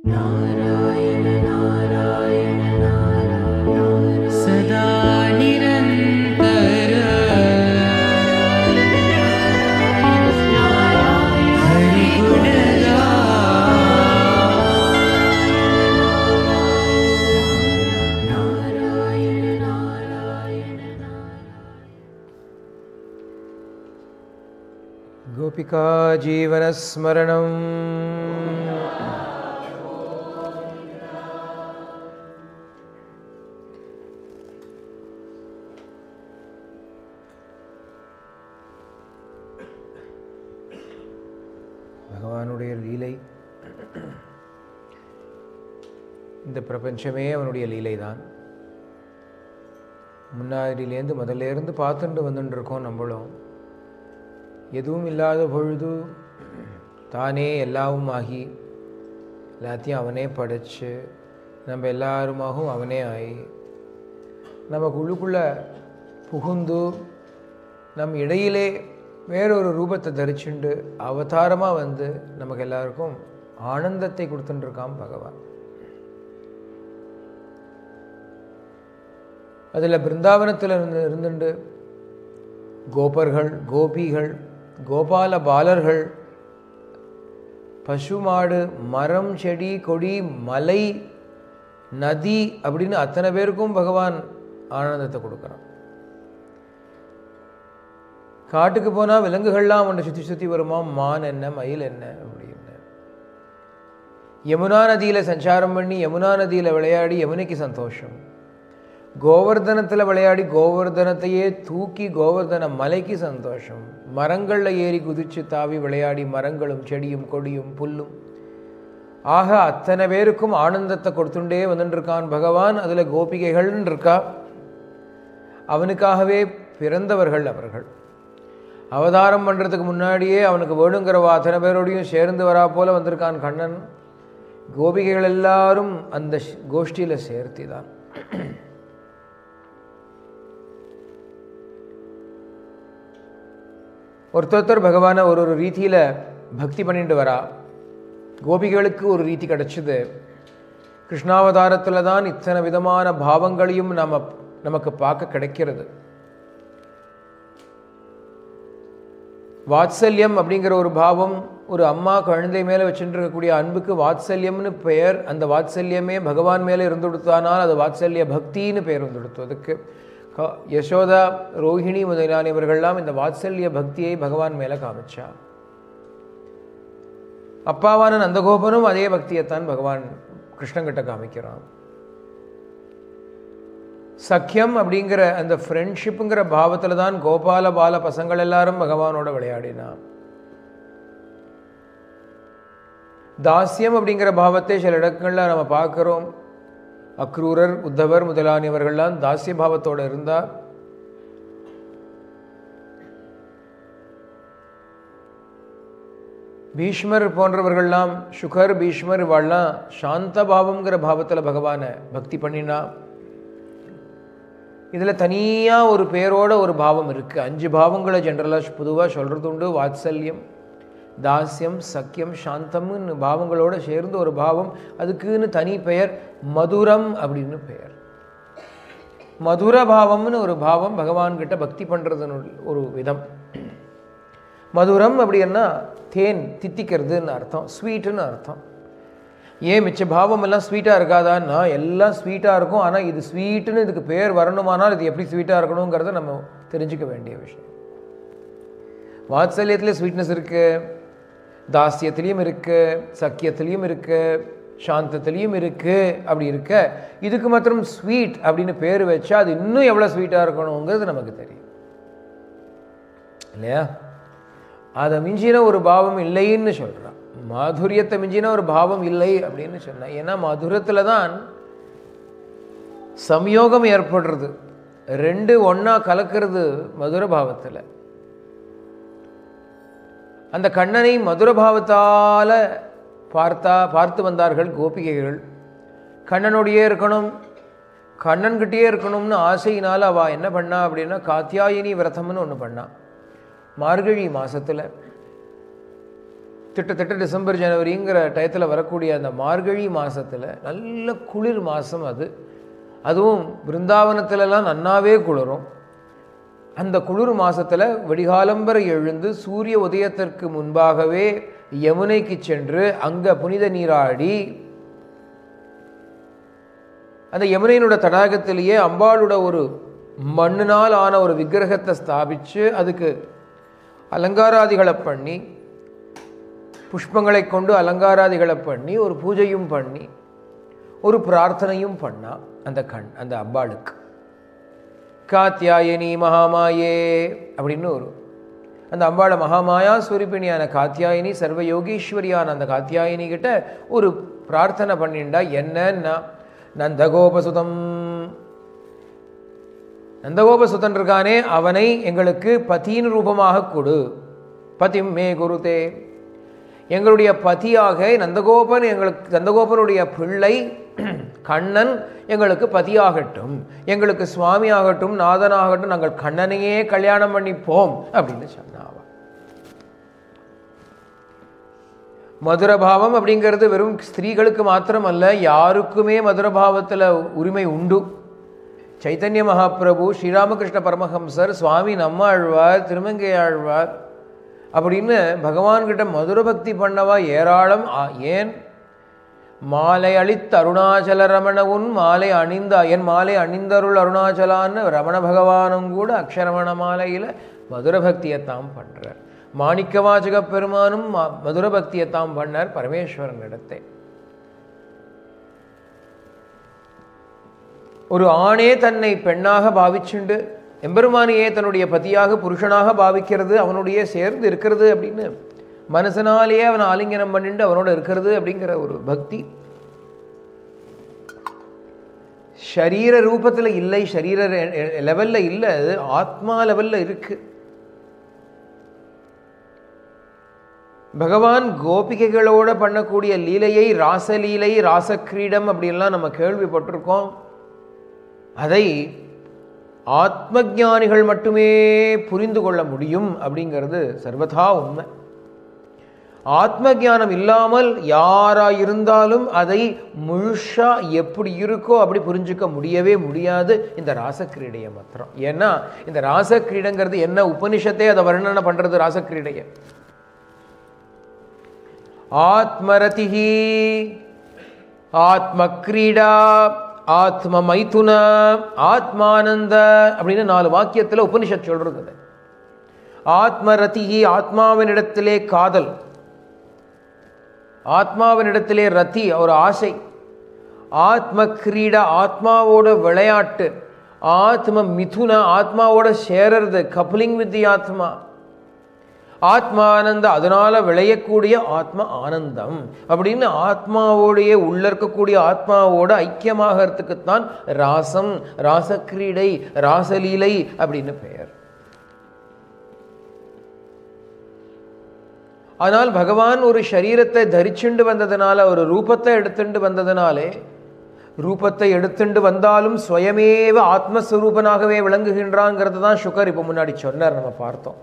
सदा निरन्तर हरिगुणगा गोपिका जीवनस्मरणम् பகவானுடைய லீலை இந்த பிரபஞ்சமே அவனுடைய லீலை தான் முன்னாடியிலேருந்து முதல்ல இருந்து பார்த்துட்டு வந்துட்டு இருக்கோம் நம்மளும் எதுவும் இல்லாத பொழுது தானே எல்லாவும் ஆகி எல்லாத்தையும் அவனே படைச்சு நம்ம எல்லாருமாகவும் அவனே ஆகி நமக்கு உள்ளுக்குள்ளே புகுந்து நம் இடையிலே வேறொரு ரூபத்தை தரிச்சுண்டு அவதாரமாக வந்து நமக்கு எல்லாருக்கும் ஆனந்தத்தை கொடுத்துட்டுருக்கான் பகவான் அதில் பிருந்தாவனத்தில் இருந்து இருந்துட்டு கோபர்கள் கோபிகள் கோபால பாலர்கள் பசுமாடு மரம் செடி கொடி மலை நதி அப்படின்னு அத்தனை பேருக்கும் பகவான் ஆனந்தத்தை கொடுக்குறான் காட்டுக்கு போனால் விலங்குகள்லாம் அவனை சுற்றி சுற்றி வருமா மான் என்ன மயில் என்ன அப்படின்னு யமுனா நதியில் சஞ்சாரம் பண்ணி யமுனா நதியில் விளையாடி யமுனைக்கு சந்தோஷம் கோவர்தனத்தில் விளையாடி கோவர்தனத்தையே தூக்கி கோவர்தன மலைக்கு சந்தோஷம் மரங்களில் ஏறி குதிச்சு தாவி விளையாடி மரங்களும் செடியும் கொடியும் புல்லும் ஆக அத்தனை பேருக்கும் ஆனந்தத்தை கொடுத்துட்டே வந்துட்டுருக்கான் பகவான் அதில் கோபிகைகள்னு இருக்கா அவனுக்காகவே பிறந்தவர்கள் அவர்கள் அவதாரம் பண்ணுறதுக்கு முன்னாடியே அவனுக்கு வேணுங்கிறவா அத்தனை பேரோடையும் சேர்ந்து வரா போல வந்திருக்கான் கண்ணன் கோபிகைகள் எல்லாரும் அந்த கோஷ்டியில் சேர்த்தி தான் ஒருத்தொருத்தர் பகவானை ஒரு ஒரு ரீதியில் பக்தி பண்ணிட்டு வரா கோபிகளுக்கு ஒரு ரீதி கிடச்சிது கிருஷ்ணாவதாரத்தில் தான் இத்தனை விதமான பாவங்களையும் நம்ம நமக்கு பார்க்க கிடைக்கிறது வாத்சல்யம் அப்படிங்கிற ஒரு பாவம் ஒரு அம்மா குழந்தை மேலே வச்சுட்டு இருக்கக்கூடிய அன்புக்கு வாத்சல்யம்னு பெயர் அந்த வாத்சல்யமே பகவான் மேலே இருந்து கொடுத்தானால் அது வாத்சல்ய பக்தின்னு பெயர் வந்து கொடுத்து அதுக்கு க- யசோதா ரோஹிணி முதலானவர்கள்லாம் இந்த வாத்சல்ய பக்தியை பகவான் மேலே காமிச்சா அப்பாவான நந்தகோபனும் அதே பக்தியைத்தான் பகவான் கிருஷ்ணங்கிட்ட காமிக்கிறான் சக்கியம் அப்படிங்கிற அந்த ஃப்ரெண்ட்ஷிப்புங்கிற பாவத்தில் தான் கோபால பால பசங்கள் எல்லாரும் பகவானோட விளையாடினான் தாஸ்யம் அப்படிங்கிற பாவத்தை சில இடங்களில் நம்ம பார்க்குறோம் அக்ரூரர் உத்தவர் முதலானவர்கள்லாம் தாஸ்ய பாவத்தோட இருந்தா பீஷ்மர் போன்றவர்கள்லாம் சுகர் பீஷ்மர் இவாள்லாம் சாந்த பாவம்ங்கிற பாவத்தில் பகவானை பக்தி பண்ணினா இதில் தனியாக ஒரு பேரோட ஒரு பாவம் இருக்குது அஞ்சு பாவங்களை ஜென்ரலாக பொதுவாக சொல்கிறது உண்டு வாத்சல்யம் தாஸ்யம் சக்கியம் சாந்தம்னு பாவங்களோட சேர்ந்து ஒரு பாவம் அதுக்குன்னு தனி பெயர் மதுரம் அப்படின்னு பெயர் மதுர பாவம்னு ஒரு பாவம் பகவான்கிட்ட பக்தி பண்ணுறதுன்னு ஒரு விதம் மதுரம் அப்படின்னா தேன் தித்திக்கிறதுன்னு அர்த்தம் ஸ்வீட்டுன்னு அர்த்தம் ஏன் மிச்ச பாவம் எல்லாம் ஸ்வீட்டாக இருக்காதான்னா எல்லாம் ஸ்வீட்டாக இருக்கும் ஆனால் இது ஸ்வீட்டுன்னு இதுக்கு பேர் வரணுமானால் இது எப்படி ஸ்வீட்டாக இருக்கணுங்கிறத நம்ம தெரிஞ்சுக்க வேண்டிய விஷயம் வாத்சல்யத்தில் ஸ்வீட்னஸ் இருக்குது தாஸ்யத்துலேயும் இருக்குது சக்கியத்துலேயும் இருக்குது சாந்தத்துலேயும் இருக்குது அப்படி இருக்க இதுக்கு மாத்திரம் ஸ்வீட் அப்படின்னு பேர் வச்சா அது இன்னும் எவ்வளோ ஸ்வீட்டாக இருக்கணுங்கிறது நமக்கு தெரியும் இல்லையா அதை மிஞ்சின ஒரு பாவம் இல்லைன்னு சொல்கிறான் மாதுரியத்தை மிஞ்சின ஒரு பாவம் இல்லை அப்படின்னு சொன்னான் ஏன்னா மதுரத்தில் தான் சம்யோகம் ஏற்படுறது ரெண்டு ஒன்றா கலக்கிறது மதுர பாவத்தில் அந்த கண்ணனை மதுர பாவத்தால் பார்த்தா பார்த்து வந்தார்கள் கோபிகைகள் கண்ணனுடையே இருக்கணும் கண்ணன்கிட்டயே இருக்கணும்னு ஆசையினால் அவள் என்ன பண்ணா அப்படின்னா காத்தியாயினி விரதம்னு ஒன்று பண்ணா மார்கழி மாசத்துல கிட்டத்தட்ட டிசம்பர் ஜனவரிங்கிற டயத்தில் வரக்கூடிய அந்த மார்கழி மாதத்தில் நல்ல குளிர் மாதம் அது அதுவும் பிருந்தாவனத்திலலாம் நன்னாவே குளிரும் அந்த குளிர் மாசத்துல வெடிகாலம்பரை எழுந்து சூரிய உதயத்திற்கு முன்பாகவே யமுனைக்கு சென்று அங்க புனித நீராடி அந்த யமுனையினோட தடாகத்திலேயே அம்பாளோட ஒரு மண்ணினால் ஆன ஒரு விக்கிரகத்தை ஸ்தாபிச்சு அதுக்கு அலங்காராதிகளை பண்ணி புஷ்பங்களை கொண்டு அலங்காராதிகளை பண்ணி ஒரு பூஜையும் பண்ணி ஒரு பிரார்த்தனையும் பண்ணா அந்த கண் அந்த அம்பாளுக்கு காத்தியாயனி மகாமாயே அப்படின்னு ஒரு அந்த அம்பாளை மகாமாயா ஸ்வரூபிணியான காத்தியாயினி சர்வ யோகீஸ்வரியான அந்த காத்தியாயினி கிட்ட ஒரு பிரார்த்தனை பண்ணிண்டா என்னன்னா நந்தகோபசுதம் நந்தகோபசுதன் இருக்கானே அவனை எங்களுக்கு பத்தியின் ரூபமாக கொடு பதிம் மே குருதே எங்களுடைய பதியாக நந்தகோபன் எங்களுக்கு நந்தகோபனுடைய பிள்ளை கண்ணன் எங்களுக்கு பதியாகட்டும் எங்களுக்கு சுவாமி ஆகட்டும் நாதனாகட்டும் நாங்கள் கண்ணனையே கல்யாணம் பண்ணிப்போம் அப்படின்னு சொன்னாவ மதுரபாவம் அப்படிங்கிறது வெறும் ஸ்திரீகளுக்கு மாத்திரமல்ல யாருக்குமே மதுரபாவத்தில் உரிமை உண்டு சைத்தன்ய மகாபிரபு ஸ்ரீராமகிருஷ்ண பரமஹம்சர் சுவாமி நம்மாழ்வார் திருமங்கை ஆழ்வார் அப்படின்னு பகவான்கிட்ட மதுர பக்தி பண்ணவா ஏராளம் ஆ- ஏன் மாலை அளித்த அருணாச்சல ரமணவுன் மாலை அணிந்த என் மாலை அணிந்தருள் அருணாச்சலான்னு ரமண பகவானும் கூட அக்ஷரமண மாலையில் மதுர பக்தியைத்தான் பண்றார் மாணிக்கவாச்சக பெருமானும் ம- மதுர பக்தியைத்தான் பண்ணார் பரமேஸ்வரன் இடத்தை ஒரு ஆணே தன்னை பெண்ணாக பாவிச்சுண்டு எம்பெருமானையே தன்னுடைய பதியாக புருஷனாக பாவிக்கிறது அவனுடைய சேர்ந்து இருக்கிறது அப்படின்னு மனசனாலேயே அவனை ஆலிங்கனம் பண்ணிட்டு அவனோட இருக்கிறது அப்படிங்கிற ஒரு பக்தி ஷரீர ரூபத்தில் இல்லை ஷரீர லெவல்ல இல்லை அது ஆத்மா லெவல்ல இருக்கு பகவான் கோபிகைகளோட பண்ணக்கூடிய லீலையை ராசலீலை ராசக்கிரீடம் அப்படின்லாம் நம்ம கேள்விப்பட்டிருக்கோம் அதை ஆத்ம ஞானிகள் மட்டுமே புரிந்து கொள்ள முடியும் அப்படிங்கிறது சர்வதா உண்மை ஆத்ம ஞானம் இல்லாமல் யாரா இருந்தாலும் அதை முழுசா எப்படி இருக்கோ அப்படி புரிஞ்சுக்க முடியவே முடியாது இந்த ராசக்கிரீடையை மாத்திரம் ஏன்னா இந்த ராசக்கிரீடைங்கிறது என்ன உபனிஷத்தே அதை வர்ணனை பண்றது ராசக்கிரீடைய ஆத்மரதிஹி ஆத்ம கிரீடா ஆத்ம மைதுன ஆத்மானந்த அப்படின்னு நாலு வாக்கியத்துல உபனிஷத் சொல்றது அது. ஆத்மரதிஹி ஆத்மாவினிடத்திலே காதல் ஆத்மாவினிடத்திலே ரதி ஒரு ஆசை ஆத்ம கிரீடா ஆத்மாவோட விளையாட்டு ஆத்ம மிதுன ஆத்மாவோட சேரறது கப்ளிங் வித் தி ஆத்மா ஆத்மானந்த அதனால விளையக்கூடிய ஆத்ம ஆனந்தம் அப்படின்னு ஆத்மாவோடைய உள்ள இருக்கக்கூடிய ஆத்மாவோட ஐக்கியமாகறதுக்குத்தான் ராசம் ராசக்கிரீடை ராசலீலை அப்படின்னு பெயர் ஆனால் பகவான் ஒரு சரீரத்தை தரிச்சுண்டு வந்ததுனால ஒரு ரூபத்தை எடுத்துண்டு வந்ததுனாலே ரூபத்தை எடுத்துண்டு வந்தாலும் சுயமேவ ஆத்மஸ்வரூபனாகவே விளங்குகின்றாங்கிறது தான் சுகர் இப்போ முன்னாடி சொன்னார் நம்ம பார்த்தோம்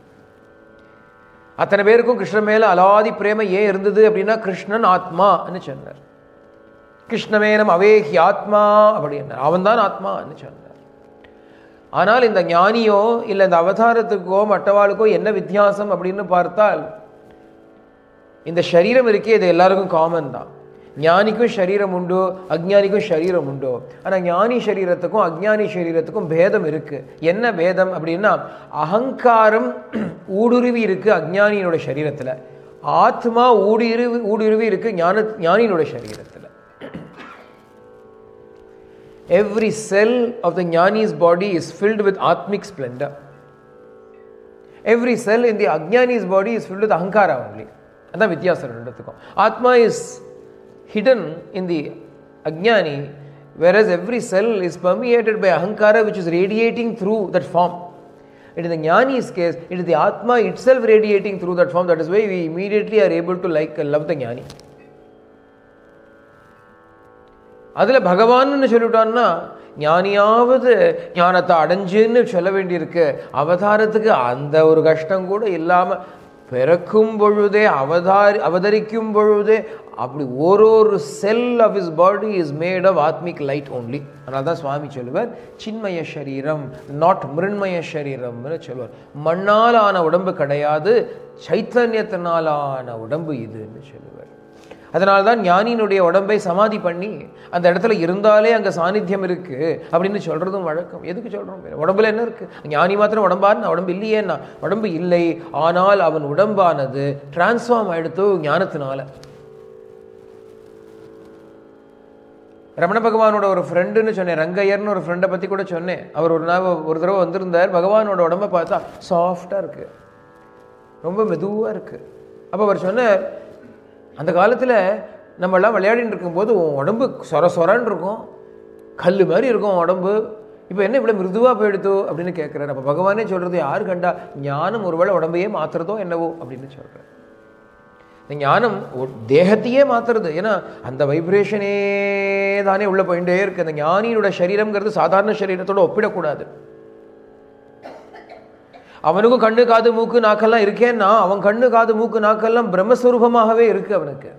அத்தனை பேருக்கும் கிருஷ்ணன் மேல அலாதி பிரேம ஏன் இருந்தது அப்படின்னா கிருஷ்ணன் ஆத்மான்னு சொன்னார் கிருஷ்ணமேனம் அவேஹி ஆத்மா அப்படின்னார் அவன் தான் ஆத்மான்னு சொன்னார் ஆனால் இந்த ஞானியோ இல்லை இந்த அவதாரத்துக்கோ மற்றவாளுக்கோ என்ன வித்தியாசம் அப்படின்னு பார்த்தால் இந்த சரீரம் இருக்கே இது எல்லாருக்கும் காமன் தான் ஞானிக்கும் சரீரம் உண்டு அஜ்ஞானிக்கும் சரீரம் உண்டு ஆனால் ஞானி சரீரத்துக்கும் அஜ்ஞானி சரீரத்துக்கும் பேதம் இருக்கு என்ன பேதம் அப்படின்னா அகங்காரம் ஊடுருவி இருக்கு அஜ்ஞானியினோட சரீரத்தில் ஆத்மா ஊடுருவி ஊடுருவி இருக்கு ஞான ஞானியினோட சரீரத்தில் Every cell of the Jnani's body is filled with Atmic splendor. Every cell in the Ajnani's body is filled with Ahankara only. அதான் வித்தியாசம் ரெண்டுத்துக்கும் atma is hidden in the Ajnani, whereas every cell is permeated by Ahankara which is radiating through that form. It is the Jnani's case, it is the Atma itself radiating through that form. That is why we immediately are able to like love the Jnani. அதில் பகவான்னு சொல்லிட்டோம்னா ஞானியாவது ஞானத்தை அடைஞ்சுன்னு சொல்ல வேண்டியிருக்கு அவதாரத்துக்கு அந்த ஒரு கஷ்டம் கூட இல்லாமல் பிறக்கும் பொழுதே அவதாரி அவதரிக்கும் பொழுதே அப்படி ஒரு ஒரு cell of is body is made of atmic light only அதனால தான் சுவாமி சொல்லுவார் சின்மய சரீரம் நாட் மிருண்மய சரீரம்னு சொல்லுவார் மண்ணால் ஆன உடம்பு கிடையாது சைத்தன்யத்தினால் ஆன உடம்பு இதுன்னு சொல்லுவார் அதனால தான் ஞானியினுடைய உடம்பை சமாதி பண்ணி அந்த இடத்துல இருந்தாலே அங்கே சாநித்தியம் இருக்கு அப்படின்னு சொல்றதும் வழக்கம் எதுக்கு சொல்றோம் உடம்புல என்ன இருக்கு ஞானி மாத்திரம் உடம்பான்னு உடம்பு இல்லையேன்னா உடம்பு இல்லை ஆனால் அவன் உடம்பானது டிரான்ஸ்ஃபார்ம் ஆயிடுத்து ஞானத்தினால ரமண பகவானோட ஒரு ஃப்ரெண்டுன்னு சொன்னேன் ரங்கையர்னு ஒரு ஃப்ரெண்டை பற்றி கூட சொன்னேன் அவர் ஒரு நாள் ஒரு தடவை வந்திருந்தார் பகவானோட உடம்பை பார்த்தா சாஃப்டாக இருக்கு ரொம்ப மெதுவாக இருக்கு அப்போ அவர் சொன்னார் அந்த காலத்தில் நம்மெல்லாம் விளையாடிட்டு இருக்கும்போது உன் உடம்பு சொர சொரன்னு இருக்கும் கல் மாதிரி இருக்கும் உன் உடம்பு இப்போ என்ன இவ்வளோ மிருதுவாக போயிடுதோ அப்படின்னு கேட்குறாரு அப்போ பகவானே சொல்கிறது யார் கண்டா ஞானம் ஒருவேளை உடம்பையே மாற்றுறதோ என்னவோ அப்படின்னு சொல்கிறார் இந்த ஞானம் ஒ- தேகத்தையே மாத்துறது ஏன்னா அந்த வைப்ரேஷனே தானே உள்ள போயிட்டே இருக்கு அந்த ஞானியோட சரீரம்ங்கிறது சாதாரண சரீரத்தோட ஒப்பிடக்கூடாது அவனுக்கும் கண்ணு காது மூக்கு நாக்கெல்லாம் இருக்கேன்னா அவன் கண்ணு காது மூக்கு நாக்கெல்லாம் பிரம்மஸ்வரூபமாகவே இருக்கு அவனுக்கு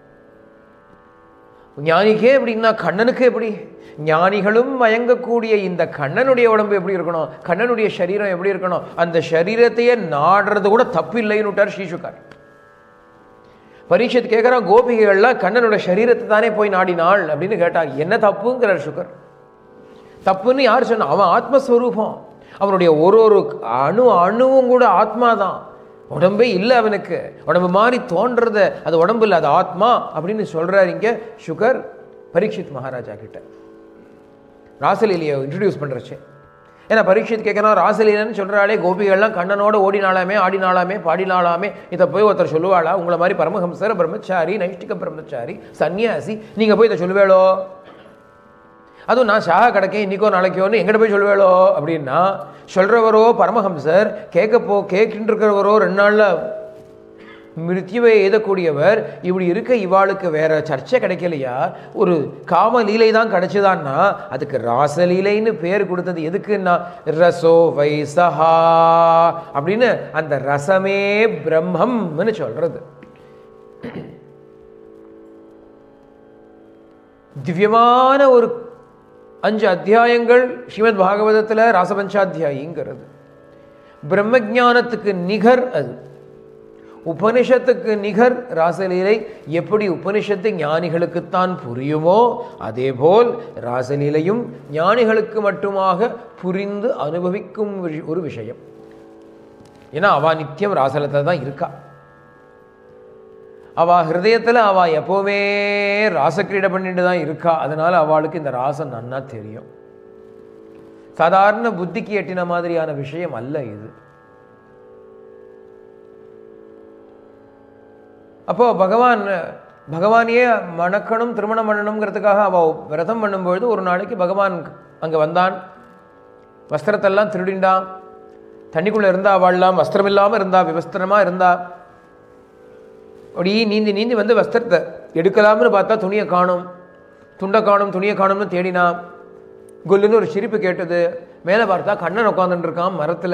ஞானிக்கே எப்படின்னா கண்ணனுக்கு எப்படி ஞானிகளும் மயங்கக்கூடிய இந்த கண்ணனுடைய உடம்பு எப்படி இருக்கணும் கண்ணனுடைய சரீரம் எப்படி இருக்கணும் அந்த சரீரத்தையே நாடுறது கூட தப்பு இல்லைன்னு விட்டார் ஸ்ரீசுகார் பரீட்சத் கேட்குறான் கோபிகைகள்லாம் கண்ணனோட சரீரத்தை தானே போய் நாடினாள் அப்படின்னு கேட்டார் என்ன தப்புங்கிறார் சுகர் தப்புன்னு யார் சொன்னா அவன் ஆத்மஸ்வரூபம் அவனுடைய ஒரு ஒரு அணு அணுவும் கூட ஆத்மா தான் உடம்பே இல்லை அவனுக்கு உடம்பு மாதிரி தோன்றது அது உடம்பு இல்லை அது ஆத்மா அப்படின்னு சொல்றாரு இங்க சுகர் பரீட்சித் மகாராஜா கிட்ட ராசலீலையை இன்ட்ரடியூஸ் பண்றச்சு ஏன்னா பரீட்சித் கேட்கணும் ராசலீலன்னு சொல்றாளே கோபிகள்லாம் கண்ணனோட ஓடினாலாமே ஆடினாலாமே பாடினாலாமே இதை போய் ஒருத்தர் சொல்லுவாளா உங்களை மாதிரி பரமஹம்சர் பிரம்மச்சாரி நைஷ்டிக பிரம்மச்சாரி சன்னியாசி நீங்க போய் இதை சொல்லுவேளோ அதுவும் நான் சாக கிடக்கேன் இன்னைக்கோ நாளைக்கோன்னு எங்கிட்ட போய் சொல்லுவேளோ அப்படின்னா சொல்றவரோ பரமஹம்சர் கேட்க போ கேட்டுட்டு இருக்கிறவரோ ரெண்டு நாள்ல மிருத்யுவை எய்தக்கூடியவர் இப்படி இருக்க இவாளுக்கு வேற சர்ச்சை கிடைக்கலையா ஒரு காம லீலை தான் கிடைச்சதான்னா அதுக்கு ராசலீலைன்னு பேர் கொடுத்தது எதுக்குன்னா ரசோ வைசஹா அப்படின்னு அந்த ரசமே பிரம்மம்னு சொல்றது திவ்யமான ஒரு அஞ்சு அத்தியாயங்கள் ஸ்ரீமத் பாகவதத்தில் ராசபஞ்சாத்தியாயிங்கிறது பிரம்மஜானத்துக்கு நிகர் அது உபனிஷத்துக்கு நிகர் ராசலீலை எப்படி உபனிஷத்து ஞானிகளுக்குத்தான் புரியுமோ அதேபோல் ராசலீலையும் ஞானிகளுக்கு மட்டுமாக புரிந்து அனுபவிக்கும் விஷ- ஒரு விஷயம் ஏன்னா அவ நித்தியம் ராசலத்தில் தான் இருக்கா அவ ஹிருதயத்தில் அவ எப்பவுமே ராசக்கிரீடை பண்ணிட்டு தான் இருக்கா அதனால அவளுக்கு இந்த ராசம் நன்னா தெரியும் சாதாரண புத்திக்கு எட்டின மாதிரியான விஷயம் அல்ல இது அப்போ பகவான் பகவானையே மணக்கணும் திருமணம் பண்ணணுங்கிறதுக்காக அவ விரதம் பண்ணும்பொழுது ஒரு நாளைக்கு பகவான் அங்க வந்தான் வஸ்திரத்தெல்லாம் திருடிண்டான் தண்ணிக்குள்ள இருந்தா அவள்லாம் வஸ்திரம் இல்லாம இருந்தா விவஸ்திரமா இருந்தா அப்படி நீந்தி நீந்தி வந்து வஸ்திரத்தை எடுக்கலாம்னு பார்த்தா துணியை காணும் துண்டை காணும் துணியை காணும்னு தேடினா குல்லுன்னு ஒரு சிரிப்பு கேட்டது மேலே பார்த்தா கண்ணன் உட்காந்துட்டு இருக்கான் மரத்தில்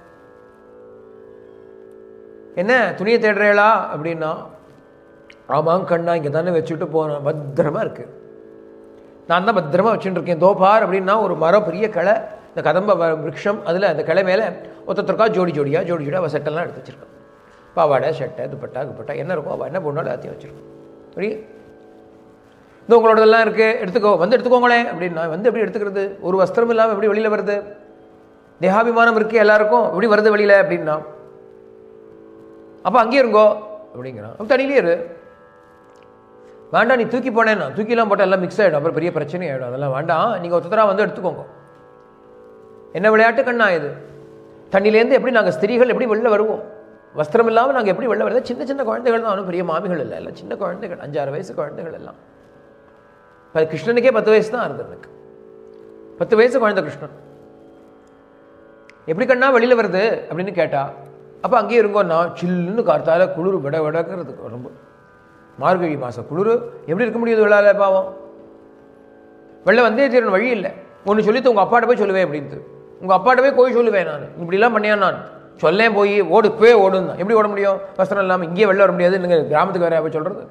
என்ன துணியை தேடுறேளா அப்படின்னா ஆமாம் கண்ணா இங்கே தானே வச்சுட்டு போனேன் பத்திரமா இருக்கு நான் தான் பத்திரமா வச்சுட்டு இருக்கேன் தோபார் அப்படின்னா ஒரு மரம் பெரிய கிளை இந்த கதம்ப வ- விருட்சம் அதில் அந்த கிளை மேலே ஒருத்தருக்கா ஜோடி ஜோடியாக ஜோடி ஜோடியாக அவள் செட்டெல்லாம் எடுத்து வச்சிருக்கான் பாவாடை சட்டை துப்பட்டா துப்பட்டா என்ன இருக்கும் அவள் என்ன பொண்ணோட எல்லாத்தையும் வச்சிருக்கோம் அப்படி இந்த உங்களோடதெல்லாம் இருக்கு எடுத்துக்கோ வந்து எடுத்துக்கோங்களேன் அப்படின்னா வந்து எப்படி எடுத்துக்கிறது ஒரு வஸ்திரம் இல்லாமல் எப்படி வெளியில் வருது தேகாபிமானம் இருக்கு எல்லாருக்கும் எப்படி வருது வெளியில் அப்படின்னா அப்போ அங்கேயே இருங்கோ அப்படிங்கிறான் அப்போ தனியிலே இரு வேண்டாம் நீ தூக்கி போனேன்னா தூக்கிலாம் போட்டால் எல்லாம் மிக்ஸ் ஆகிடும் அப்புறம் பெரிய பிரச்சனை ஆகிடும் அதெல்லாம் வேண்டாம் நீங்கள் ஒருத்தரா வந்து எடுத்துக்கோங்க என்ன விளையாட்டு கண்ணா இது தண்ணியிலேருந்து எப்படி நாங்கள் ஸ்திரீகள் எப்படி வெளில வருவோம் வஸ்திரம் இல்லாமல் நாங்கள் எப்படி வெளில வருது சின்ன சின்ன குழந்தைகள் தான் ஒன்றும் பெரிய மாமிகள் இல்லை எல்லாம் சின்ன குழந்தைகள் அஞ்சாறு வயசு குழந்தைகள் எல்லாம் இப்போ கிருஷ்ணனுக்கே பத்து வயசு தான் இருந்தது எனக்கு பத்து வயசு குழந்தை கிருஷ்ணன் எப்படி கண்ணா வெளியில் வருது அப்படின்னு கேட்டா அப்போ அங்கேயே இருங்கோன்னா சில்லுன்னு கார்த்தால குளிர் விட விடக்கிறதுக்கு ரொம்ப மார்கழி மாதம் குளிர் எப்படி இருக்க முடியுது விழால பாவம் வெளில வந்தே தீரணும் வழி இல்லை ஒன்று சொல்லிட்டு உங்கள் அப்பாட்ட போய் சொல்லுவேன் அப்படின்ட்டு உங்கள் அப்பாட்ட போய் போய் சொல்லுவேன் நான் இப்படிலாம் பண்ணியா நான் சொல்லேன் போய் ஓடு போய் ஓடுன்னு எப்படி ஓட முடியும் வஸ்திரம் இல்லாமல் இங்கேயே வெளில வர முடியாது நீங்கள் கிராமத்துக்கு வேற போய் சொல்கிறது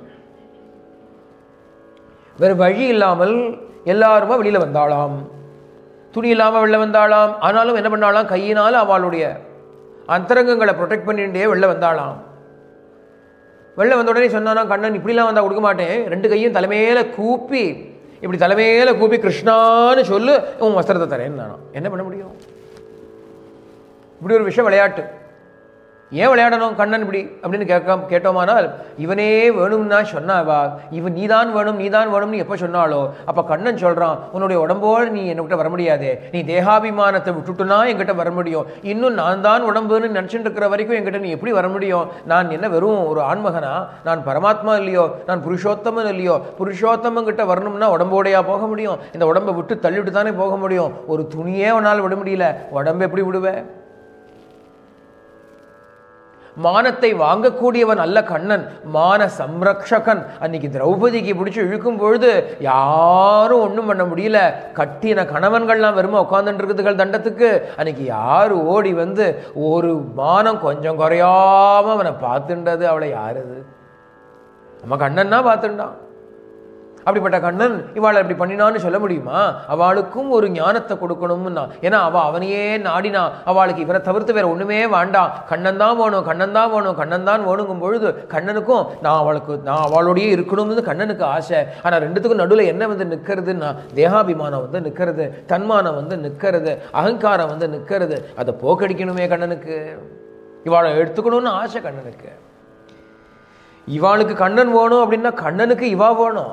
வேறு வழி இல்லாமல் எல்லாருமா வெளியில் வந்தாளாம் துணி இல்லாமல் வெளில வந்தாளாம் ஆனாலும் என்ன பண்ணாலாம் கையினால் அவளுடைய அந்தரங்கங்களை ப்ரொடெக்ட் பண்ணிட்டே வெளில வந்தாளாம் வெளில வந்த உடனே சொன்னானா கண்ணன் இப்படிலாம் வந்தால் கொடுக்க மாட்டேன் ரெண்டு கையும் தலைமையில கூப்பி இப்படி தலைமையில கூப்பி கிருஷ்ணான்னு சொல்லு உன் வஸ்திரத்தை தரேன்னு நானா என்ன பண்ண முடியும் இப்படி ஒரு விஷயம் விளையாட்டு ஏன் விளையாடணும் கண்ணன் இப்படி அப்படின்னு கேட்க கேட்டோமானால் இவனே வேணும்னா சொன்னாவா இவன் நீதான் வேணும் நீதான் வேணும்னு எப்போ சொன்னாலோ அப்போ கண்ணன் சொல்கிறான் உன்னுடைய உடம்போடு நீ என்கிட்ட வர முடியாதே நீ தேகாபிமானத்தை விட்டுட்டுனா என்கிட்ட வர முடியும் இன்னும் நான் தான் உடம்புன்னு நினச்சிட்டு இருக்கிற வரைக்கும் என்கிட்ட நீ எப்படி வர முடியும் நான் என்ன வெறும் ஒரு ஆண்மகனா நான் பரமாத்மா இல்லையோ நான் புருஷோத்தமன் இல்லையோ புருஷோத்தமன் கிட்ட வரணும்னா உடம்போடையா போக முடியும் இந்த உடம்பை விட்டு தள்ளிவிட்டு தானே போக முடியும் ஒரு துணியே உன்னால் விட முடியல உடம்பு எப்படி விடுவேன் மானத்தை வாங்கக்கூடியவன் அல்ல கண்ணன் மான சம்ரக்ஷகன் அன்னைக்கு திரௌபதிக்கு பிடிச்சி இழுக்கும் பொழுது யாரும் ஒன்றும் பண்ண முடியல கட்டின கணவன்கள்லாம் வெறும உட்காந்துட்டு இருக்குதுகள் தண்டத்துக்கு அன்னைக்கு யாரு ஓடி வந்து ஒரு மானம் கொஞ்சம் குறையாம அவனை பார்த்துண்டது அவளை யாருது நம்ம கண்ணன்னா பார்த்துட்டான் அப்படிப்பட்ட கண்ணன் இவாளை இப்படி பண்ணினான்னு சொல்ல முடியுமா அவளுக்கும் ஒரு ஞானத்தை கொடுக்கணும்னா ஏன்னா அவள் அவனையே நாடினா அவளுக்கு இவரை தவிர்த்து வேற ஒண்ணுமே வேண்டாம் கண்ணன் தான் வேணும் கண்ணன் தான் வேணும் கண்ணன் தான் வேணுங்கும் பொழுது கண்ணனுக்கும் நான் அவளுக்கு நான் அவளோடயே இருக்கணும்னு கண்ணனுக்கு ஆசை ஆனால் ரெண்டுத்துக்கும் நடுவில் என்ன வந்து நிற்கிறதுன்னா தேகாபிமானம் வந்து நிற்கிறது தன்மானம் வந்து நிற்கிறது அகங்காரம் வந்து நிற்கிறது அதை போக்கடிக்கணுமே கண்ணனுக்கு இவாளை எடுத்துக்கணும்னு ஆசை கண்ணனுக்கு இவாளுக்கு கண்ணன் வேணும் அப்படின்னா கண்ணனுக்கு இவா வேணும்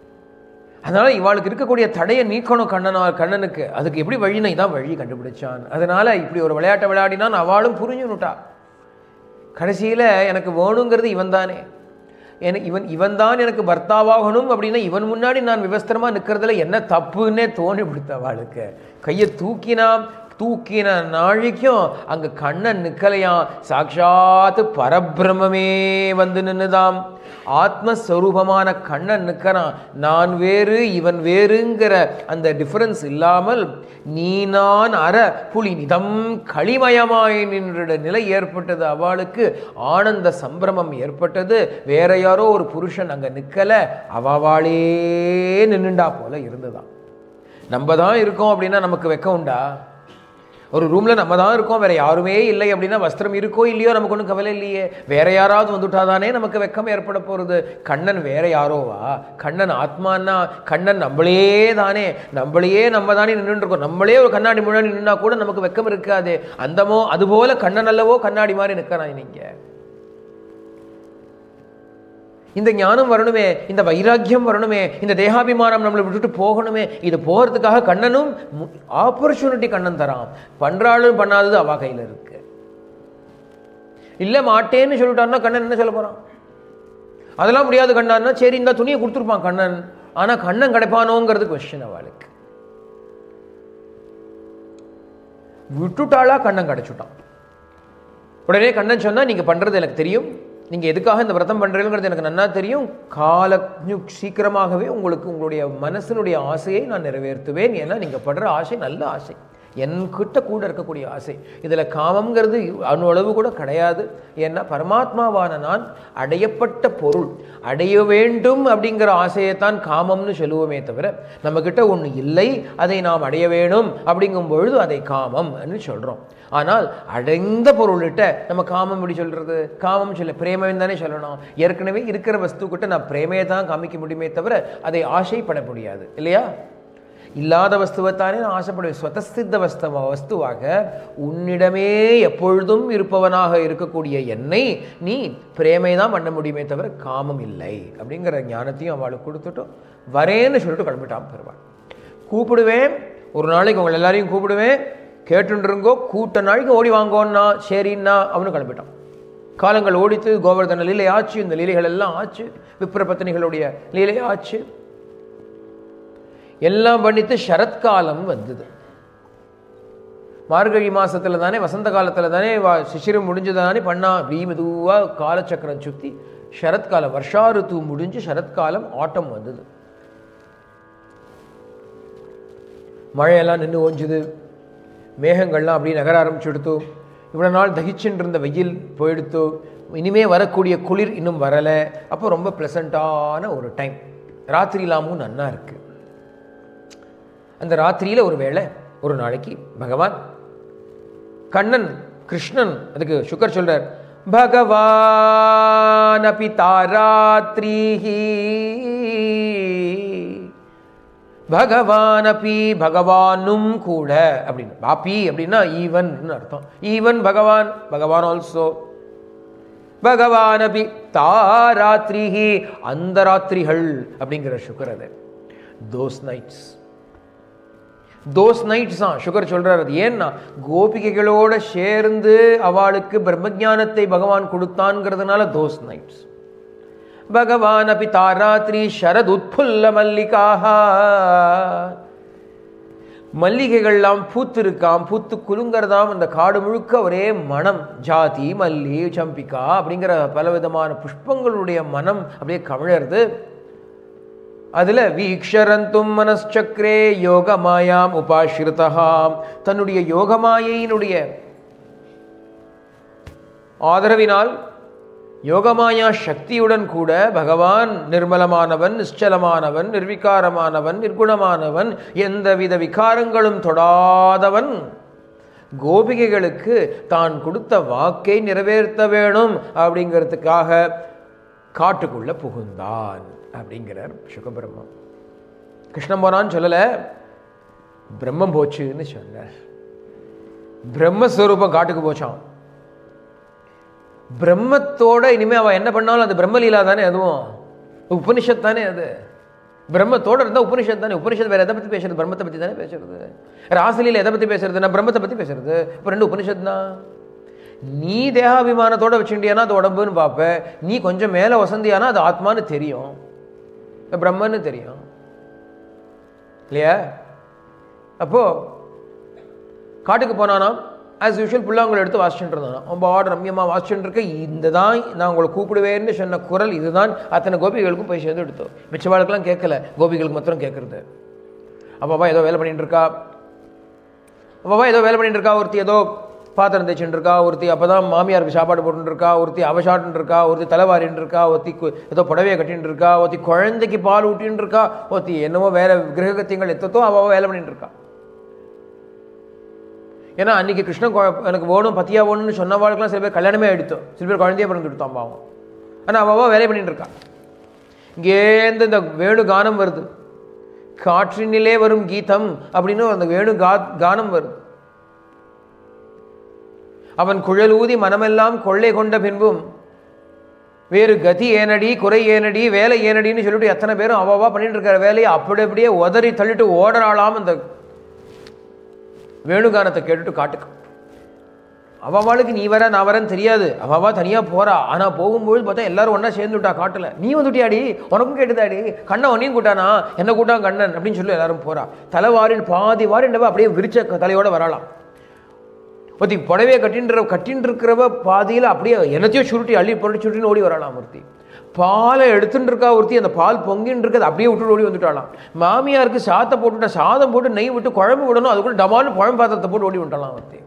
அதனால இவாளுக்கு இருக்கக்கூடிய தடையை நீக்கணும் கண்ணனா கண்ணனுக்கு அதுக்கு எப்படி வழினா இதான் வழி கண்டுபிடிச்சான் அதனால இப்படி ஒரு விளையாட்டை விளையாடினான் அவளும் புரிஞ்சுனுட்டா கடைசியில் எனக்கு வேணுங்கிறது இவன் தானே எனக்கு இவன் இவன் தான் எனக்கு பர்த்தாவாகணும் அப்படின்னா இவன் முன்னாடி நான் விவஸ்திரமாக நிற்கிறதுல என்ன தப்புன்னே தோணி கொடுத்த அவளுக்கு கையை தூக்கினா தூக்கின நாழிக்கும் அங்கே கண்ணன் நிற்கலையாம் சாட்சாத்து பரபிரமே வந்து நின்னுதாம் ஆத்மஸ்வரூபமான கண்ணன் நிற்கிறான் நான் வேறு இவன் வேறுங்கிற அந்த டிஃபரன்ஸ் இல்லாமல் நீ நான் அற புலி நிதம் களிமயமாய் நின்ற நிலை ஏற்பட்டது அவளுக்கு ஆனந்த சம்பிரமம் ஏற்பட்டது வேற யாரோ ஒரு புருஷன் அங்கே நிற்கல அவாவாளே நின்னுண்டா போல இருந்துதான் நம்ம தான் இருக்கோம் அப்படின்னா நமக்கு வெக்கம் உண்டா ஒரு ரூமில் நம்ம தான் இருக்கோம் வேற யாருமே இல்லை அப்படின்னா வஸ்திரம் இருக்கோ இல்லையோ நமக்கு ஒன்றும் கவலை இல்லையே வேற யாராவது வந்துட்டாதானே நமக்கு வெக்கம் ஏற்பட போகிறது கண்ணன் வேற யாரோவா கண்ணன் ஆத்மான்னா கண்ணன் நம்மளே தானே நம்மளையே நம்ம தானே நின்றுட்டு இருக்கோம் நம்மளே ஒரு கண்ணாடி முன்னாடி நின்னா கூட நமக்கு வெக்கம் இருக்காது அந்தமோ அதுபோல கண்ணன் அல்லவோ கண்ணாடி மாதிரி நிற்கிறான் நீங்க இந்த ஞானம் வரணுமே இந்த வைராக்கியம் வரணுமே இந்த தேகாபிமானம் நம்மளை விட்டுட்டு போகணுமே இது போகிறதுக்காக கண்ணனும் ஆப்பர்ச்சுனிட்டி கண்ணன் தரான் பண்றாளும் பண்ணாதது அவ கையில் இருக்கு இல்லை மாட்டேன்னு சொல்லிட்டான்னா கண்ணன் என்ன சொல்ல போறான் அதெல்லாம் முடியாது கண்ணான்னா சரி இந்த துணியை கொடுத்துருப்பான் கண்ணன் ஆனால் கண்ணன் கிடைப்பானோங்கிறது கொஸ்டின் அவளுக்கு விட்டுட்டாளா கண்ணன் கிடைச்சுட்டான் உடனே கண்ணன் சொன்னா நீங்க பண்றது எனக்கு தெரியும் நீங்க எதுக்காக இந்த விரதம் பண்றீங்கிறது எனக்கு நன்னா தெரியும் கால சீக்கிரமாகவே உங்களுக்கு உங்களுடைய மனசினுடைய ஆசையை நான் நிறைவேற்றுவேன் ஏன்னா நீங்க படுற ஆசை நல்ல ஆசை என்கிட்ட கூட இருக்கக்கூடிய ஆசை இதில் காமங்கிறது அணு அளவு கூட கிடையாது ஏன்னா பரமாத்மாவான நான் அடையப்பட்ட பொருள் அடைய வேண்டும் அப்படிங்கிற ஆசையைத்தான் காமம்னு சொல்லுவோமே தவிர நம்மக்கிட்ட ஒன்று இல்லை அதை நாம் அடைய வேணும் அப்படிங்கும் பொழுது அதை காமம்னு சொல்கிறோம் ஆனால் அடைந்த பொருள்கிட்ட நம்ம காமம் எப்படி சொல்கிறது காமம் சொல்ல பிரேமம் தானே சொல்லணும் ஏற்கனவே இருக்கிற வஸ்துக்கிட்ட நான் பிரேமையை தான் காமிக்க முடியுமே தவிர அதை ஆசைப்பட முடியாது இல்லையா இல்லாத வஸ்துவைத்தானே நான் ஆசைப்படுவேன் ஸ்வதஸ்தித்த வஸ்தவ வஸ்துவாக உன்னிடமே எப்பொழுதும் இருப்பவனாக இருக்கக்கூடிய என்னை நீ பிரேமை தான் பண்ண முடியுமே தவிர காமம் இல்லை அப்படிங்கிற ஞானத்தையும் அவளுக்கு கொடுத்துட்டோம் வரேன்னு சொல்லிட்டு கிளம்பிட்டான் பெருமாள் கூப்பிடுவேன் ஒரு நாளைக்கு உங்களை எல்லாரையும் கூப்பிடுவேன் கேட்டுருங்கோ கூட்ட நாளைக்கு ஓடி வாங்கோன்னா சரின்னா அவனு கிளம்பிட்டான் காலங்கள் ஓடித்து கோவர்தன லீலை ஆச்சு இந்த லீலைகள் எல்லாம் ஆச்சு விப்ர பத்தினிகளுடைய லீலை ஆச்சு எல்லாம் பண்ணித்து சரத்காலம் வந்தது மார்கழி மாசத்துல தானே வசந்த காலத்துல தானே வா- சிசிரம் முடிஞ்சது தானே பண்ணா அப்படி மெதுவாக காலச்சக்கரம் சுத்தி சரத்காலம் வருஷா ருத்து முடிஞ்சு சரத்காலம் ஆட்டம் வந்தது மழையெல்லாம் நின்று ஓஞ்சுது மேகங்கள்லாம் அப்படியே நகர ஆரம்பிச்சுடுத்து இவ்வளோ நாள் தகிச்சுட்டு இருந்த வெயில் போயிடுத்து இனிமே வரக்கூடிய குளிர் இன்னும் வரலை அப்போ ரொம்ப ப்ளசண்ட்டான ஒரு டைம் ராத்திரிலாமும் நன்னா இருக்கு அந்த ராத்திரியில் ஒரு வேளை ஒரு நாளைக்கு பகவான் கண்ணன் கிருஷ்ணன் அதுக்கு சுக்கர் சொல்றார் பகவான் அபி தாராத்ரீஹி பகவான் அப்பி பகவானும் கூட அப்படின்னு பாப்பி அப்படின்னா ஈவன் அர்த்தம் ஈவன் பகவான் பகவான் ஆல்சோ பகவான் அபி தாராத்ரிஹி அந்த ராத்திரிகள் அப்படிங்கிற சுகர் அது தோஸ் நைட்ஸ் தோஸ் நைட்ஸ் தான் சுகர் சொல்றாரு அது ஏன்னா கோபிகைகளோட சேர்ந்து அவளுக்கு பிரம்மஜானத்தை பகவான் கொடுத்தான்ங்கிறதுனால தோஸ் நைட்ஸ் பகவான் அப்படி தாராத்ரி சரத் உட்புல்ல மல்லிகாக மல்லிகைகள்லாம் பூத்து இருக்காம் பூத்து குலுங்கிறதாம் அந்த காடு முழுக்க ஒரே மனம் ஜாதி மல்லி சம்பிகா அப்படிங்கிற பலவிதமான புஷ்பங்களுடைய மனம் அப்படியே கமிழறது அதுல வீக்ஷரந்தும் மனச்சக்கரே யோகமாயாம் உபாசிரிதகாம் தன்னுடைய யோகமாயினுடைய ஆதரவினால் யோகமாயா சக்தியுடன் கூட பகவான் நிர்மலமானவன் நிశ్చலமானவன் நிர்விகாரமானவன் நிர்குணமானவன் எந்தவித விகாரங்களும் தொடாதவன் கோபிகைகளுக்கு தான் கொடுத்த வாக்கை நிறைவேற்ற வேணும் அப்படிங்கிறதுக்காக காட்டுக்குள்ள புகுந்தான் அப்படிங்கிறார் சுகபிரம்மம் கிருஷ்ணன் போனான்னு சொல்லலை பிரம்மம் போச்சுன்னு சொன்னார் பிரம்மஸ்வரூபம் காட்டுக்கு போச்சான் பிரம்மத்தோட இனிமே அவன் என்ன பண்ணாலும் அது பிரம்மலீலா தானே அதுவும் உபனிஷத் தானே அது பிரம்மத்தோட இருந்தால் உபனிஷத் தானே உபனிஷத் வேற எதை பற்றி பேசுறது பிரம்மத்தை பற்றி தானே பேசுறது ராசலீல எதை பற்றி பேசுறது நான் பிரம்மத்தை பற்றி பேசுறது இப்போ ரெண்டு உபனிஷத் தான் நீ தேகாபிமானத்தோட வச்சுட்டியானா அது உடம்புன்னு பார்ப்ப நீ கொஞ்சம் மேலே வசந்தியானா அது ஆத்மான்னு தெரியும் பிரம்மன்னு தெரியும் இல்லையா அப்போ காட்டுக்கு போனானா ஆஸ் யூஷுவல் புல்லாங்குழல் எடுத்து வாசிச்சுட்டு இருந்தான் அவன் பாடு ரம்யமாக வாசிச்சுட்டு இருக்க இந்த தான் நான் உங்களை கூப்பிடுவேன்னு சொன்ன குரல் இதுதான் அத்தனை கோபிகளுக்கும் போய் சேர்ந்து எடுத்தோம் மிச்சவாளுக்கெல்லாம் கேட்கல கோபிகளுக்கு மாத்திரம் கேட்கறது அப்பாப்பா ஏதோ வேலை பண்ணிட்டு இருக்கா அப்பாப்பா ஏதோ வேலை பண்ணிட்டு இருக்கா ஒருத்தி ஏதோ பாத்திரம் தேய்ச்சிட்டு இருக்கா ஒருத்தி அப்பதான் மாமியாருக்கு சாப்பாடு போட்டுட்டு இருக்கா ஒருத்தி அவசாட்டுன்னு இருக்கா ஒருத்தி தலைவாரின்னு இருக்கா ஒருத்தி கு- ஏதோ புடவையை கட்டின்னு இருக்கா ஒருத்தி குழந்தைக்கு பால் ஊட்டின்னு இருக்கா ஒருத்தி என்னவோ வேற கிரகத்தியங்கள் எத்தத்தோ அவ வேலை பண்ணிட்டு இருக்கா ஏன்னா அன்னைக்கு கிருஷ்ணன் கொ- எனக்கு வேணும் பத்தியா வேணும்னு சொன்னவாளுக்கெல்லாம் சில பேர் கல்யாணமே எடுத்தோம் சில பேர் குழந்தைய பிறந்து எடுத்தோம் பாவம் ஆனால் அவள் வேலை பண்ணிட்டு இருக்கா இங்கேருந்து இந்த வேணு கானம் வருது காற்றினிலே வரும் கீதம் அப்படின்னு அந்த வேணு கா கானம் வருது அவன் குழல் ஊதி மனமெல்லாம் கொள்ளை கொண்ட பின்பும் வேறு கதி ஏனடி குறை ஏனடி வேலை ஏனடின்னு சொல்லிட்டு எத்தனை பேரும் அவாவா பண்ணிட்டு இருக்கிற வேலையை அப்படி அப்படியே உதறி தள்ளிட்டு ஓடறாளாம் அந்த வேணுகானத்தை கேட்டுட்டு காட்டுக்கு அவவாளுக்கு நீ வர நான் வரேன்னு தெரியாது அவவா தனியா போறா ஆனா போகும்போது பார்த்தா எல்லாரும் ஒண்ணா சேர்ந்துட்டா காட்டுல நீ வந்துட்டியாடி உனக்கும் கேட்டுதாடி கண்ணன் உன்னையும் கூட்டானா என்ன கூட்டான் கண்ணன் அப்படின்னு சொல்லி எல்லாரும் போறா தலைவாரின் பாதி வாரின்றவ அப்படியே விரிச்ச க- தலையோட வரலாம் ஒருத்தி புடவையை கட்டின்ற கட்டின்னு இருக்கிறவ பாதியில் அப்படியே என்னத்தையும் சுருட்டி அள்ளி புரட்டி சுருட்டின்னு ஓடி வரலாம் ஒருத்தி பாலை எடுத்துட்டு இருக்கா ஒருத்தி அந்த பால் பொங்கின்னு இருக்கிறது அப்படியே விட்டு ஓடி வந்துட்டாலாம் மாமியாருக்கு சாத்தை போட்டுட்டா சாதம் போட்டு நெய் விட்டு குழம்பு விடணும் அதுக்குள்ள டமால்னு குழம்பு பாத்திரத்தை போட்டு ஓடி விட்டலாம் ஒருத்தி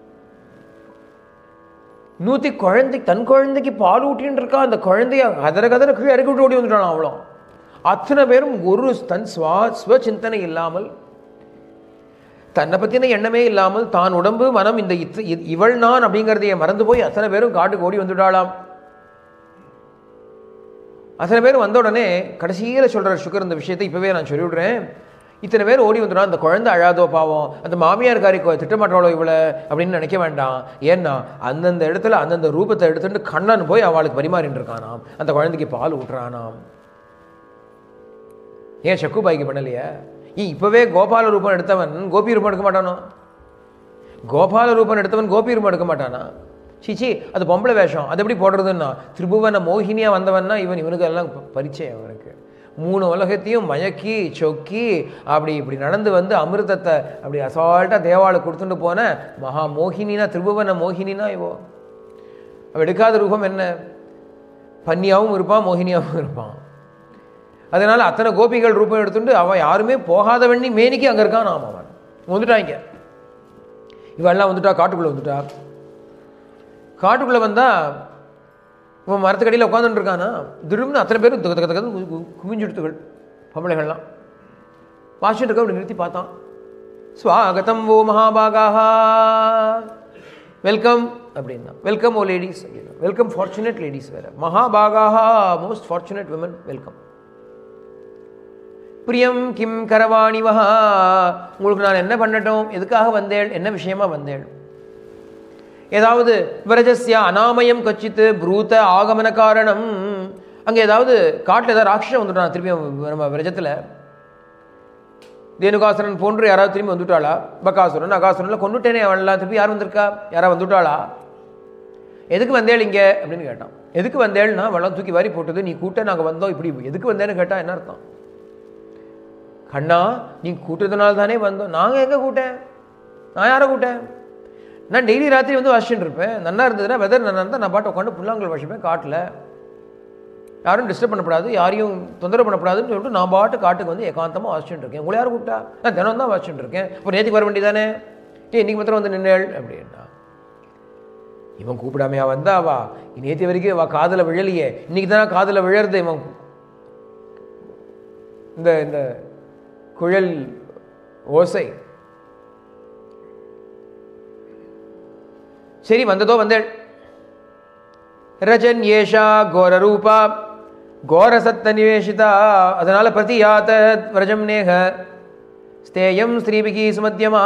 நூத்தி குழந்தை தன் குழந்தைக்கு பால் ஊட்டின்னு இருக்கா அந்த குழந்தைய கதற கதற கீழே இறக்கி விட்டு ஓடி வந்துட்டாலாம் அவ்வளோ அத்தனை பேரும் ஒரு தன் ஸ்வா ஸ்வ சிந்தனை இல்லாமல் தன்னை பற்றின எண்ணமே இல்லாமல் தான் உடம்பு மனம் இந்த இத்- இ- இவள் நான் அப்படிங்கிறதையே மறந்து போய் அத்தனை பேரும் காட்டுக்கு ஓடி வந்துட்டாளாம் அத்தனை பேர் வந்த உடனே கடைசியில் சொல்கிற சுகர் இந்த விஷயத்தை இப்போவே நான் சொல்லிவிடுறேன் இத்தனை பேர் ஓடி வந்துடும் அந்த குழந்தை அழாதோ பாவம் அந்த மாமியார்காரி கொ- திட்டமாட்டாளோ இவளை அப்படின்னு நினைக்க வேண்டாம் ஏன்னா அந்தந்த இடத்துல அந்தந்த ரூபத்தை எடுத்துட்டு கண்ணன் போய் அவளுக்கு பரிமாறின்னு இருக்கானாம் அந்த குழந்தைக்கு பால் ஊட்டுறானாம் ஏன் சக்குபாய்க்கு பண்ணலையா ஏ இப்பவே கோபால ரூபம் எடுத்தவன் கோபி ரூபம் எடுக்க மாட்டானோ கோபால ரூபம் எடுத்தவன் கோபி ரூபம் எடுக்க மாட்டானா சிச்சி அது பொம்பளை வேஷம் அது எப்படி போடுறதுன்னா திரிபுவன மோகினியா வந்தவன்னா இவன் இவனுக்கு எல்லாம் ப- பரிச்சயம் அவனுக்கு மூணு உலகத்தையும் மயக்கி சொக்கி அப்படி இப்படி நடந்து வந்து அமிர்தத்தை அப்படி அசால்ட்டாக தேவாளை கொடுத்துட்டு போன மகா மோகினினா திரிபுவன மோகினினா இவோ அவன் எடுக்காத ரூபம் என்ன பன்னியாவும் இருப்பான் மோகினியாவும் இருப்பான் அதனால அத்தனை கோபிகள் ரூபம் எடுத்துட்டு அவன் யாருமே போகாத வண்ணி மேனிக்கு அங்கே இருக்கான் நாம அவன் வந்துட்டாங்க இவெல்லாம் வந்துட்டா காட்டுக்குள்ளே வந்துட்டா காட்டுக்குள்ளே வந்தால் இவன் மரத்துக்கடியில் உட்காந்துட்டு இருக்கானா திடீர்னு அத்தனை பேரும் தக தக தகன்னு கு- கு- குமிஞ்சுடுத்துகள் பொம்பளைகள்லாம் வாசிட்டு இருக்க அப்படி நிறுத்தி பார்த்தான் ஸ்வாகதம் ஓ மகாபாகாக வெல்கம் அப்படின்னா வெல்கம் ஓ லேடிஸ் அப்படின்னா வெல்கம் ஃபார்ச்சுனேட் லேடிஸ் வேற மகாபாகாக மோஸ்ட் ஃபார்ச்சுனேட் விமன் வெல்கம் பிரியம் கிம் கரவாணி வஹா உங்களுக்கு நான் என்ன பண்ணட்டும் எதுக்காக வந்தேள் என்ன விஷயமா வந்தேள் ஏதாவது விரஜஸ்ய அனாமயம் கச்சித்து ப்ரூத ஆகமன காரணம் அங்கே ஏதாவது காட்டில் ஏதாவது ராட்சசம் வந்துட்டான் திருப்பியும் நம்ம விரஜத்தில் தேனுகாசுரன் போன்று யாராவது திரும்பி வந்துட்டாளா பகாசுரன் அகாசுரன்ல கொண்டுட்டேனே அவன்லாம் திருப்பி யார் வந்திருக்கா யாரா வந்துட்டாளா எதுக்கு வந்தேள் இங்கே அப்படின்னு கேட்டான் எதுக்கு வந்தேள்னா வெள்ளம் தூக்கி வாரி போட்டது நீ கூட்ட நாங்கள் வந்தோம் இப்படி எதுக்கு வந்தேன்னு கேட்டா என்ன அர்த்தம் கண்ணா நீ கூட்டதுனால தானே வந்தோம் நாங்கள் எங்கே கூட்டேன் நான் யாரை கூட்டேன் நான் டெய்லி ராத்திரி வந்து வாசிச்சுட்டு இருப்பேன் நல்லா இருந்ததுன்னா வெதர் நல்லா இருந்தால் நான் பாட்டு உட்காந்து புல்லாங்கல் வாசிப்பேன் காட்டில் யாரும் டிஸ்டர்ப் பண்ணக்கூடாது யாரையும் தொந்தரவு பண்ணக்கூடாதுன்னு சொல்லிட்டு நான் பாட்டு காட்டுக்கு வந்து ஏகாந்தமாக வாசிச்சுட்டு இருக்கேன் உங்களை யாரும் கூப்பிட்டா நான் தினம் தான் வாசிச்சுட்டு இருக்கேன் இப்போ நேற்றுக்கு வர வேண்டியதானே ஏன் இன்னைக்கு மாத்திரம் வந்து நின்னேள் அப்படின்னா இவன் கூப்பிடாமையா வந்தாவா நேற்று வரைக்கும் அவள் காதில் விழலையே இன்னைக்கு தான் காதில் விழறது இவன் இந்த இந்த குழல் ஓசை சரி வந்ததோ வந்தேள் ரஜன் ஏஷா கோரரூபா கோரசத்த நிவேஷிதா அதனால பிரதியாத விரஜம் நேக ஸ்தேயம் ஸ்ரீபிகி சுமத்தியமா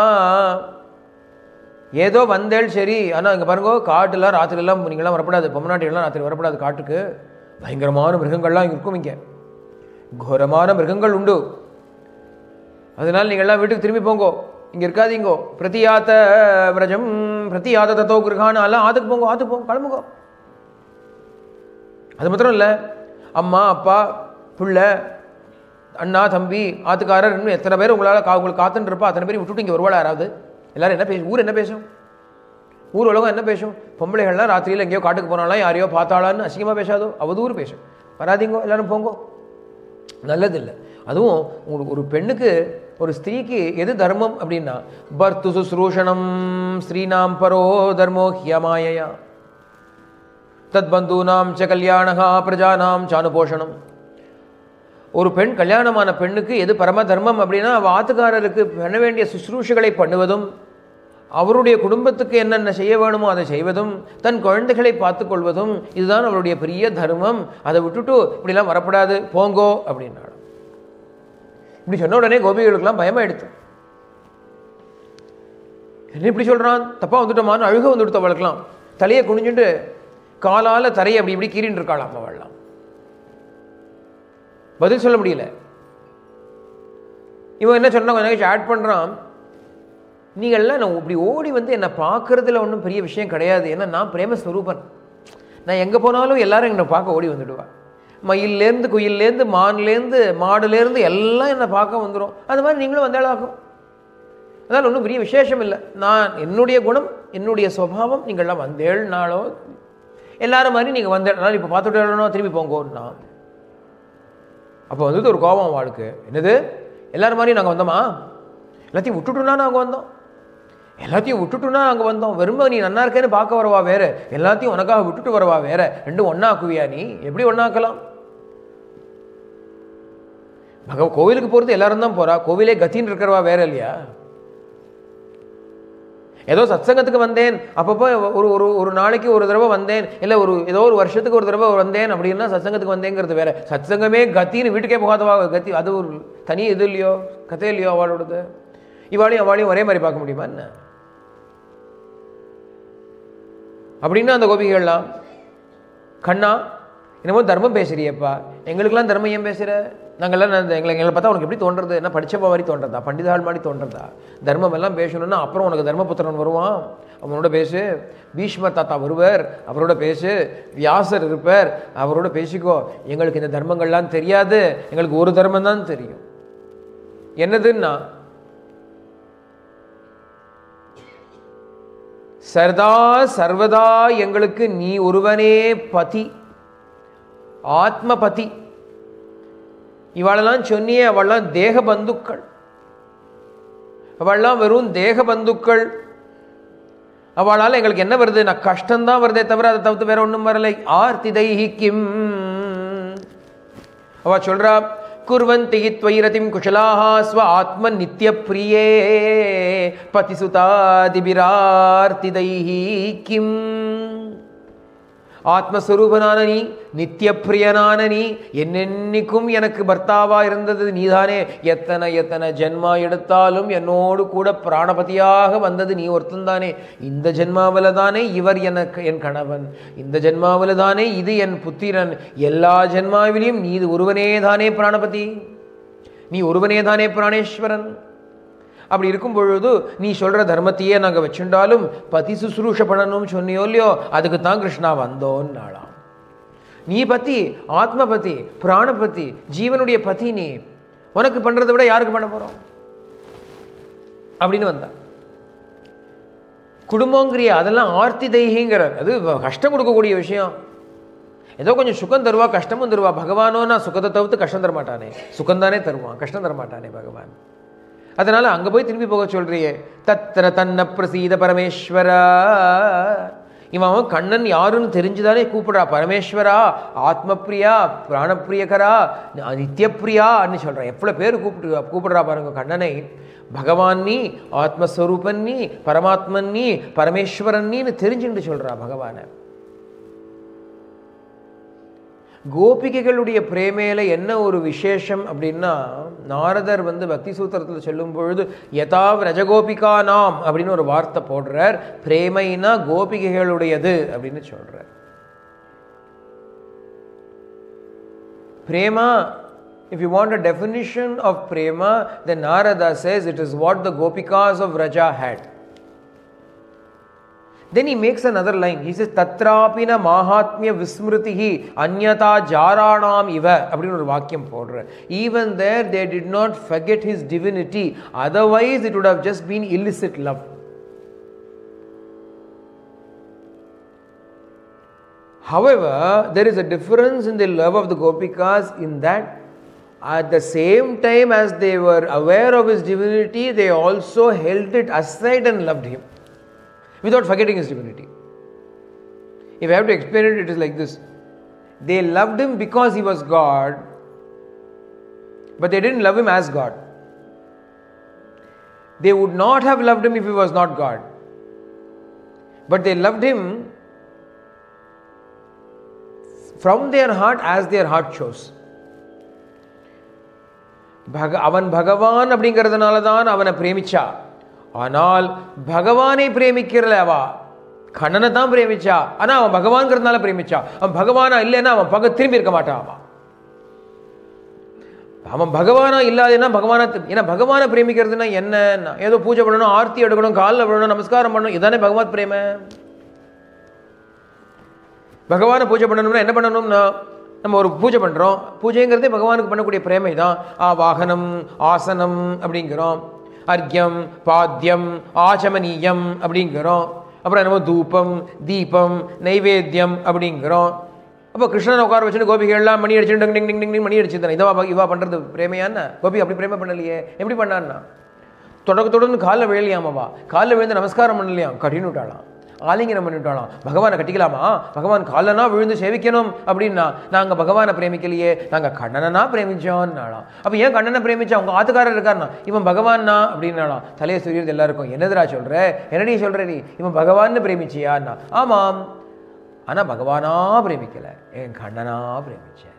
ஏதோ வந்தேள் சரி ஆனால் இங்கே பாருங்க காட்டுலாம் ராத்திரிலாம் நீங்களாம் வரப்படாது பொம்மநாட்டிகள்லாம் ராத்திரி வரப்படாது காட்டுக்கு பயங்கரமான மிருகங்கள்லாம் இங்க இருக்கும் இங்கே கோரமான மிருகங்கள் உண்டு அதனால் நீங்கள்லாம் வீட்டுக்கு திரும்பி போங்கோ இங்கே இருக்காதீங்கோ பிரதியாத்த விரஜம் பிரதியாத தத்தோ கிரகான எல்லாம் ஆத்துக்கு போங்கோ ஆத்துக்கு போங்க கிளம்புங்கோ அது மாத்திரம் இல்லை அம்மா அப்பா பிள்ளை அண்ணா தம்பி ஆத்துக்காரர் இன்னும் எத்தனை பேர் உங்களால் கா உங்களுக்கு காத்துன்னு இருப்பா அத்தனை பேர் விட்டுட்டு இங்கே வருவாளா யாராவது எல்லாரும் என்ன பேசும் ஊர் என்ன பேசும் ஊர் உலகம் என்ன பேசும் பொம்பளைகள்லாம் ராத்திரியில் எங்கேயோ காட்டுக்கு போனாலாம் யாரையோ பார்த்தாளான்னு அசிங்கமாக பேசாதோ அவதூறு பேசும் வராதீங்கோ எல்லாரும் போங்கோ நல்லதில்லை அதுவும் உங்களுக்கு ஒரு பெண்ணுக்கு ஒரு ஸ்திரீக்கு எது தர்மம் அப்படின்னா பர்த்து சுஸ்ரூஷணம் ஸ்ரீனாம் பரோ தர்மோ ஹியமாயயா தத் பந்தூனாம் ச கல்யாணகா பிரஜானாம் சானுபோஷணம் ஒரு பெண் கல்யாணமான பெண்ணுக்கு எது பரம தர்மம் அப்படின்னா அவ ஆத்துக்காரருக்கு பண்ண வேண்டிய சுশ্ரூஷைகளை பண்ணுவதும் அவருடைய குடும்பத்துக்கு என்னென்ன செய்ய வேணுமோ அதை செய்வதும் தன் குழந்தைகளை பார்த்து கொள்வதும் இதுதான் அவருடைய பெரிய தர்மம் அதை விட்டுட்டு இப்படிலாம் வரப்படாது போங்கோ அப்படின்னாலும் இப்படி சொன்ன உடனே கோபிகளுக்கெல்லாம் பயமாயிடுத்து என்ன இப்படி சொல்றான் தப்பா வந்துட்டோமான்னு அழுக வந்துடுத்து அவளுக்கெல்லாம் தலையை குனிஞ்சுட்டு காலால தரையை அப்படி இப்படி கீறின்னு இருக்காளாம் அவள்லாம் பதில் சொல்ல முடியல இவன் என்ன சொன்னா கொஞ்சம் நேரம் ஆட் பண்றான் நீங்கள்லாம் நான் இப்படி ஓடி வந்து என்னை பார்க்கறதுல ஒன்றும் பெரிய விஷயம் கிடையாது ஏன்னா நான் பிரேமஸ்வரூபன் நான் எங்கே போனாலும் எல்லாரும் என்னை பார்க்க ஓடி வந்துடுவா மயிலேருந்து குயிலேருந்து மான்லேருந்து மாடுலேருந்து எல்லாம் என்னை பார்க்க வந்துடும் அது மாதிரி நீங்களும் வந்தாளாகும் அதனால் ஒன்றும் பெரிய விசேஷம் இல்லை நான் என்னுடைய குணம் என்னுடைய சுவாவம் நீங்கள்லாம் வந்தேள்னாலோ எல்லாரும் மாதிரி நீங்கள் வந்தேள் அதனால் இப்போ பார்த்துட்டு திரும்பி போங்கோன்னா அப்போ வந்தது ஒரு கோபம் வாழ்க்கை என்னது எல்லாரும் மாதிரி நாங்கள் வந்தோமா எல்லாத்தையும் விட்டுட்டுனா நாங்கள் வந்தோம் எல்லாத்தையும் விட்டுட்டுனா நாங்கள் வந்தோம் வெறும நீ நன்னா இருக்கேன்னு பார்க்க வரவா வேற எல்லாத்தையும் உனக்காக விட்டுட்டு வரவா வேற ரெண்டும் ஒன்னாக்குவியா நீ எப்படி ஒன்னாக்கலாம் பகவ கோவிலுக்கு போகிறது எல்லாரும் தான் போறா கோவிலே கத்தின்னு இருக்கிறவா வேற இல்லையா ஏதோ சத்சங்கத்துக்கு வந்தேன் அப்பப்போ ஒரு ஒரு ஒரு நாளைக்கு ஒரு தடவை வந்தேன் இல்லை ஒரு ஏதோ ஒரு வருஷத்துக்கு ஒரு தடவை வந்தேன் அப்படின்னா சத்சங்கத்துக்கு வந்தேங்கிறது வேற சத்சங்கமே கத்தின்னு வீட்டுக்கே போகாதவா கத்தி அது ஒரு தனி இது இல்லையோ கதை இல்லையோ அவளோடது இவாளையும் அவளையும் ஒரே மாதிரி பார்க்க முடியுமா என்ன அப்படின்னா அந்த கோபிகள்லாம் கண்ணா என்னமோ தர்மம் பேசுறியப்பா எங்களுக்கெல்லாம் தர்மம் ஏன் பேசுகிற நாங்கள்லாம் நான் எங்களை எங்களை பார்த்தா உனக்கு எப்படி தோன்றது என்ன படிச்சப்பா மாதிரி தோன்றதா பண்டிதாள் மாதிரி தோன்றதா தர்மம் எல்லாம் பேசணும்னா அப்புறம் உனக்கு தர்மபுத்திரன் வருவான் அவனோட பேசு பீஷ்மர் தாத்தா வருவர் அவரோட பேசு வியாசர் இருப்பார் அவரோட பேசிக்கோ எங்களுக்கு இந்த தர்மங்கள்லாம் தெரியாது எங்களுக்கு ஒரு தர்மம் தான் தெரியும் என்னதுன்னா சர்தா சர்வதா எங்களுக்கு நீ ஒருவனே பதி ஆத்ம பதி இவாளெல்லாம் சொன்னியே அவள்லாம் தேக பந்துக்கள் அவள்லாம் வெறும் தேக பந்துக்கள் அவளால் எங்களுக்கு என்ன வருது நான் கஷ்டம்தான் வருதே தவிர அதை தவிர்த்து வேற ஒன்றும் வரலை ஆர்த்தி தைஹிக்கிம் அவ சொல்றா குர்வந்தி துவைரதிம் குஷலாக ஸ்வ ஆத்ம நித்திய பிரியே பதிசுதாதிபிரார்த்தி தைஹிக்கிம் ஆத்மஸ்வரூபனான நீ நித்திய பிரியனான நீ என்னென்னைக்கும் எனக்கு பர்த்தாவா இருந்தது நீதானே எத்தனை எத்தனை ஜென்மா எடுத்தாலும் என்னோடு கூட பிராணபதியாக வந்தது நீ ஒருத்தன்தானே இந்த ஜென்மாவில் தானே இவர் எனக்கு என் கணவன் இந்த ஜென்மாவில் தானே இது என் புத்திரன் எல்லா ஜென்மாவிலையும் நீ ஒருவனே தானே பிராணபதி நீ ஒருவனே தானே பிராணேஸ்வரன் அப்படி இருக்கும் பொழுது நீ சொல்ற தர்மத்தையே நாங்க வச்சுட்டாலும் பதி சுசுரூஷ பண்ணணும்னு சொன்னியோ இல்லையோ அதுக்கு தான் கிருஷ்ணா வந்தோன்னாளாம் நீ பத்தி ஆத்ம பத்தி பிராண பத்தி ஜீவனுடைய பத்தி நீ உனக்கு பண்றதை விட யாருக்கு பண்ண போறோம் அப்படின்னு வந்தா குடும்பங்கிறிய அதெல்லாம் ஆர்த்தி தெய்கிங்கிறார் அது கஷ்டம் கொடுக்கக்கூடிய விஷயம் ஏதோ கொஞ்சம் சுகம் தருவா கஷ்டமும் தருவா பகவானோ நான் சுகத்தை தவிர்த்து கஷ்டம் தர மாட்டானே சுகம் தானே தருவான் கஷ்டம் தர மாட்டானே பகவான் அதனால அங்க போய் திரும்பி போக சொல்றியே தத்திர தன்ன பிரசீத பரமேஸ்வரா இவன் அவன் கண்ணன் யாருன்னு தெரிஞ்சுதானே கூப்பிடுறா பரமேஸ்வரா ஆத்மப்பிரியா பிராணப்பிரியகரா நித்தியப்பிரியான்னு சொல்றான் எவ்வளோ பேர் கூப்பிட்டு கூப்பிடுறா பாருங்க கண்ணனை பகவான் நீ ஆத்மஸ்வரூபன் நீ பரமாத்மன் நீ பரமேஸ்வரன் நீன்னு தெரிஞ்சுட்டு சொல்றா பகவானை கோபிகைகளுடைய பிரேமையில என்ன ஒரு விசேஷம் அப்படின்னா நாரதர் வந்து பக்தி சூத்திரத்தில் சொல்லும் பொழுது யதாவ் ரஜகோபிகா நாம் அப்படின்னு ஒரு வார்த்தை போடுறார் பிரேமைனா கோபிகைகளுடையது அப்படின்னு சொல்றார் Prema If you want a definition of prema, then Narada says it is what the gopikas of Raja had. Then he makes another line. He says, Tatrapina mahatmya vismritihi anyata jaranam iva. அப்படின்னு ஒரு வாக்கியம் போடுற Even there, they did not forget his divinity. Otherwise, it would have just been illicit love. However, there is a difference in the love of the Gopikas in that at the same time as they were aware of his divinity, they also held it aside and loved him without forgetting his divinity. If I have to explain it, it is like this they loved him because he was God, but they didn't love him as God. They would not have loved him if he was not God, but they loved him from their heart as their heart chose. பக அவன் பகவான் அப்படிங்கிறதுனால தான் அவனை பிரேமிச்சா ஆனால் பகவானை பிரேமிக்கிறல அவ கண்ணனை தான் பிரேமிச்சா ஆனா அவன் பகவான்கிறதுனால பிரேமிச்சா அவன் பகவானா இல்லைன்னா அவன் பக திரும்பி இருக்க மாட்டான் அவன் அவன் பகவானா இல்லாதேன்னா பகவானா ஏன்னா பகவானை பிரேமிக்கிறதுனா என்ன ஏதோ பூஜை பண்ணணும் ஆர்த்தி எடுக்கணும் காலில் விடணும் நமஸ்காரம் பண்ணணும் இதானே பகவத் பிரேம பகவானை பூஜை பண்ணணும்னா என்ன பண்ணணும்னா நம்ம ஒரு பூஜை பண்ணுறோம் பூஜைங்கிறதே பகவானுக்கு பண்ணக்கூடிய பிரேமை தான் ஆ வாகனம் ஆசனம் அப்படிங்கிறோம் அர்க்கியம் பாத்தியம் ஆச்சமனீயம் அப்படிங்கிறோம் அப்புறம் என்னமோ தூபம் தீபம் நைவேத்தியம் அப்படிங்கிறோம் அப்போ கிருஷ்ணனை உட்கார வச்சுட்டு கோபிகள்லாம் மணி அடிச்சுட்டு டிங் டிங் டிங் டிங் மணி அடிச்சுதானே இதவா இவா பண்ணுறது பிரேமையான்னு கோபி அப்படி பிரேமை பண்ணலையே எப்படி பண்ணான்னா தொடக்க தொடர்ந்து காலில் விழலையாமவா காலில் விழுந்து நமஸ்காரம் பண்ணலையாம் கட்டின்னு விட்டாளாம் ஆலிங்கனம் பண்ணிவிட்டாலாம் பகவானை கட்டிக்கலாமா பகவான் காலனா விழுந்து சேவிக்கணும் அப்படின்னா நாங்கள் பகவானை பிரேமிக்கலையே நாங்கள் கண்ணனா பிரேமிச்சோம்னாலாம் அப்போ ஏன் கண்ணனை பிரேமிச்சா உங்கள் ஆத்துக்காரர் இருக்காருனா இவன் பகவான்னா அப்படின்னாலாம் தலையை சுரியது எல்லாருக்கும் என்னதுடா சொல்கிற என்னடி சொல்கிற நீ இவன் பகவான்னு பிரேமிச்சியான்னா ஆமாம் ஆனால் பகவானா பிரேமிக்கல என் கண்ணனா பிரேமிச்சேன்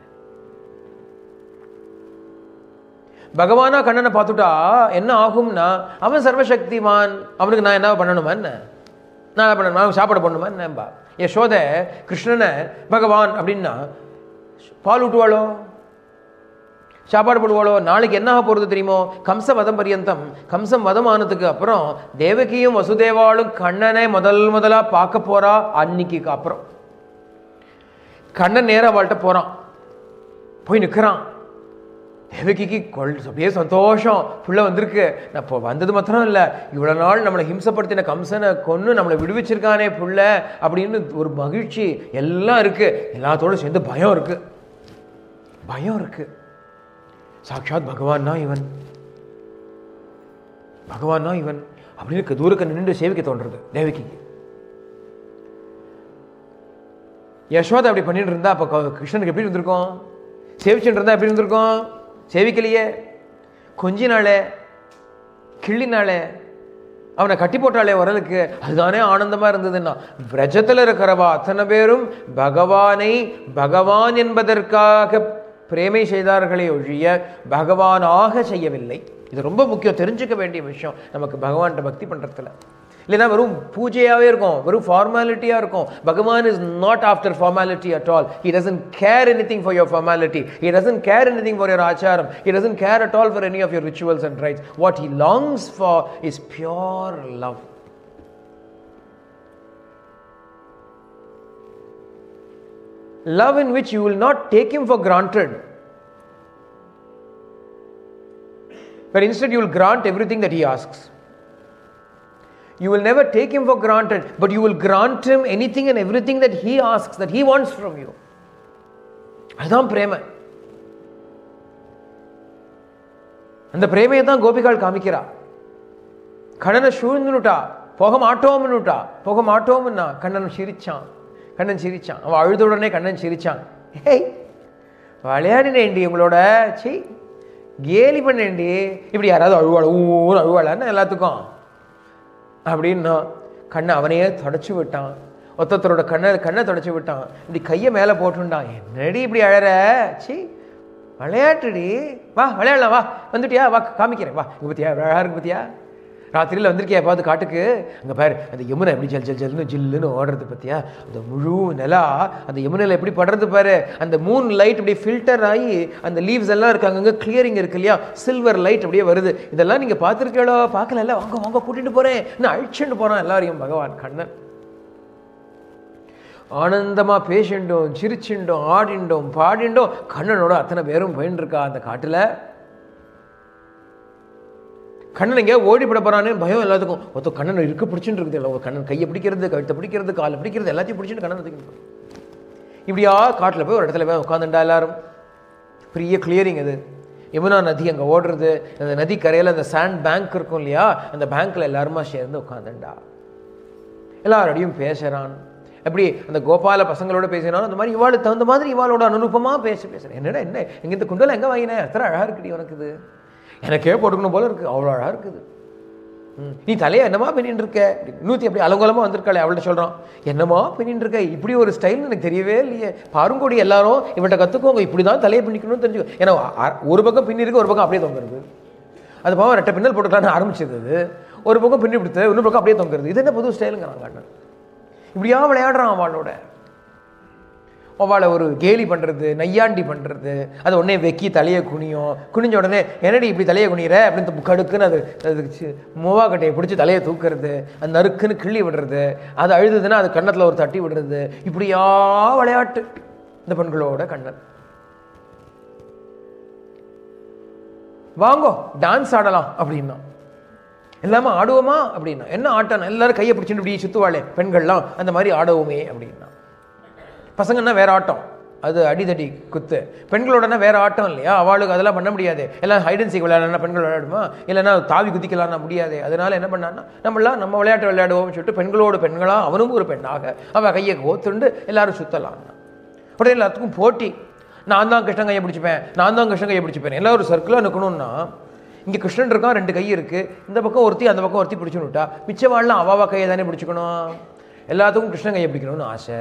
பகவானா கண்ணனை பார்த்துட்டா என்ன ஆகும்னா அவன் சர்வசக்திமான் அவனுக்கு நான் என்ன பண்ணணுமா என்ன நான் என்ன பண்ணணும் சாப்பாடு பண்ணணுமா என்னம்பா யசோத கிருஷ்ணனை பகவான் அப்படின்னா பால் ஊட்டுவாளோ சாப்பாடு போடுவாளோ நாளைக்கு என்ன ஆக போகிறது தெரியுமோ கம்ச வதம் பரியந்தம் கம்சம் வதம் ஆனதுக்கு அப்புறம் தேவகியும் வசுதேவாளும் கண்ணனை முதல் முதலாக பார்க்க போறா அன்னைக்கு அப்புறம் கண்ணன் நேரம் அவள்கிட்ட போகிறான் போய் நிற்கிறான் தேவகிக்கு கொள் அப்படியே சந்தோஷம் புள்ள வந்திருக்கு நான் இப்போ வந்தது மாத்திரம் இல்லை இவ்வளோ நாள் நம்மளை ஹிம்சப்படுத்தின கம்சனை கொன்று நம்மளை விடுவிச்சிருக்கானே புள்ள அப்படின்னு ஒரு மகிழ்ச்சி எல்லாம் இருக்கு எல்லாத்தோடு சேர்ந்து பயம் இருக்கு பயம் இருக்கு சாட்சாத் பகவான் தான் இவன் பகவான் தான் இவன் அப்படின்னு தூரக்க நின்று சேவிக்க தோன்றது தேவகிக்கு யசோதா அப்படி பண்ணிட்டு இருந்தா அப்போ கிருஷ்ணனுக்கு எப்படி இருந்திருக்கும் சேவிச்சுட்டு இருந்தா எப்படி இருந்திருக்கும் சேவிக்கலையே கொஞ்சினாலே கிள்ளினாலே அவனை கட்டி போட்டாலே உரலுக்கு அதுதானே ஆனந்தமா இருந்ததுன்னா விரஜத்தில் இருக்கிறவா அத்தனை பேரும் பகவானை பகவான் என்பதற்காக பிரேமை செய்தார்களே ஒழிய பகவானாக செய்யவில்லை இது ரொம்ப முக்கியம் தெரிஞ்சுக்க வேண்டிய விஷயம் நமக்கு பகவான்கிட்ட பக்தி பண்றதுல இல்லைன்னா வெறும் பூஜையாகவே இருக்கும் வெறும் ஃபார்மாலிட்டியாக இருக்கும் Bhagavan is not after formality at all he doesn't care anything for your formality he doesn't care anything for your acharam he doesn't care at all for any of your rituals and rites what he longs for is pure love love in which you will not take him for granted, but instead you will grant everything that he asks. You will never take him for granted, but you will grant him anything and everything that he asks, that he wants from you. அதுதான் பிரேமை அந்த பிரேமையை தான் கோபிகாள் காமிக்கிறா கண்ணனை சூழ்ந்துனுட்டா போக மாட்டோம்னுட்டா போக மாட்டோம்னா கண்ணன் சிரிச்சான் கண்ணன் சிரிச்சான் அவன் அழுத உடனே கண்ணன் சிரிச்சான் ஹேய் விளையாடினேன்டி உங்களோட சி கேலி பண்ணேன்டி இப்படி யாராவது அழுவாள் ஊன்னு அழுவாளான்னு எல்லாத்துக்கும் அப்படின்னா கண்ணை அவனையே தொடச்சி விட்டான் ஒருத்தரோட கண்ணை கண்ணை தொடச்சி விட்டான் இப்படி கையை மேலே போட்டுண்டான் என்னடி இப்படி அழற சி விளையாட்டுடி வா விளையாடலாம் வா வந்துட்டியா வா காமிக்கிறேன் வா இங்கே பத்தியா அழகா இருக்கு பத்தியா ராத்திரியில் வந்திருக்கியா பார்த்து காட்டுக்கு அங்கே பாரு அந்த யமுனை எப்படி ஜல் ஜல் ஜல்னு ஜில்லுன்னு ஓடுறது பத்தியா அந்த முழு நிலா அந்த யமுனையில் எப்படி படுறது பாரு அந்த மூன் லைட் அப்படியே ஃபில்டர் ஆகி அந்த லீவ்ஸ் எல்லாம் இருக்கு அங்கங்கே கிளியரிங் இருக்கு இல்லையா சில்வர் லைட் அப்படியே வருது இதெல்லாம் நீங்கள் பார்த்துருக்கீங்களோ பார்க்கல வாங்க வாங்க கூட்டிட்டு போகிறேன் நான் அழிச்சுட்டு போகிறான் எல்லாரையும் பகவான் கண்ணன் ஆனந்தமா பேசிண்டோம் சிரிச்சுண்டோம் ஆடிண்டோம் பாடிண்டோம் கண்ணனோட அத்தனை பேரும் போயின்னு இருக்கா அந்த காட்டுல கண்ணன் எங்கேயா ஓடிப்பட போறானே பயம் எல்லாத்துக்கும் ஒருத்த கண்ணன் இருக்க பிடிச்சுட்டு இருக்குது இல்லை கண்ணன் கையை பிடிக்கிறது கழுத்தை பிடிக்கிறது காலை பிடிக்கிறது எல்லாத்தையும் பிடிச்சிட்டு கண்ணன் தூக்கிட்டு போய் இப்படியா காட்டில் போய் ஒரு இடத்துல போய் உட்காந்துண்டா எல்லாரும் பெரிய கிளியரிங் அது யமுனா நதி அங்கே ஓடுறது அந்த நதி கரையில் அந்த சாண்ட் பேங்க் இருக்கும் இல்லையா அந்த பேங்க்கில் எல்லாருமா சேர்ந்து உட்காந்துண்டா எல்லாரோடையும் பேசுகிறான் எப்படி அந்த கோபால பசங்களோட பேசினாலும் அந்த மாதிரி இவாளுக்கு தகுந்த மாதிரி இவாளோட அனுரூபமாக பேசி பேசுகிறேன் என்னடா என்ன எங்க இந்த குண்டல எங்கே வாங்கினேன் எத்தனை அழகாக இருக்குடி உனக்கு இது எனக்கே போட்டுக்கணும் போல இருக்கு அவ்வளோ அழகாக இருக்குது ம், நீ தலையை என்னமா பண்ணிட்டு இருக்க நூற்றி அப்படி அலங்கோலமாக வந்திருக்காளே அவள்கிட்ட சொல்கிறான் என்னமா பண்ணிட்டு இருக்க இப்படி ஒரு ஸ்டைல் எனக்கு தெரியவே இல்லையே பாருங்கோடி எல்லாரும் இவன்கிட்ட கற்றுக்கோங்க இப்படி தான் தலையை பின்னிக்கணும்னு தெரிஞ்சுக்கோ ஏன்னா அ- ஒரு பக்கம் பின்னி இருக்கு ஒரு பக்கம் அப்படியே தொங்குறது அது பாவம் ரெட்டை பின்னல் போட்டுக்கலான்னு ஆரம்பிச்சது அது ஒரு பக்கம் பின்னி கொடுத்து இன்னொரு பக்கம் அப்படியே தொங்குறது இது என்ன புது ஸ்டைலுங்கிறாங்க அண்ணன் இப்படியா விளையாடுறான் அவளோட அவளை ஒரு கேலி பண்ணுறது நையாண்டி பண்ணுறது அது உடனே வெக்கி தலையை குனியும் குனிஞ்ச உடனே என்னடி இப்படி தலையை குனிகிற அப்படின்னு கடுக்குன்னு அது அது சி- மூவா கட்டையை பிடிச்சி தலையை தூக்குறது அது நறுக்குன்னு கிள்ளி விடுறது அது அழுதுதுன்னா அது கன்னத்தில் ஒரு தட்டி விடுறது இப்படியா விளையாட்டு இந்த பெண்களோட கண்ணன் வாங்கோ டான்ஸ் ஆடலாம் அப்படின்னா எல்லாமே ஆடுவோமா அப்படின்னா என்ன ஆட்டம் எல்லாரும் கையை பிடிச்சிட்டு இப்படி சுத்துவாளே பெண்கள்லாம் அந்த மாதிரி ஆடுவோமே அப்படின்னா பசங்கன்னா வேற ஆட்டம் அது அடிதடி குத்து பெண்களோடனா வேற ஆட்டம் இல்லையா அவளுக்கு அதெல்லாம் பண்ண முடியாது எல்லாம் ஹைடன் சீக் விளையாடலாம் பெண்கள் விளையாடுமா இல்லைன்னா தாவி குதிக்கலாம்னா முடியாது அதனால என்ன பண்ணான்னா நம்மளாம் நம்ம விளையாட்டு விளையாடுவோம்னு சொல்லிட்டு பெண்களோடு பெண்களா அவனும் ஒரு பெண்ணாக அவ கையை கோத்துண்டு எல்லாரும் சுத்தலாம் உடனே எல்லாத்துக்கும் போட்டி நான் தான் கிருஷ்ணன் கையை பிடிச்சிப்பேன் நான் தான் கிருஷ்ணன் கையை பிடிச்சிப்பேன் எல்லாம் ஒரு சர்க்கிளாக நிற்கணும்னா இங்கே கிருஷ்ணன் இருக்கான் ரெண்டு கை இருக்கு இந்த பக்கம் ஒருத்தி அந்த பக்கம் ஒருத்தி பிடிச்சுன்னு விட்டா மிச்சவாள்லாம் அவாவா கையை தானே பிடிச்சுக்கணும் எல்லாத்துக்கும் கிருஷ்ணன் கையை பிடிக்கணும்னு ஆசை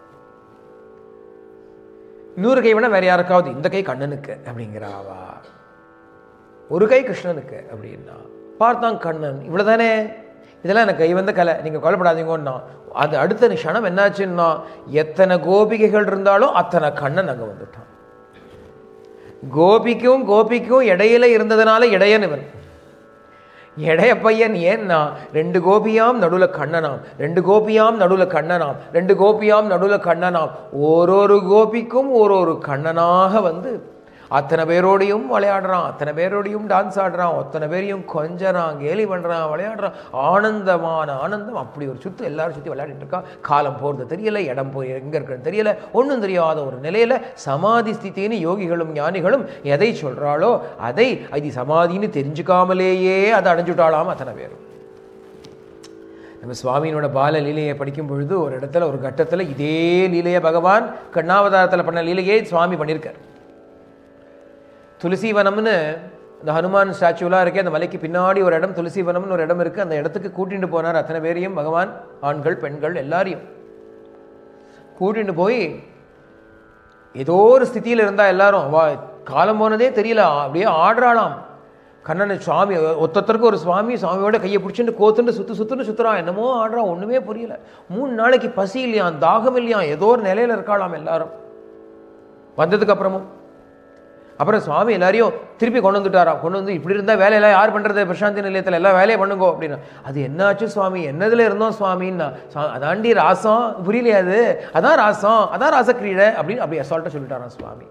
இன்னொரு கை வேணா வேற யாருக்காவது இந்த கை கண்ணனுக்கு அப்படிங்கிறாவா ஒரு கை கிருஷ்ணனுக்கு அப்படின்னா பார்த்தான் கண்ணன் இவ்வளவுதானே இதெல்லாம் எனக்கு கை வந்த கலை நீங்கள் கொலைப்படாதீங்கன்னா அது அடுத்த க்ஷணம் என்னாச்சுன்னா எத்தனை கோபிகைகள் இருந்தாலும் அத்தனை கண்ணன் அங்கே வந்துட்டான் கோபிக்கும் கோபிக்கும் இடையில இருந்ததுனால இடையன் இவன் இடைய பையன் ஏன்னா ரெண்டு கோபியாம் நடுவுல கண்ணனாம் ரெண்டு கோபியாம் நடுவுல கண்ணனாம் ரெண்டு கோபியாம் நடுவுல கண்ணனாம் ஒரு ஒரு கோபிக்கும் ஒரு ஒரு கண்ணனாக வந்து அத்தனை பேரோடையும் விளையாடுறான் அத்தனை பேரோடையும் டான்ஸ் ஆடுறான் அத்தனை பேரையும் கொஞ்சறான் கேலி பண்றான் விளையாடுறான் ஆனந்தமான ஆனந்தம் அப்படி ஒரு சுத்து எல்லாரும் சுத்தி விளையாடிட்டு இருக்கா காலம் போறது தெரியல இடம் போய் எங்க இருக்கிறது தெரியல ஒண்ணும் தெரியாத ஒரு நிலையில சமாதி ஸ்திதின்னு யோகிகளும் ஞானிகளும் எதை சொல்றாளோ அதை அது சமாதின்னு தெரிஞ்சுக்காமலேயே அதை அடைஞ்சுட்டாளாம் அத்தனை பேரும் நம்ம சுவாமியினோட பால லீலையை படிக்கும் பொழுது ஒரு இடத்துல ஒரு கட்டத்தில் இதே லீலையை பகவான் கண்ணாவதாரத்தில் பண்ண லீலையே சுவாமி பண்ணியிருக்கார் துளசிவனம்னு இந்த ஹனுமான் ஸ்டாச்சுலாம் இருக்கே அந்த மலைக்கு பின்னாடி ஒரு இடம் துளசிவனம்னு ஒரு இடம் இருக்குது அந்த இடத்துக்கு கூட்டிட்டு போனார் அத்தனை பேரையும் பகவான் ஆண்கள் பெண்கள் எல்லாரையும் கூட்டிட்டு போய் ஏதோ ஒரு ஸ்திதியில் இருந்தா எல்லாரும் வா காலம் போனதே தெரியல அப்படியே ஆடுறாளாம் கண்ணனை சுவாமி ஒத்தொத்தருக்கு ஒரு சுவாமி சுவாமியோட கையை பிடிச்சிட்டு கோத்துண்டு சுத்து சுத்துன்னு சுத்துறான் என்னமோ ஆடுறான் ஒண்ணுமே புரியல மூணு நாளைக்கு பசி இல்லையாம் தாகம் இல்லையாம் ஏதோ ஒரு நிலையில இருக்காளாம் எல்லாரும் வந்ததுக்கு அப்புறமும் அப்புறம் சுவாமி எல்லாரையும் திருப்பி கொண்டு வந்துட்டாராம் கொண்டு வந்து இப்படி இருந்தால் வேலையெல்லாம் யார் பண்ணுறது பிரசாந்தி நிலையத்தில் எல்லாம் வேலையை பண்ணுங்கோ அப்படின்னா அது என்னாச்சு சுவாமி என்னதுல இருந்தோம் சுவாமின்னா சுவா- அதாண்டி ராசம் புரியலையா அது அதான் ராசம் அதான் ராசக்கிரீடை அப்படின்னு அப்படி அசால்ட்டாக சொல்லிட்டாராம் சுவாமி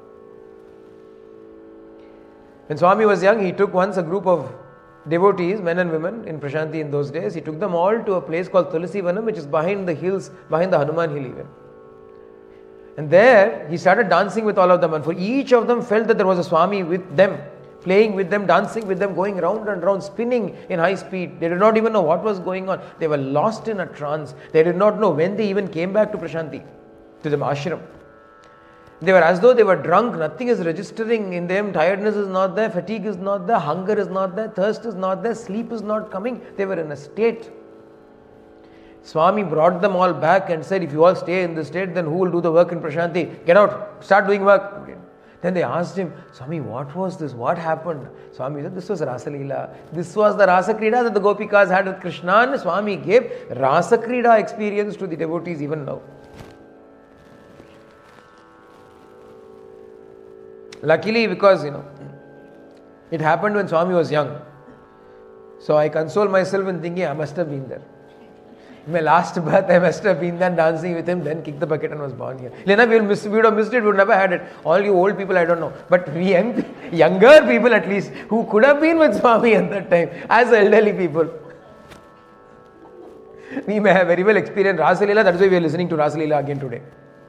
When Swami was young, he took once a group of devotees, men and women in Prashanti in those days. He took them all to a place called Tulasi Vanam, which is behind the hills, behind the Hanuman hill even. And there he started dancing with all of them, and for each of them felt that there was a Swami with them, playing with them, dancing with them, going round and round, spinning in high speed. They did not even know what was going on. They were lost in a trance. They did not know when they even came back to Prashanti, to the ashram. They were as though they were drunk, nothing is registering in them, tiredness is not there, fatigue is not there, hunger is not there, thirst is not there, sleep is not coming. They were in a state. Swami brought them all back and said, If you all stay in this state, then who will do the work in Prashanti? Get out, start doing work. Then they asked him, Swami, what was this? What happened? Swami said, This was Rasa Leela. This was the Rasa Krida that the Gopikas had with Krishna, and Swami gave Rasa Krida experience to the devotees even now. Luckily, because you know, it happened when Swami was young. So I console myself in thinking I must have been there. In my last birth, I must have been there dancing with him, then kicked the bucket and was born here. Lena, we, will miss, we would have missed it, we would never had it. All you old people, I don't know. But we young, younger people at least, who could have been with Swami at that time, as elderly people. We may have very well experienced Rasalila, that's why we are listening to Rasalila again today.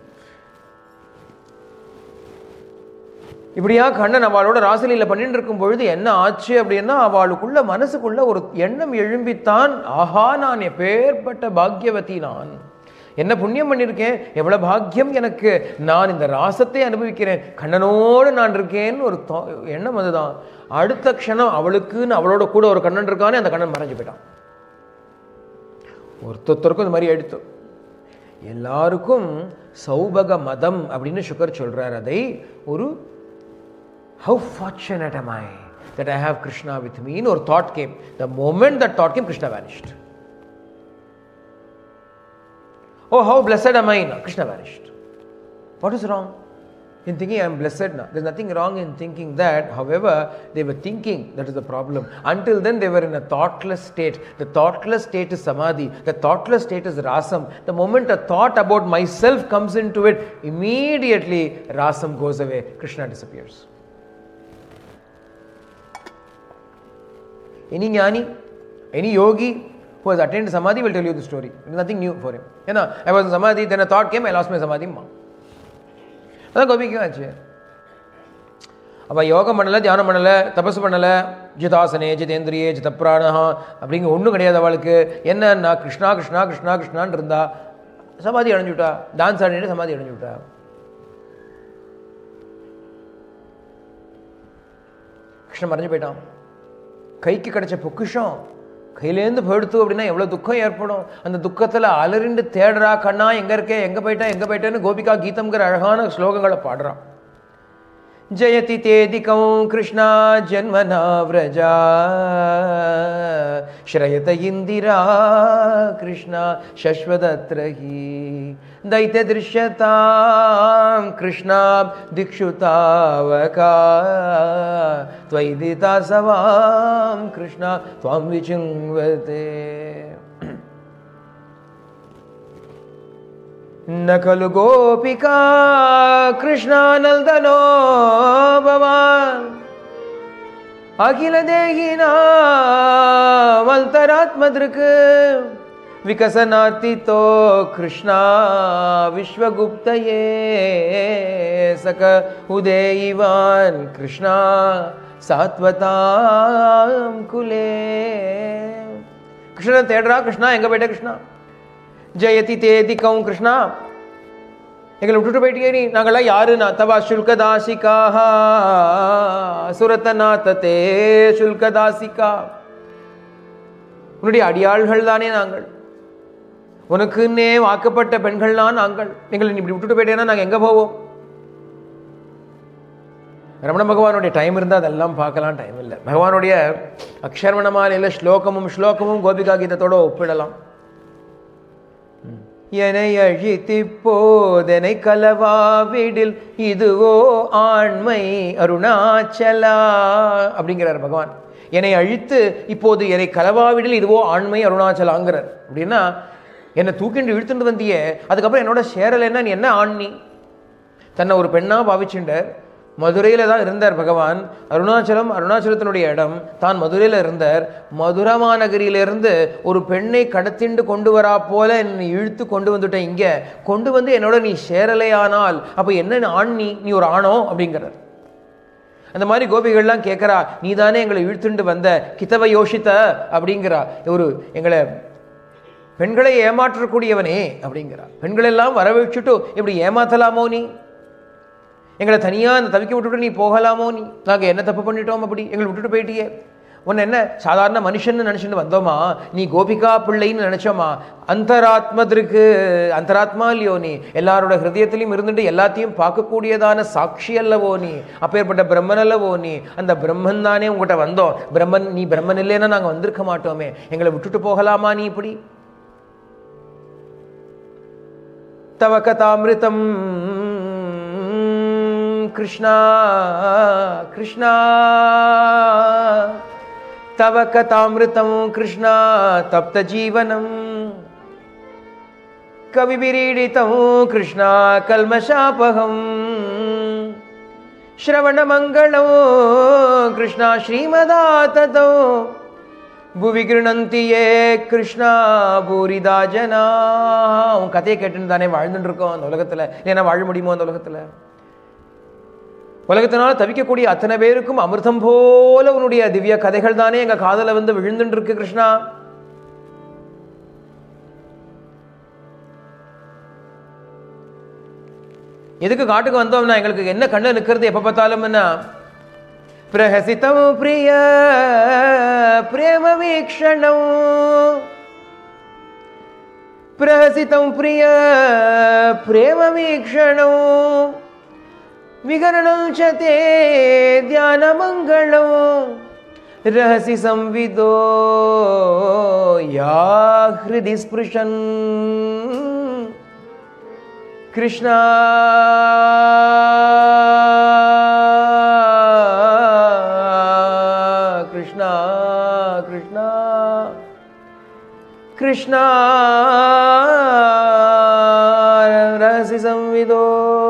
இப்படியா கண்ணன் அவளோட ராசலீல பண்ணிட்டு இருக்கும் பொழுது என்ன ஆச்சு அப்படின்னா அவளுக்குள்ள மனசுக்குள்ள ஒரு எண்ணம் எழும்பித்தான் ஆஹா நான் எப்பேற்பட்ட பாக்யவதி நான் என்ன புண்ணியம் பண்ணியிருக்கேன் எவ்வளவு பாக்கியம் எனக்கு நான் இந்த ராசத்தை அனுபவிக்கிறேன் கண்ணனோடு நான் இருக்கேன்னு ஒரு தோ- எண்ணம் அதுதான் அடுத்த க்ஷணம் அவளுக்குன்னு அவளோட கூட ஒரு கண்ணன் இருக்கானே அந்த கண்ணன் மறைஞ்சு போயிட்டான் ஒருத்தொருத்தருக்கும் இந்த மாதிரி எடுத்தோம் எல்லாருக்கும் சௌபக மதம் அப்படின்னு சுகர் சொல்றார் அதை ஒரு how fortunate am I that I have Krishna with me or thought came. The moment that thought came, Krishna vanished. Oh, how blessed am I now? Krishna vanished. What is wrong? In thinking I am blessed now. There's nothing wrong in thinking that. However, they were thinking that is the problem. Until then, they were in a thoughtless state. The thoughtless state is samadhi. The thoughtless state is rasam. The moment a thought about myself comes into it, immediately rasam goes away. Krishna disappears. Any jnani, any yogi who has attained samadhi will tell you the story. There's nothing new for him. You know, I was in samadhi, then a thought came, I lost my samadhi. Ma. அதான் கோபிக்கும் ஆச்சு அப்போ யோகம் பண்ணலை தியானம் பண்ணலை தபசு பண்ணலை ஜிதாசனே ஜிதேந்திரியே ஜிதப்பிராணா அப்படிங்க ஒன்றும் கிடையாது அவளுக்கு என்னன்னா கிருஷ்ணா கிருஷ்ணா கிருஷ்ணா கிருஷ்ணான்னு இருந்தா சமாதி அடைஞ்சு விட்டா டான்ஸ் ஆடிட்டு சமாதி அடைஞ்சு விட்டா கிருஷ்ணன் மறைஞ்சு போயிட்டான் கைக்கு கிடைச்ச பொக்கிஷம் கையிலேருந்து போயிடுத்து அப்படின்னா எவ்வளோ துக்கம் ஏற்படும் அந்த துக்கத்தில் அலறிண்டு தேடுறா கண்ணா எங்கே இருக்கே எங்கே போயிட்டேன் எங்கே போயிட்டேன்னு கோபிகா கீதம்ங்கிற அழகான ஸ்லோகங்களை பாடுறான் ஜெயதி தேதிகம் கிருஷ்ணா ஜன்மனா விரஜா ஸ்ரயத இந்திரா கிருஷ்ணா சஸ்வதத்ரஹி दैत्य दृश्यतां कृष्णा दिक्षु तावका त्वयिदिता सवां कृष्णा त्वां विचिन्वते न खलु गोपिका कृष्णानन्दनो भवान् अखिलदेहिनामन्तरात्मदृक् विकसनातितो कृष्णा विश्वगुप्तये सक उदेयिवान् कृष्णा सात्वतां कुले கிருஷ்ணனை தேடுறா கிருஷ்ணா எங்க போயிட்ட கிருஷ்ணா ஜெயதி தேதிக்கவும் கிருஷ்ணா எங்களை விட்டுட்டு போயிட்டே நீ நாங்களாம் யாரு நான் தவா சுல்கதாசிகாக சுரத்தநாத தே சுல்கதாசிகா உன்னுடைய அடியாள்கள் தானே நாங்கள் உனக்குன்னே வாக்கப்பட்ட பெண்கள்லாம் நாங்கள் எங்களை நீ இப்படி விட்டுட்டு போயிட்டேன்னா நாங்கள் எங்கே போவோம் ரமண பகவானுடைய டைம் இருந்தால் அதெல்லாம் பார்க்கலாம் டைம் இல்லை பகவானுடைய அக்ஷரமணமாலையில் ஸ்லோகமும் ஸ்லோகமும் கோபிகா கீதத்தோட ஒப்பிடலாம் என்னை அழித்திப்போதனை கலவாவிடில் இதுவோ ஆண்மை அருணாச்சலா அப்படிங்கிறார் பகவான் என்னை அழித்து இப்போது என்னை கலவாவிடில் இதுவோ ஆண்மை அருணாச்சலாங்கிறார் அப்படின்னா என்னை தூக்கிண்டு இழுத்துட்டு வந்தியே அதுக்கப்புறம் என்னோட சேரலைன்னா நீ என்ன ஆண்மி தன்னை ஒரு பெண்ணாக பாவிச்சுண்டார் மதுரையில் தான் இருந்தார் பகவான் அருணாச்சலம் அருணாச்சலத்தினுடைய இடம் தான் மதுரையில் இருந்தார் மதுரா மாநகரியிலிருந்து ஒரு பெண்ணை கடத்திண்டு கொண்டு வரா போல என்னை இழுத்து கொண்டு வந்துட்டேன் இங்கே கொண்டு வந்து என்னோட நீ சேரலையானால் அப்போ என்ன ஆண் நீ நீ ஒரு ஆணோ அப்படிங்கிறார் அந்த மாதிரி கோபிகள்லாம் கேட்குறா நீ தானே எங்களை இழுத்துண்டு வந்த கிதவ யோசித்த அப்படிங்கிறா ஒரு எங்களை பெண்களை ஏமாற்றக்கூடியவனே அப்படிங்கிறா பெண்களெல்லாம் வரவழைச்சுட்டு இப்படி ஏமாத்தலாமோ நீ எங்களை தனியாக அந்த தவிக்க விட்டுட்டு நீ போகலாமோ நீ நாங்கள் என்ன தப்பு பண்ணிட்டோம் அப்படி எங்களை விட்டுட்டு போயிட்டியே உன்னை என்ன சாதாரண மனுஷன்னு நினச்சிட்டு வந்தோமா நீ கோபிகா பிள்ளைன்னு நினச்சோமா அந்தராத்மதற்கு அந்தராத்மா இல்லையோ நீ எல்லாரோட ஹிருதயத்திலையும் இருந்துட்டு எல்லாத்தையும் பார்க்கக்கூடியதான சாட்சி அல்லவோ நீ அப்பேற்பட்ட பிரம்மன் அல்லவோ நீ அந்த பிரம்மன் தானே உங்கள்கிட்ட வந்தோம் பிரம்மன் நீ பிரம்மன் இல்லைன்னா நாங்கள் வந்திருக்க மாட்டோமே எங்களை விட்டுட்டு போகலாமா நீ இப்படி தவ கதாமிருதம் कृष्णा कृष्णा तव कथामृतं कृष्णा तप्तजीवनम् कविभिरीडितं कृष्णा कल्मषापहम् श्रवणमङ्गलो कृष्णा श्रीमदाततौ புவி கிருணந்தி ஏ கிருஷ்ணா பூரிதா ஜனா உன் கதையை கேட்டுன்னு தானே வாழ்ந்துட்டு இருக்கோம் அந்த உலகத்தில் ஏன்னா வாழ முடியுமோ அந்த உலகத்தில் உலகத்தினால தவிக்கக்கூடிய அத்தனை பேருக்கும் அமிர்தம் போல உன்னுடைய திவ்ய கதைகள் தானே எங்க காதல வந்து விழுந்துட்டு இருக்கு கிருஷ்ணா எதுக்கு காட்டுக்கு வந்தோம்னா எங்களுக்கு என்ன கண்ணு நிற்கிறது எப்ப பார்த்தாலும்னா பிரஹசிதம் பிரிய பிரேம வீக்ஷணம் பிரஹசிதம் பிரிய பிரேம வீக்ஷணம் विकरणं च ते ध्यानमङ्गलं रहसि संविदो या हृदि स्पृशन् कृष्णा कृष्णा कृष्णा कृष्णा रहसि संविदो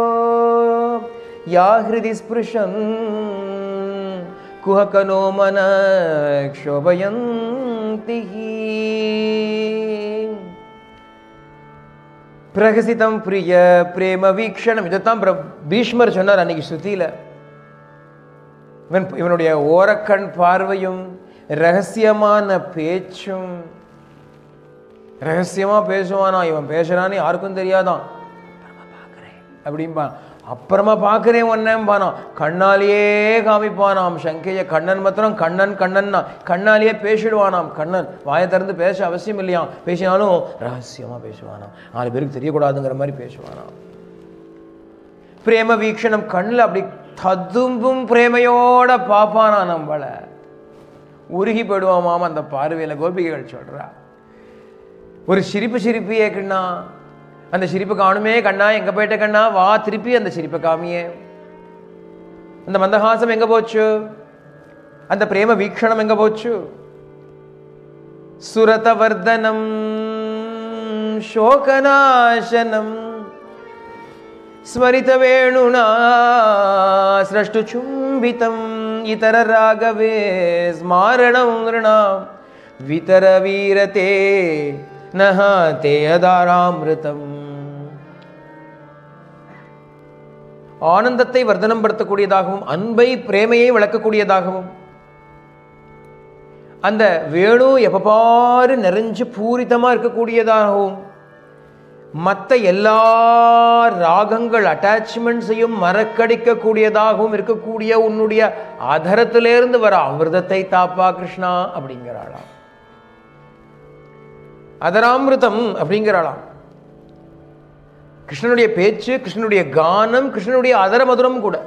या हृदि स्पृशन् कुहकनो मन क्षोभयन्ति பிரகசிதம் பிரிய பிரேம வீக்ஷணம் இதைத்தான் பிர- பீஷ்மர் சொன்னார் அன்னைக்கு ஸ்ருதியில இவன் இவனுடைய ஓரக்கண் பார்வையும் ரகசியமான பேச்சும் ரகசியமா பேசுவானா இவன் பேசுறான்னு யாருக்கும் தெரியாதான் அப்படிம்பான் அப்புறமா பார்க்குறேன் ஒன்னேம்பானாம் கண்ணாலேயே காமிப்பானாம் சங்கைய கண்ணன் மாத்திரம் கண்ணன் கண்ணன்னா கண்ணாலேயே பேசிடுவானாம் கண்ணன் வாயை திறந்து பேச அவசியம் இல்லையாம் பேசினாலும் ரகசியமா பேசுவானாம் நாலு பேருக்கு தெரியக்கூடாதுங்கிற மாதிரி பேசுவானாம் பிரேம வீக்ஷணம் கண்ணில் அப்படி ததும்பும் பிரேமையோட பார்ப்பானா நம்மள உருகி போயிடுவாமாம் அந்த பார்வையில கோபிகைகள் சொல்றா ஒரு சிரிப்பு சிரிப்பியே கண்ணா அந்த சிரிப்பு காணுமே கண்ணா எங்க போயிட்ட கண்ணா வா திருப்பி அந்த சிரிப்பை காமியே அந்த மந்தஹாசம் எங்க போச்சு அந்த பிரேம வீக்ஷணம் எங்க போச்சு சுரதவர்தனம் சோகநாசனம் ஸ்மரித வேணுனா ஸ்ரஷ்டு சும்பிதம் இதர ராகவே ஸ்மாரணம் நிருணாம் விதர வீரதே நஹ தே அதாராமிருதம் ஆனந்தத்தை வர்தனம் படுத்தக்கூடியதாகவும் அன்பை பிரேமையை விளக்கக்கூடியதாகவும் அந்த வேணு எப்ப பாரு நிறைஞ்சு பூரிதமாக இருக்கக்கூடியதாகவும் மற்ற எல்லா ராகங்கள் அட்டாச்மெண்ட்ஸையும் மறக்கடிக்கக்கூடியதாகவும் இருக்கக்கூடிய உன்னுடைய அதரத்திலிருந்து வர அமிர்தத்தை தாப்பா கிருஷ்ணா அப்படிங்கிறாளாம் அதராமிருதம் அப்படிங்கிறாளாம் கிருஷ்ணனுடைய பேச்சு கிருஷ்ணனுடைய கானம் கிருஷ்ணனுடைய அதர மதுரம் கூட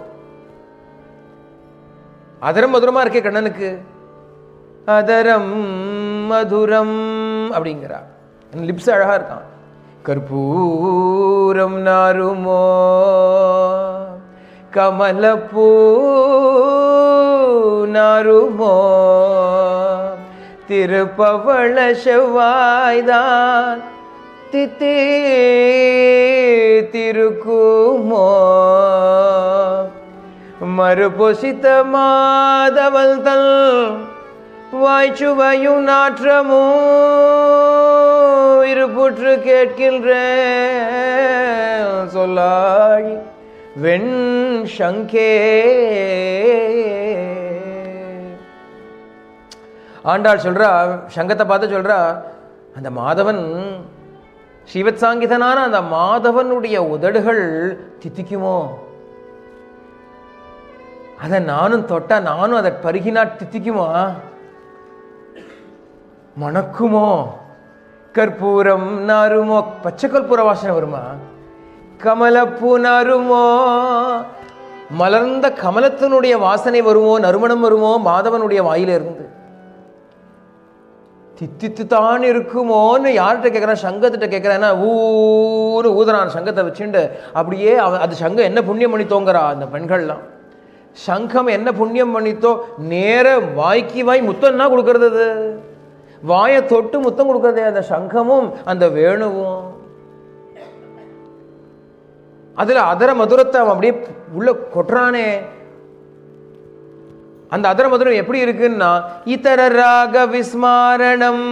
அதரம் மதுரமா இருக்கே கண்ணனுக்கு அதரம் மதுரம் அப்படிங்கிறா லிப்ஸ் அழகா இருக்கான் கற்பூரம் நாருமோ கமலப்பூ நாருமோ திருப்பவள செவ்வாய்தான் தித்தே திருக்குமோ மறுபொசித்த மாதவல் தல் வாய்ச்சுவையும் நாற்றமோ இருப்புற்று கேட்கின்றேன் சொல்லாய் வெண் சங்கே ஆண்டாள் சொல்றா சங்கத்தை பார்த்து சொல்றா அந்த மாதவன் ஸ்ரீவத் சாங்கிதனான அந்த மாதவனுடைய உதடுகள் தித்திக்குமோ அதை நானும் தொட்டா நானும் அதை பருகினா தித்திக்குமா மணக்குமோ கற்பூரம் நாருமோ பச்சை கற்பூர வாசனை வருமா கமலப்பூ நாருமோ மலர்ந்த கமலத்தினுடைய வாசனை வருமோ நறுமணம் வருமோ மாதவனுடைய வாயிலிருந்து தித்தித்து தான் இருக்குமோன்னு யார்கிட்ட கேட்குறான் சங்கத்திட்ட கேட்குறான்னா ஊரு ஊதுறான் சங்கத்தை வச்சுண்டு அப்படியே அவன் அது சங்கம் என்ன புண்ணியம் பண்ணி தோங்குறா அந்த பெண்கள்லாம் சங்கம் என்ன புண்ணியம் பண்ணித்தோ நேர வாய்க்கு வாய் முத்தம்னா கொடுக்கறது அது வாயை தொட்டு முத்தம் கொடுக்கறதே அந்த சங்கமும் அந்த வேணுவும் அதுல அதர மதுரத்தை அவன் அப்படியே உள்ள கொட்டுறானே அந்த அதர மதுரம் எப்படி இருக்குன்னா இதர ராக விஸ்மாரணம்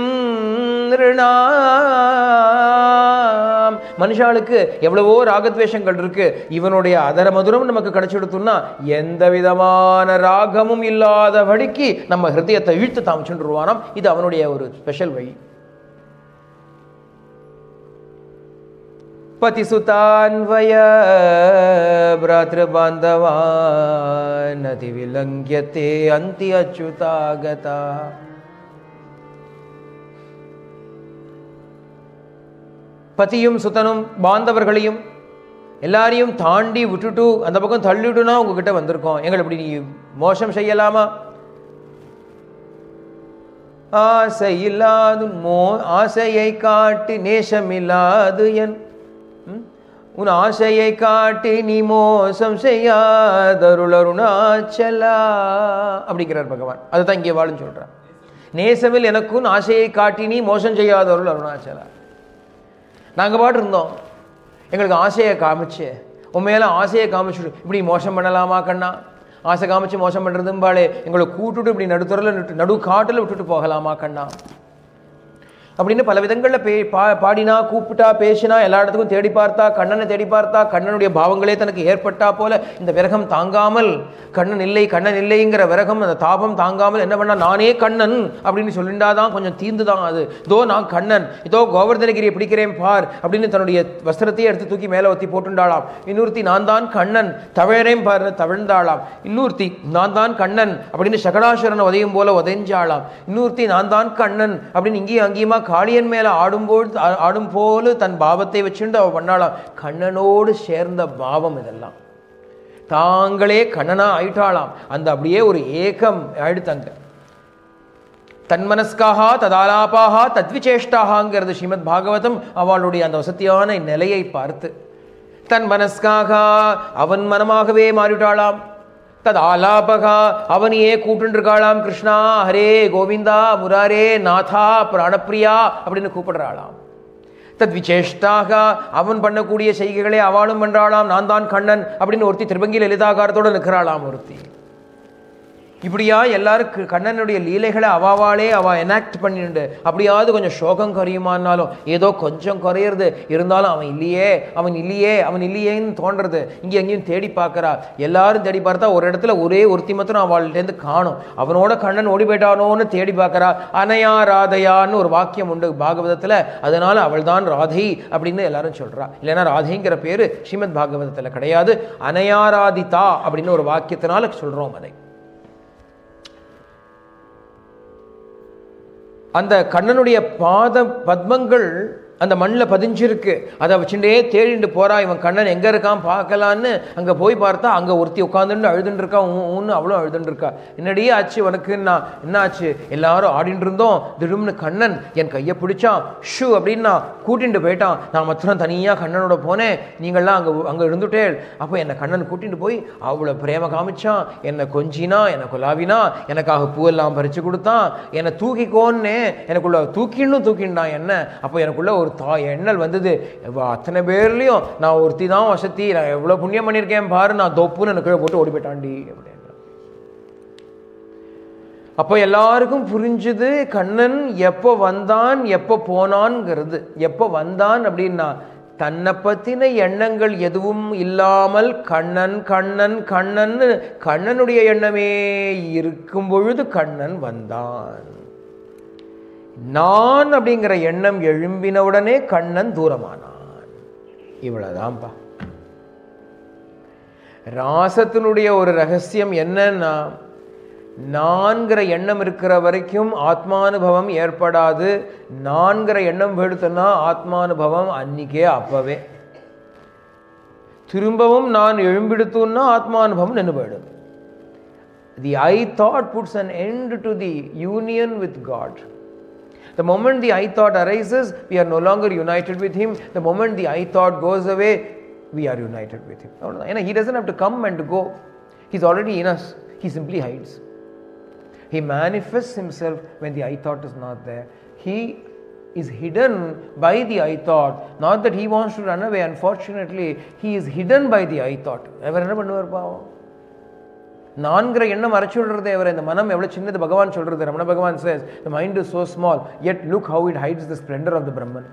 நிருணாம். மனுஷாளுக்கு எவ்வளவோ ராகத்வேஷங்கள் இருக்கு இவனுடைய அதர மதுரம் நமக்கு கிடைச்சிடுத்துன்னா எந்த விதமான ராகமும் இல்லாதபடிக்கு நம்ம ஹிருதயத்தை இழுத்து தாமிச்சுருவானாம் இது அவனுடைய ஒரு ஸ்பெஷல் வழி पतिसुतान्वय भ्रातृबान्धवान् अतिविलङ्घ्यते अन्ति अच्युतागता பதியும் சுத்தனும் பாந்தவர்களையும் எல்லாரையும் தாண்டி விட்டுட்டு அந்த பக்கம் தள்ளிட்டுனா உங்ககிட்ட வந்திருக்கோம் எங்களை இப்படி நீ மோசம் செய்யலாமா ஆசையில்லாது மோ ஆசையை காட்டி நேசமில்லாது என் ம்? உன் ஆசையை காட்டி நீ மோசம் செய்யாதருள் அருணாச்சலா அப்படிங்கிறார் பகவான் அதுதான் இங்கே வாழுன்னு சொல்றார் நேசமில் எனக்கும் ஆசையை காட்டி நீ மோசம் செய்யாதருள் அருணாச்சலா நாங்கள் பாட்டு இருந்தோம் எங்களுக்கு ஆசையை காமிச்சு உன் மேலே ஆசையை காமிச்சுடு இப்படி மோசம் பண்ணலாமா கண்ணா ஆசை காமிச்சு மோசம் பண்ணுறதும்பாளே எங்களை கூட்டுட்டு இப்படி நடுத்துறையில் நடு காட்டில் விட்டுட்டு போகலாமா கண்ணா அப்படின்னு பல விதங்களில் பே பா பாடினா கூப்பிட்டா பேசினா எல்லா இடத்துக்கும் தேடி பார்த்தா கண்ணனை தேடி பார்த்தா கண்ணனுடைய பாவங்களே தனக்கு ஏற்பட்டா போல இந்த விரகம் தாங்காமல் கண்ணன் இல்லை கண்ணன் இல்லைங்கிற விரகம் அந்த தாபம் தாங்காமல் என்ன பண்ணா நானே கண்ணன் அப்படின்னு சொல்லிண்டாதான் கொஞ்சம் தீந்து தான் அது இதோ நான் கண்ணன் இதோ கோவர்தனகிரியை பிடிக்கிறேன் பார் அப்படின்னு தன்னுடைய வஸ்திரத்தையே எடுத்து தூக்கி மேலே ஒத்தி போட்டுண்டாளாம் இன்னொருத்தி நான் தான் கண்ணன் தவழறேன் பார் தவிழ்ந்தாளாம் இன்னொருத்தி நான் தான் கண்ணன் அப்படின்னு சகடாசுரனை உதயம் போல உதைஞ்சாளாம் இன்னொருத்தி நான் தான் கண்ணன் அப்படின்னு இங்கேயும் அங்கேயுமா காளியன் மேல ஆடும்போது ஆ- ஆடும் போல தன் பாவத்தை வச்சுண்டு அவ பண்ணாளாம் கண்ணனோடு சேர்ந்த பாவம் இதெல்லாம் தாங்களே கண்ணனா ஆயிட்டாளாம் அந்த அப்படியே ஒரு ஏகம் ஆயிடுத்தாங்க தன்மனஸ்காக ததாலாபாக தத்விச்சேஷ்டாகங்கிறது ஸ்ரீமத் பாகவதம் அவளுடைய அந்த வசதியான நிலையை பார்த்து தன் மனஸ்காக அவன் மனமாகவே மாறிவிட்டாளாம் தத் ஆலாபகா அவனையே கூட்டுருக்காளாம் கிருஷ்ணா ஹரே கோவிந்தா முராரே நாதா பிராணப்பிரியா அப்படின்னு கூப்பிடுறாளாம் தத் விசேஷ்டாக அவன் பண்ணக்கூடிய செய்கைகளை அவளும் பண்றாளாம் நான் தான் கண்ணன் அப்படின்னு ஒருத்தி திருவங்கி லலிதாகாரத்தோட நிற்கிறாளாம் ஒருத்தி இப்படியா எல்லாரும் க- கண்ணனுடைய லீலைகளை அவாவாளே அவ எனாக்ட் பண்ணிண்டு அப்படியாவது கொஞ்சம் சோகம் குறையுமானாலும் ஏதோ கொஞ்சம் குறையிறது இருந்தாலும் அவன் இல்லையே அவன் இல்லையே அவன் இல்லையேன்னு தோன்றது இங்கே எங்கேயும் தேடி பார்க்கறா எல்லாரும் தேடி பார்த்தா ஒரு இடத்துல ஒரே ஒருத்தி மாத்திரம் அவள்கிட்டேருந்து காணும் அவனோட கண்ணன் ஓடி போயிட்டானோன்னு தேடி பார்க்கறா அனயா ராதையான்னு ஒரு வாக்கியம் உண்டு பாகவதத்தில் அதனால அவள் தான் ராதை அப்படின்னு எல்லாரும் சொல்றா இல்லைன்னா ராதைங்கிற பேரு ஸ்ரீமத் பாகவதத்தில் கிடையாது அனயாராதிதா அப்படின்னு ஒரு வாக்கியத்தினால சொல்றோம் அதை அந்த கண்ணனுடைய பாத பத்மங்கள் அந்த மண்ணில் பதிஞ்சிருக்கு அதை வச்சுட்டே தேடிட்டு போறா இவன் கண்ணன் எங்க இருக்கான் பார்க்கலான்னு அங்க போய் பார்த்தா அங்க ஒருத்தி உட்காந்துட்டு அழுதுன்னு இருக்கா ஊன்னு அவளும் அழுதுன்னு இருக்கா என்னடியே ஆச்சு உனக்கு நான் என்ன ஆச்சு எல்லாரும் ஆடிட்டு இருந்தோம் திடும்னு கண்ணன் என் கையை பிடிச்சான் ஷூ அப்படின்னு நான் கூட்டிட்டு போயிட்டான் நான் மாத்திரம் தனியா கண்ணனோட போனேன் நீங்கள்லாம் அங்க அங்க இருந்துட்டே அப்போ என்னை கண்ணன் கூட்டிட்டு போய் அவ்வளோ பிரேம காமிச்சான் என்னை கொஞ்சினா என்னை குலாவினா எனக்காக பூவெல்லாம் பறிச்சு கொடுத்தான் என்னை தூக்கிக்கோன்னே எனக்குள்ள தூக்கின்னு தூக்கிண்டான் என்ன அப்போ எனக்குள்ள ஒரு தா எண்ணல் வந்தது இவ அத்தனை பேர்லையும் நான் ஒருத்தி தான் வசதி நான் எவ்வளோ புண்ணியம் பண்ணியிருக்கேன் பாரு நான் தொப்புன்னு எனக்கு கீழே போட்டு ஓடி போயிட்டாண்டி அப்படின்னு அப்போ எல்லாருக்கும் புரிஞ்சுது கண்ணன் எப்போ வந்தான் எப்போ போனான்ங்கிறது எப்போ வந்தான் அப்படின்னா தன்னை பத்தின எண்ணங்கள் எதுவும் இல்லாமல் கண்ணன் கண்ணன் கண்ணன் கண்ணனுடைய எண்ணமே இருக்கும் பொழுது கண்ணன் வந்தான் நான் அப்படிங்கிற எண்ணம் எழும்பினவுடனே கண்ணன் தூரமானான் இவ்வளவுதான்ப்பா ராசத்தினுடைய ஒரு ரகசியம் என்னன்னா நான்கிற எண்ணம் இருக்கிற வரைக்கும் ஆத்மானுபவம் ஏற்படாது நான்கிற எண்ணம் எடுத்தோன்னா ஆத்மானுபவம் அன்னிக்கே அப்பவே திரும்பவும் நான் எழும்பிடுத்தோன்னா ஆத்மானுபவம் நின்று போயிடும் the I thought puts an end to the union with God The moment the I thought arises, we are no longer united with Him. The moment the I thought goes away, we are united with Him. அவ்வளவுதான். ஏன்னா He doesn't have to come and go. He's already in us. He simply hides. He manifests Himself when the I thought is not there. He is hidden by the I thought. Not that He wants to run away. Unfortunately, He is hidden by the I thought. அவர் என்ன பண்ணுவார் பாவம் நான்கிற எண்ணம் அரைச்சு விடுறதே அவர் இந்த மனம் எவ்வளவு சின்னது பகவான் சொல்றது ரமண பகவான் says the mind is so small yet look how it hides the splendor of the brahman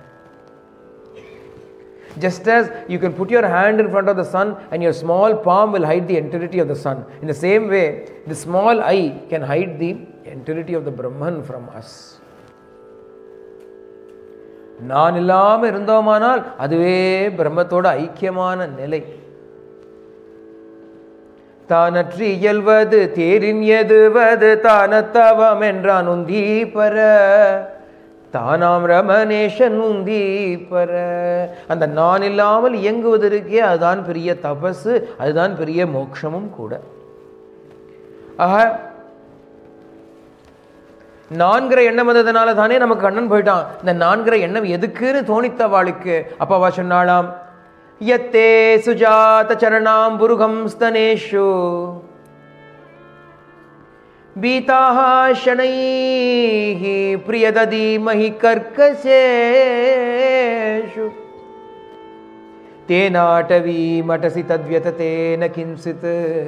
just as you can put your hand in front of the sun and your small palm will hide the entirety of the sun in the same way the small eye can hide the entirety of the brahman from us நான் இல்லாம இருந்தோமானால் அதுவே பிரம்மத்தோட ஐக்கியமான நிலை தானற்றி இயல்வது தேரின் எதுவது தானத்தவம் என்றான் உந்தீபர தானாம் ரமணேஷன் உந்தீபர அந்த நான் இல்லாமல் இயங்குவது இருக்கே அதுதான் பெரிய தபசு அதுதான் பெரிய மோட்சமும் கூட ஆக நான்கிற எண்ணம் வந்ததுனால தானே நமக்கு கண்ணன் போயிட்டான் இந்த நான்கிற எண்ணம் எதுக்குன்னு தோணித்தவாளுக்கு அப்பாவா சொன்னாலாம் यत्ते सुजातचरणाम्बुरुगं स्तनेषु बीताः शनैः प्रियदधीमहि कर्कशेषु तेनाटवीमटसि तद्व्यततेन किंसित्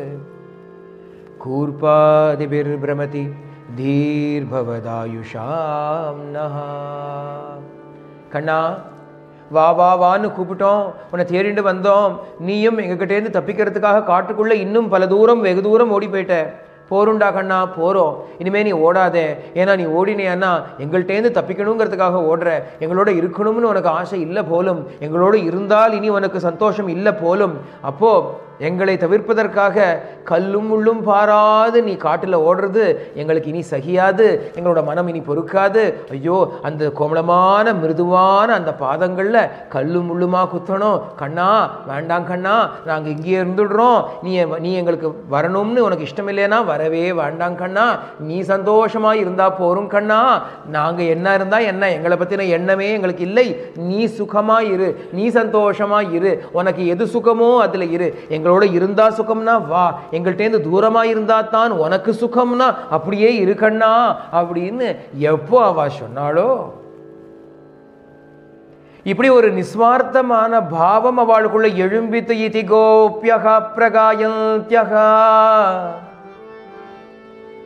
कूर्पादिभिर्भ्रमति धीर्भवदायुषां नः கண்ணா வா வா வான்னு கூப்பிட்டோம் உன்னை தேடிண்டு வந்தோம் நீயும் எங்ககிட்டேருந்து தப்பிக்கிறதுக்காக காட்டுக்குள்ள இன்னும் பல தூரம் வெகு தூரம் ஓடி போயிட்ட போருண்டா கண்ணா போறோம் இனிமே நீ ஓடாதே ஏன்னா நீ ஓடினேன்னா எங்கள்கிட்டேருந்து தப்பிக்கணுங்கிறதுக்காக ஓடுற எங்களோட இருக்கணும்னு உனக்கு ஆசை இல்லை போலும் எங்களோட இருந்தால் இனி உனக்கு சந்தோஷம் இல்லை போலும் அப்போ எங்களை தவிர்ப்பதற்காக கல்லும் முள்ளும் பாராது நீ காட்டில் ஓடுறது எங்களுக்கு இனி சகியாது எங்களோட மனம் இனி பொறுக்காது ஐயோ அந்த கோமளமான மிருதுவான அந்த பாதங்களில் கல்லும் முள்ளுமா குத்தணும் கண்ணா வேண்டாம் கண்ணா நாங்கள் இங்கேயே இருந்துடுறோம் நீ நீ எங்களுக்கு வரணும்னு உனக்கு இஷ்டம் இல்லைன்னா வரவே வேண்டாம் கண்ணா நீ சந்தோஷமா இருந்தா போரும் கண்ணா நாங்கள் என்ன இருந்தால் என்ன எங்களை பற்றின எண்ணமே எங்களுக்கு இல்லை நீ சுகமா இரு நீ சந்தோஷமா இரு உனக்கு எது சுகமோ அதில் இரு எங்களோட இருந்தா சுகம்னா வா எங்கள்கிட்டேருந்து தூரமா இருந்தா தான் உனக்கு சுகம்னா அப்படியே இருக்கண்ணா அப்படின்னு எப்போ அவ சொன்னாளோ இப்படி ஒரு நிஸ்வார்த்தமான பாவம் அவளுக்குள்ள எழும்பித்து இதி கோப்பியகா பிரகாயந்தியகா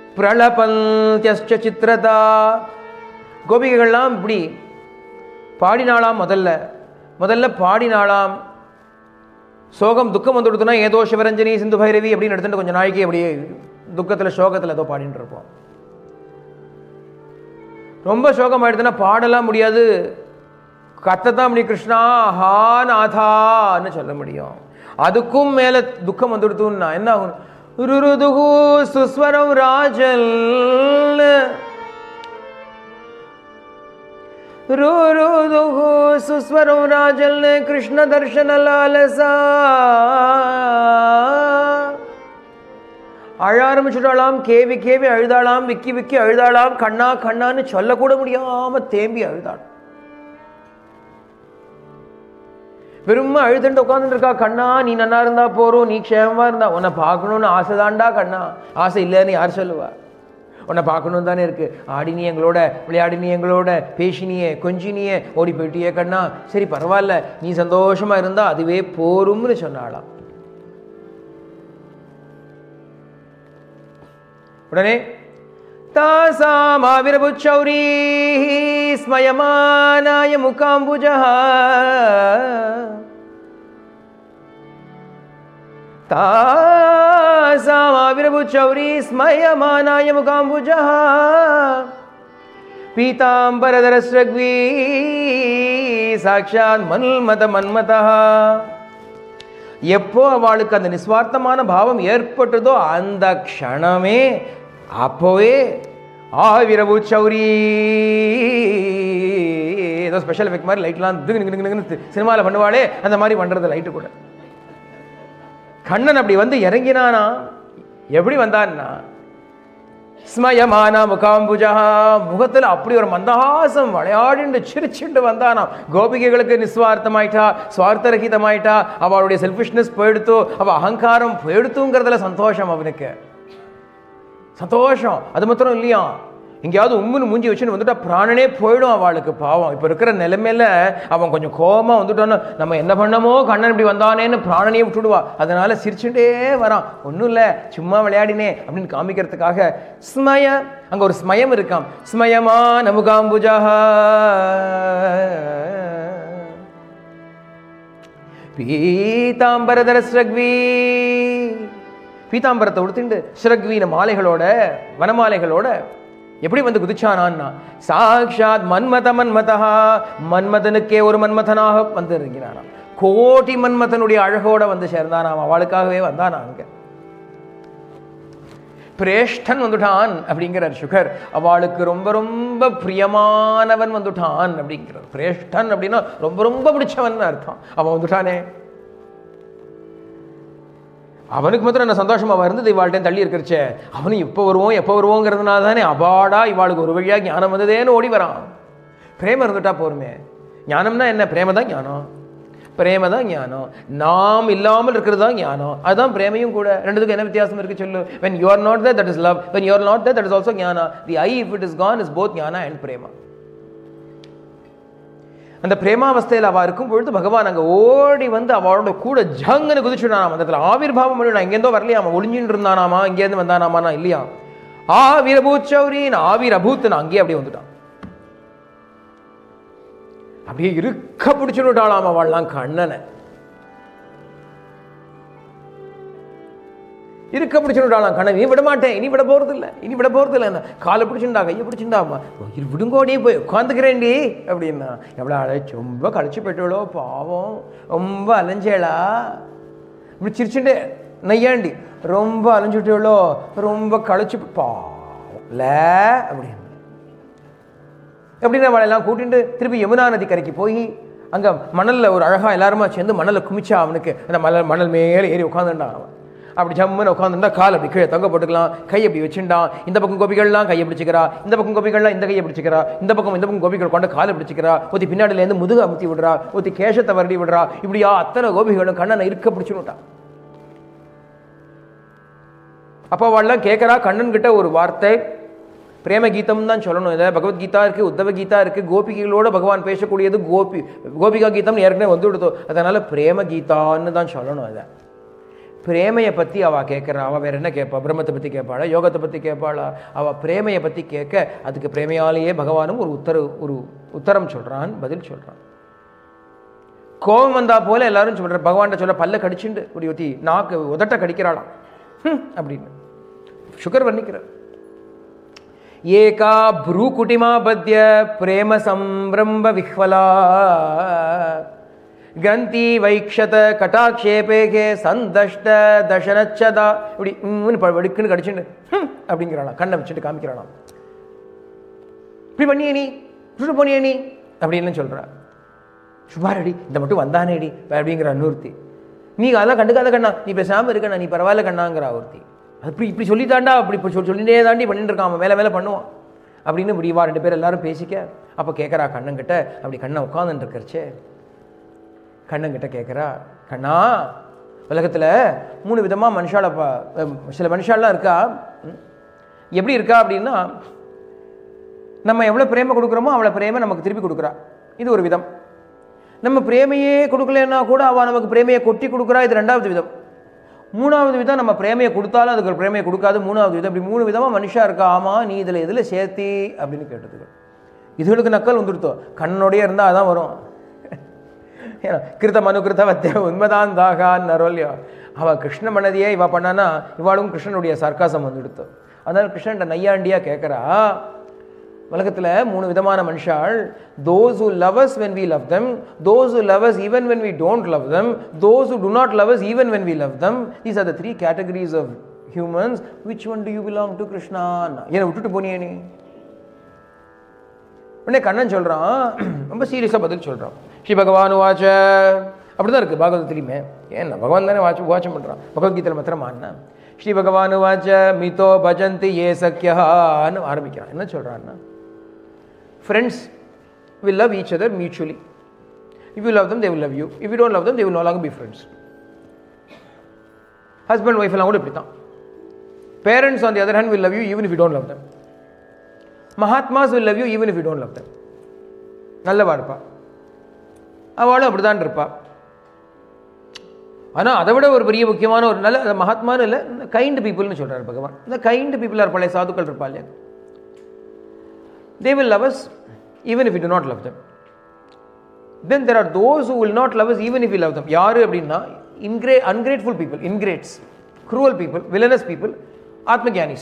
பிரளபந்தியஸ்ச சித்திரதா கோபிகைகள்லாம் இப்படி பாடினாளாம் முதல்ல முதல்ல பாடினாளாம் சோகம் துக்கம் வந்து கொடுத்தனா ஏதோ சிவரஞ்சனி சிந்து பைரவி அப்படின்னு எடுத்துட்டு கொஞ்சம் நாளைக்கு அப்படியே துக்கத்தில் சோகத்தில் ஏதோ பாடிட்டு இருப்போம் ரொம்ப சோகம் ஆயிடுதுன்னா பாடலாம் முடியாது கத்ததான் முடியும் கிருஷ்ணா ஹா நாதான்னு சொல்ல முடியும் அதுக்கும் மேல துக்கம் வந்துடுத்துன்னா என்ன ஆகும் ருருதுகு சுஸ்வரம் ராஜல் ருருதுகு சுஸ்வரம் ராஜல் கிருஷ்ண தர்ஷன லாலசா அழ ஆரம்பிச்சுட்டாளாம் கேவி கேவி அழுதாளாம் விக்கி விக்கி அழுதாளாம் கண்ணா கண்ணான்னு சொல்லக்கூட முடியாம தேம்பி அழுதாள் வெறும் அழுதுட்டு உட்காந்துட்டு இருக்கா கண்ணா நீ நன்னா இருந்தா போறோம் நீ க்ஷேமமா இருந்தா உன்னை பார்க்கணும்னு ஆசைதான்டா கண்ணா ஆசை இல்லைன்னு யார் சொல்லுவா உன்னை பார்க்கணும் தானே இருக்கு ஆடினி எங்களோட விளையாடினி எங்களோட பேசினியே கொஞ்சினியே ஓடி போயிட்டியே கண்ணா சரி பரவாயில்ல நீ சந்தோஷமா இருந்தா அதுவே போரும்னு சொன்னாளாம் உடனே தாசாமாவிரபுச்சௌரி ஸ்மயமானாய முகாம்புஜா தாசாமாவிரபுச்சௌரி ஸ்மயமானாய முகாம்புஜா பீதாம்பரதரஸ்ரக்வீ சாட்சாத் மன்மத மன்மதா எப்போ அவளுக்கு அந்த நிஸ்வார்த்தமான பாவம் ஏற்பட்டதோ அந்த க்ஷணமே அப்போவே ஆவிரவு சௌரி ஏதோ ஸ்பெஷல் எஃபெக்ட் மாதிரி லைட்லாம் திகு சினிமாவில் பண்ணுவாளே அந்த மாதிரி பண்ணுறது லைட்டு கூட கண்ணன் அப்படி வந்து இறங்கினானா எப்படி வந்தான்னா ஸ்மயமான முகாம்புஜா முகத்தில் அப்படி ஒரு மந்தஹாசம் விளையாடிண்டு சிரிச்சுண்டு வந்தானாம் கோபிகைகளுக்கு நிஸ்வார்த்தமாயிட்டா சுவார்த்தரகிதமாயிட்டா அவளுடைய செல்ஃபிஷ்னஸ் போயிடுத்தோ அவ அகங்காரம் போயிடுத்துங்கிறதுல சந்தோஷம் அவனுக்கு சந்தோஷம் அது மாத்திரம் இல்லையா எங்கேயாவது உம்முன்னு மூஞ்சி வச்சுன்னு வந்துட்டா பிராணனே போயிடும் அவளுக்கு பாவம் இப்போ இருக்கிற நிலைமையில அவன் கொஞ்சம் கோபமா வந்துட்டான்னு நம்ம என்ன பண்ணமோ கண்ணன் இப்படி வந்தானேன்னு பிராணனையே விட்டுடுவா அதனால சிரிச்சுட்டே வரான் ஒன்றும் இல்லை சும்மா விளையாடினே அப்படின்னு காமிக்கிறதுக்காக ஸ்மய அங்க ஒரு ஸ்மயம் இருக்காம் ஸ்மயமா நமுகாம்புஜா பீதாம்பரதர ஸ்ரக்வி பீதாம்பரத்தை உடுத்திண்டு ஸ்ரக்வீன மாலைகளோட வனமாலைகளோட எப்படி வந்து குதிச்சானான்னா சாக்ஷாத் மன்மத மன்மதா மன்மதனுக்கே ஒரு மன்மதனாக வந்து இறங்கினானாம் கோட்டி மன்மதனுடைய அழகோட வந்து சேர்ந்தானாம் அவளுக்காகவே வந்தானா அங்க பிரேஷ்டன் வந்துட்டான் அப்படிங்கிறார் சுகர் அவளுக்கு ரொம்ப ரொம்ப பிரியமானவன் வந்துட்டான் அப்படிங்கிறார் பிரேஷ்டன் அப்படின்னா ரொம்ப ரொம்ப பிடிச்சவன் அர்த்தம் அவன் வந்துட்டானே அவனுக்கு மாத்திரம் என்ன சந்தோஷமா இருந்தது இவாள்கிட்ட தள்ளி இருக்கிறச்சே அவனும் எப்போ வருவோம் எப்போ வருவோங்கிறதுனால தானே அபாடா இவாளுக்கு ஒரு வழியா ஞானம் வந்ததேன்னு ஓடி வரான் பிரேம இருந்துட்டா போருமே ஞானம்னா என்ன பிரேம தான் ஞானம் பிரேம தான் ஞானம் நாம் இல்லாமல் இருக்கிறது தான் ஞானம் அதுதான் பிரேமையும் கூட ரெண்டுத்துக்கும் என்ன வித்தியாசம் இருக்கு சொல்லு when you are not there that is love when you are not there that is also ஞானா the i if it is gone is both ஞானா and Prema அந்த பிரேமாவஸ்தையில் அவ இருக்கும் பொழுது பகவான் அங்க ஓடி வந்து அவளோட கூட ஜங்கன்னு குதிச்சுடானாம் அந்த இடத்துல ஆவிர்வாவம் பண்ணிவிடான் இங்கேருந்தோ வரலையாமா ஒளிஞ்சின்னு இருந்தானாமா இங்கேருந்து வந்தானாமா இல்லையா ஆவிரபூத் சௌரின் ஆவிர் அபூத் அங்கேயே அப்படியே வந்துட்டான் அப்படியே இருக்க பிடிச்சுட்டாளாம் அவள்லாம் கண்ணனை இருக்க பிடிச்சுட்டாளாம் கண்ணன் நீ விட மாட்டேன் இனி விட போறது இல்ல இனி விட போறது இல்லை என்ன காலை பிடிச்சுண்டா கையை பிடிச்சுண்டாமா விடுங்கோடி போய் உட்காந்துக்கிறேன்டி அப்படின்னா எவ்வளோ அழைச்சி ரொம்ப கழிச்சு போயிட்டாளோ பாவம் ரொம்ப அலைஞ்சேளா இப்படி சிரிச்சுட்டே நையாண்டி ரொம்ப அலைஞ்சுட்டேளோ ரொம்ப கழிச்சு பாவம் ல அப்படின்னு எப்படின்னா அவளெல்லாம் கூட்டிட்டு திருப்பி யமுனா நதி கரைக்கு போய் அங்க மணல்ல ஒரு அழகா எல்லாருமா சேர்ந்து மணல்ல குமிச்சா அவனுக்கு அந்த மணல் மணல் மேலே ஏறி உட்காந்துட்டான் அவன் அப்படி ஜம்முன்னு உட்காந்துருந்தா கால் அப்படி கீழே தொங்க போட்டுக்கலாம் கை அப்படி வச்சுட்டான் இந்த பக்கம் கோபிகள்லாம் கையை பிடிச்சிக்கிறா இந்த பக்கம் கோபிகள்லாம் இந்த கையை பிடிச்சிக்கிறா இந்த பக்கம் இந்த பக்கம் கோபிகள் கொண்டு காலை பிடிச்சிக்கிறா ஒத்தி பின்னாடிலேருந்து முதுகு அமுத்தி விடுறா ஒத்தி கேசத்தை வருடி விடுறா இப்படியா அத்தனை கோபிகளும் கண்ணனை இருக்க பிடிச்சுட்டான் அப்போ அவள்லாம் கேட்குறா கண்ணன் கிட்ட ஒரு வார்த்தை பிரேம கீதம் தான் சொல்லணும் இதை பகவத்கீதா இருக்கு உத்தவ கீதா இருக்கு கோபிகளோட பகவான் பேசக்கூடியது கோபி கோபிகா கீதம் ஏற்கனவே வந்து விடுதோ அதனால பிரேம கீதான்னு தான் சொல்லணும் அதை பிரேமையை பற்றி அவள் கேட்குறா அவள் வேற என்ன கேட்பா பிரம்மத்தை பற்றி கேட்பாளா யோகத்தை பற்றி கேட்பாளா அவள் பிரேமையை பற்றி கேட்க அதுக்கு பிரேமையாலேயே பகவானும் ஒரு உத்தரவு ஒரு உத்தரம் சொல்கிறான் பதில் சொல்கிறான் கோபம் வந்தா போல எல்லாரும் சொல்ற பகவான்கிட்ட சொல்ற பல்ல கடிச்சுண்டு இப்படி ஒத்தி நாக்கு உதட்ட கடிக்கிறாளாம் ஹம், அப்படின்னு சுகர் வர்ணிக்கிறார் ஏகா ப்ரூகுட்டிமா பத்ய பிரேம சம்பிரம்ப விஹ்வலா கிரந்தி வைக்ஷத கட்டாட்சேபேகே சந்தஷ்ட தசனச்சதா இப்படி உம்னு ப- வெடுக்குன்னு கடிச்சுண்டு ஹம், அப்படிங்கிறாளாம் கண்ணை வச்சுட்டு காமிக்கிறாளாம் இப்படி பண்ணியே நீ இப்படி பண்ணியே நீ அப்படின்னு சொல்றா சுபாரடி இந்த மட்டும் வந்தானேடி அப்படிங்கிற நூர்த்தி நீ அதெல்லாம் கண்டுக்காத கண்ணா நீ பேசாமல் இருக்கண்ணா நீ பரவாயில்ல கண்ணாங்கிற ஒருத்தி அது இப்படி இப்படி சொல்லி தாண்டா அப்படி இப்போ சொல்லி சொல்லிட்டே தாண்டி பண்ணிட்டு இருக்கான் அவன் மேலே மேலே பண்ணுவான் அப்படின்னு இப்படி வா ரெண்டு பேர் எல்லாரும் பேசிக்க அப்போ கேட்குறா கண்ணங்கிட்ட அப்படி கண்ணை உட்காந்துட்டு இருக்கறச்சே கண்ணங்கிட்ட கேட்குறா கண்ணா உலகத்தில் மூணு விதமாக மனுஷால பா அஹ் சில மனுஷாலாம் இருக்கா ம். எப்படி இருக்கா அப்படின்னா நம்ம எவ்வளோ பிரேமை கொடுக்குறோமோ அவ்வளோ பிரேமை நமக்கு திருப்பி கொடுக்குறா இது ஒரு விதம் நம்ம பிரேமையே கொடுக்கலன்னா கூட அவள் நமக்கு பிரேமையை கொட்டி கொடுக்குறா இது ரெண்டாவது விதம் மூணாவது விதம் நம்ம பிரேமையை கொடுத்தாலும் அதுக்கு ஒரு பிரேமையை கொடுக்காது மூணாவது விதம் இப்படி மூணு விதமாக மனுஷா இருக்கா ஆமாம் நீ இதில் எதில் சேர்த்தி அப்படின்னு கேட்டதுக்கு இதுகளுக்கு நக்கல் வந்துடுத்தோ கண்ணோடயே இருந்தால் அதான் வரும் ஏன்னா கிருத்த மனு கிருத்த வத்திய உண்மைதான் தாகான்னு இல்லையோ அவள் கிருஷ்ண மனதியே இவ பண்ணானா இவாளும் கிருஷ்ணனுடைய சர்க்காசம் வந்துடுத்து அதனால கிருஷ்ணன் நையாண்டியா கேட்குறா உலகத்தில் மூணு விதமான மனுஷாள் those who love us when we love them those who love us even when we don't love them those who do not love us even when we love them these are the three categories of humans which one do you belong to krishna ஏன் விட்டுட்டு போனியே நீ உடனே கண்ணன் சொல்றான் ரொம்ப சீரியஸாக பதில் சொல்றான் ஸ்ரீ பகவான் வாச்ச அப்படிதான் இருக்கு பாகவதத்துலையுமே ஏன்னா பகவான் தானே வாட்ச் வாட்சம் பண்ணுறான் பகவத்கீதையில் மாத்திரமா என்ன ஸ்ரீ பகவான் வாச்ச மிதோ பஜந்தி ஏ சக்கியான்னு ஆரம்பிக்கிறான் என்ன சொல்றான்னா friends will love each other mutually if you love them they will love you if you don't love them they will no long be friends husband wife எல்லாம் கூட இப்படி தான் parents on the other hand will love you even if you don't love them mahatmas will love you even if you don't love them நல்லவா இருப்பா அவளும் அப்படிதான் இருப்பா ஆனால் அதை விட ஒரு பெரிய முக்கியமான ஒரு நல்ல அது மகாத்மான்னு இல்லை கைண்ட் பீப்புள்னு சொல்றாரு பகவான் இந்த கைண்ட் பீப்புள் ஆர் பழைய சாதுக்கள் இருப்பா இல்லையா they will love us even if we do not love them then there are those who will not love us even if we love them யாரு அப்படின்னா இன்கிரே ungrateful people ingrates cruel people villainous people ஆத்மஜானிஸ்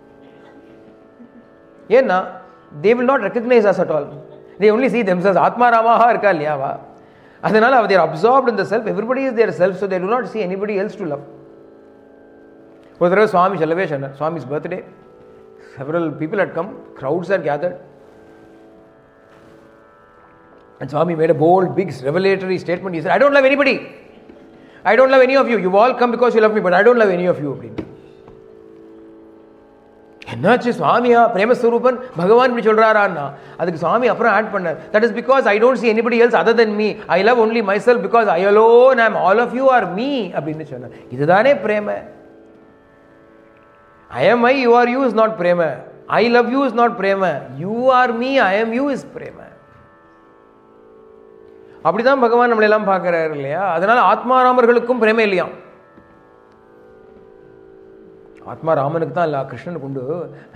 ஏன்னா they will not recognize us at all they only see themselves ஆத்மாராமாக இருக்கா இல்லையாவா அதனால அவர் there absorbed in the self everybody is their self so they do not see anybody else to love ஒரு தடவை சுவாமி சொல்லவே சொன்னார் Swami's birthday several people had come crowds had gathered and swami made a bold big revelatory statement he said i don't love anybody i don't love any of you you all come because you love me but i don't love any of you அப்படின்னு என்னாச்சு சுவாமியா பிரேமஸ்வரூபன் பகவான் இப்படி சொல்றாரான்னா அதுக்கு சுவாமி அப்புறம் add பண்ணார் that is because I don't see anybody else other than me I love only myself because I alone I'm all of you are me அப்படின்னு சொன்னார் இதுதானே பிரேம I am I, you are you is not prema. I love you is not prema. You are me, I am you is prema. அப்படிதான் பகவான் நம்மளை எல்லாம் பார்க்கிறாரு இல்லையா அதனால ஆத்மாராமர்களுக்கும் பிரேமை இல்லையாம் ஆத்மா ராமனுக்கு தான் இல்ல கிருஷ்ணனுக்கு உண்டு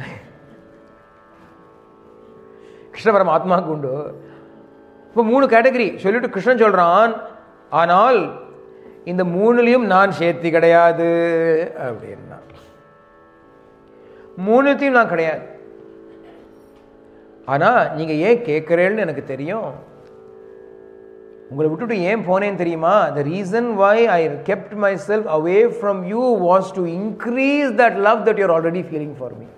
கிருஷ்ண பரம ஆத்மாவுக்கு உண்டு இப்போ மூணு கேட்டகரி சொல்லிட்டு கிருஷ்ணன் சொல்றான் ஆனால் இந்த மூணுலையும் நான் சேர்த்தி கிடையாது அப்படின்னா மூணுத்தையும் நான் கிடையாது ஆனால் நீங்கள் ஏன் கேட்குறேன்னு எனக்கு தெரியும் உங்களை விட்டுட்டு ஏன் போனேன்னு தெரியுமா the reason why I kept myself away from you was to increase that love that you're already feeling for me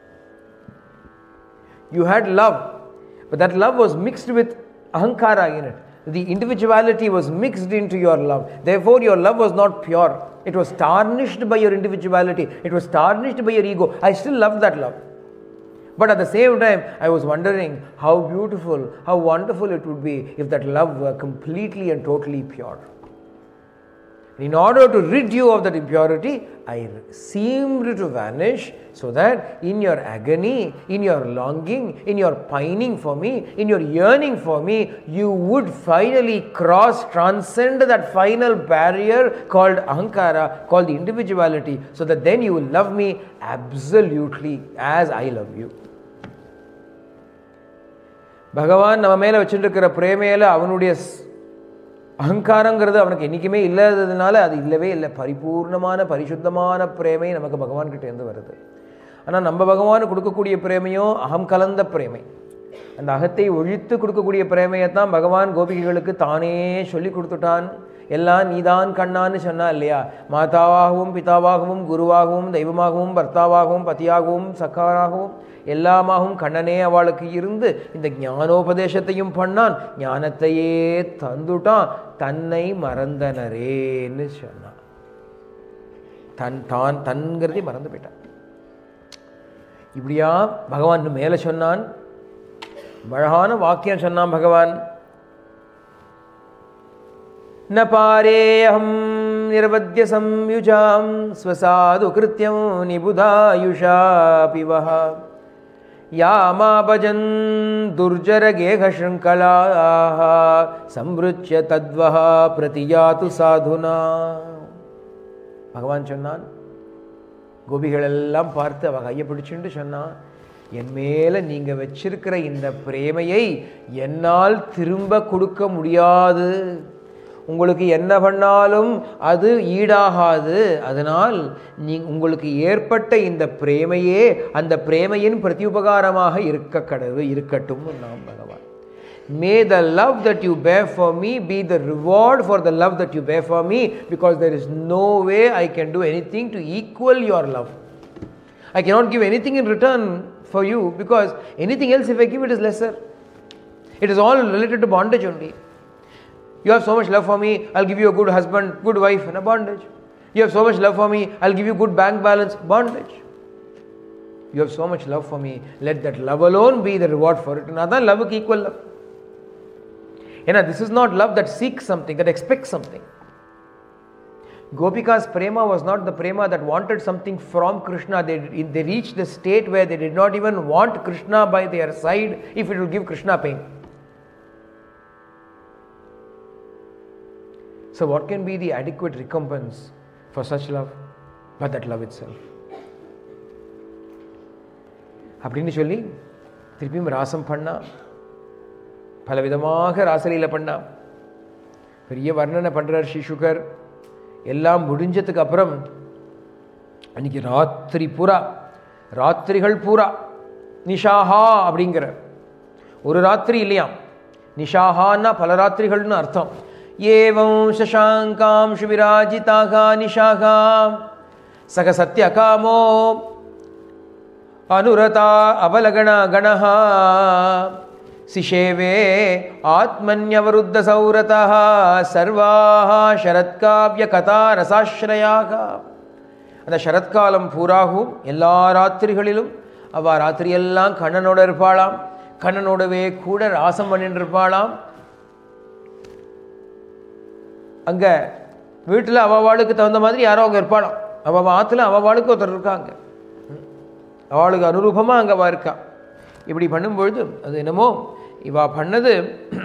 you had love but that love was mixed with ahankara in it. The individuality was mixed into your love. Therefore, your love was not pure. It was tarnished by your individuality. It was tarnished by your ego. I still love that love. But at the same time, I was wondering how beautiful, how wonderful it would be if that love were completely and totally pure. In order to rid you of that impurity, I seemed to vanish so that in your agony, in your longing, in your pining for me, in your yearning for me, you would finally cross, transcend that final barrier called ahankara, called the individuality, so that then you will love me absolutely as I love you. பகவான் நம்ம மேலே வச்சுருக்கிற பிரேமையில் அவனுடைய ஸ்- அகங்காரங்கிறது அவனுக்கு என்றைக்குமே இல்லாததுனால அது இல்லவே இல்லை பரிபூர்ணமான பரிசுத்தமான பிரேமை நமக்கு பகவான் கிட்ட இருந்து வருது ஆனால் நம்ம பகவான் கொடுக்கக்கூடிய பிரேமையும் அகம் கலந்த பிரேமை அந்த அகத்தை ஒழித்து கொடுக்கக்கூடிய பிரேமையை தான் பகவான் கோபிகைகளுக்கு தானே சொல்லி கொடுத்துட்டான் எல்லாம் நீதான் கண்ணான்னு சொன்னா இல்லையா மாதாவாகவும் பிதாவாகவும் குருவாகவும் தெய்வமாகவும் பர்த்தாவாகவும் பதியாகவும் சக்காராகவும் எல்லாமாகவும் கண்ணனே அவளுக்கு இருந்து இந்த ஞானோபதேசத்தையும் பண்ணான் ஞானத்தையே தந்துட்டான் தன்னை மறந்தனரேன்னு சொன்னான் தன் தான் தன்கிறதை மறந்து போயிட்டான் இப்படியா பகவான் மேலே சொன்னான் அழகான வாக்கியம் சொன்னான் பகவான் न पारेऽहं निर्वद्य संयुजां स्वसाधु कृत्यं निबुधायुषापि वः या मा भजन् दुर्जरगेहशृङ्खलाः संवृच्य तद्वः प्रतियातु साधुना பகவான் சொன்னான் கோபிகளெல்லாம் பார்த்து அவ கையை பிடிச்சுண்டு சொன்னான் என் மேலே நீங்கள் வச்சிருக்கிற இந்த பிரேமையை என்னால் திரும்ப கொடுக்க முடியாது உங்களுக்கு என்ன பண்ணாலும் அது ஈடாகாது அதனால் நீ உங்களுக்கு ஏற்பட்ட இந்த பிரேமையே அந்த பிரேமையின் பிரதியுபகாரமாக இருக்க கடவு இருக்கட்டும் நாம் பகவான் May the love that you bear for me be the reward for the love that you bear for me because there is no way I can do anything to equal your love. I cannot give anything in return for you because anything else, if I give it, is lesser. It is all related to bondage only. You have so much love for me, I'll give you a good husband, good wife, and a bondage. You have so much love for me, I'll give you good bank balance, bondage. You have so much love for me, let that love alone be the reward for it. And அதான் லவ்வுக்கு equal love ஏன்னா this is not love that seek something that expect something Gopika's prema was not the prema that wanted something from Krishna. They, they reached the state where they did not even want Krishna by their side if it will give Krishna pain. So, what can be the adequate recompense for such love but that love itself? அப்படின்னு சொல்லி திருப்பியும் ராசம் பண்ணா பலவிதமாக ராசலீல பண்ணா பெரிய வர்ணனை பண்ணுறார் Sri sugar எல்லாம் முடிஞ்சதுக்கு அப்புறம் அன்னைக்கு ராத்திரி பூரா ராத்திரிகள் பூரா நிஷாஹா அப்படிங்கிற ஒரு ராத்திரி இல்லையாம் நிஷாஹான்னா பல ராத்திரிகள்னு அர்த்தம் ஏவம் சசாங்காம் சுவிராஜிதாக நிஷாகா சக சத்ய காமோ अनुरता अवलगण गणः सिषेवे आत्मन्यवरुद्धसौरतः सर्वाः शरत्काव्यकथारसाश्रयाः அந்த சரத்காலம் பூராகும் எல்லா ராத்திரிகளிலும் அவள் ராத்திரியெல்லாம் கண்ணனோட இருப்பாளாம் கண்ணனோடவே கூட ராசம் பண்ணிட்டு இருப்பாளாம் அங்கே வீட்டில் அவளுக்கு தகுந்த மாதிரி யாரோ அங்கே இருப்பாளாம் அவள் ஆற்றுல அவளுக்கு ஒருத்தர் இருக்காங்க அவளுக்கு அனுரூபமாக அங்கே அவள் இருக்கா இப்படி பண்ணும்பொழுது அது என்னமோ இவா பண்ணது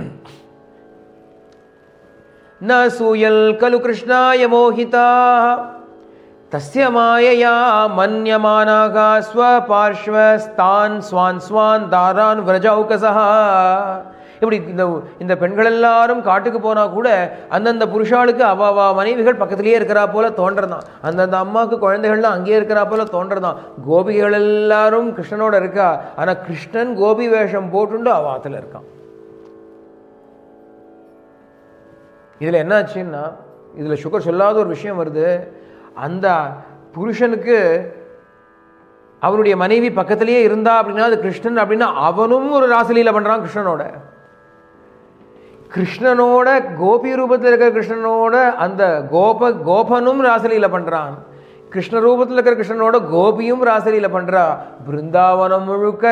ந சூயல் கலு கிருஷ்ணாய மோகிதா தஸ்ய மாயையா மன்யமானாக ஸ்வபார்ஷ்வஸ்தான் ஸ்வான் ஸ்வான் தாரான் விரஜௌகசா இப்படி இந்த இந்த பெண்கள் எல்லாரும் காட்டுக்கு போனால் கூட அந்தந்த புருஷாளுக்கு அவ அவ மனைவிகள் பக்கத்துலேயே இருக்கிறா போல தோன்றதான் அந்தந்த அம்மாவுக்கு குழந்தைகள்லாம் அங்கேயே இருக்கிறா போல தோன்றதான் கோபிகள் எல்லாரும் கிருஷ்ணனோட இருக்கா ஆனால் கிருஷ்ணன் கோபி வேஷம் போட்டுண்டு அவ ஆத்துல இருக்கான் இதில் என்னாச்சுன்னா இதில் சுகர் சொல்லாத ஒரு விஷயம் வருது அந்த புருஷனுக்கு அவனுடைய மனைவி பக்கத்திலேயே இருந்தா அப்படின்னா அது கிருஷ்ணன் அப்படின்னா அவனும் ஒரு ராசலீல பண்ணுறான் கிருஷ்ணனோட கிருஷ்ணனோட கோபி ரூபத்தில் இருக்கிற கிருஷ்ணனோட அந்த கோப கோபனும் ராசலீல பண்ணுறான் கிருஷ்ண ரூபத்தில் இருக்கிற கிருஷ்ணனோட கோபியும் ராசலீல பண்ணுறா பிருந்தாவனம் முழுக்க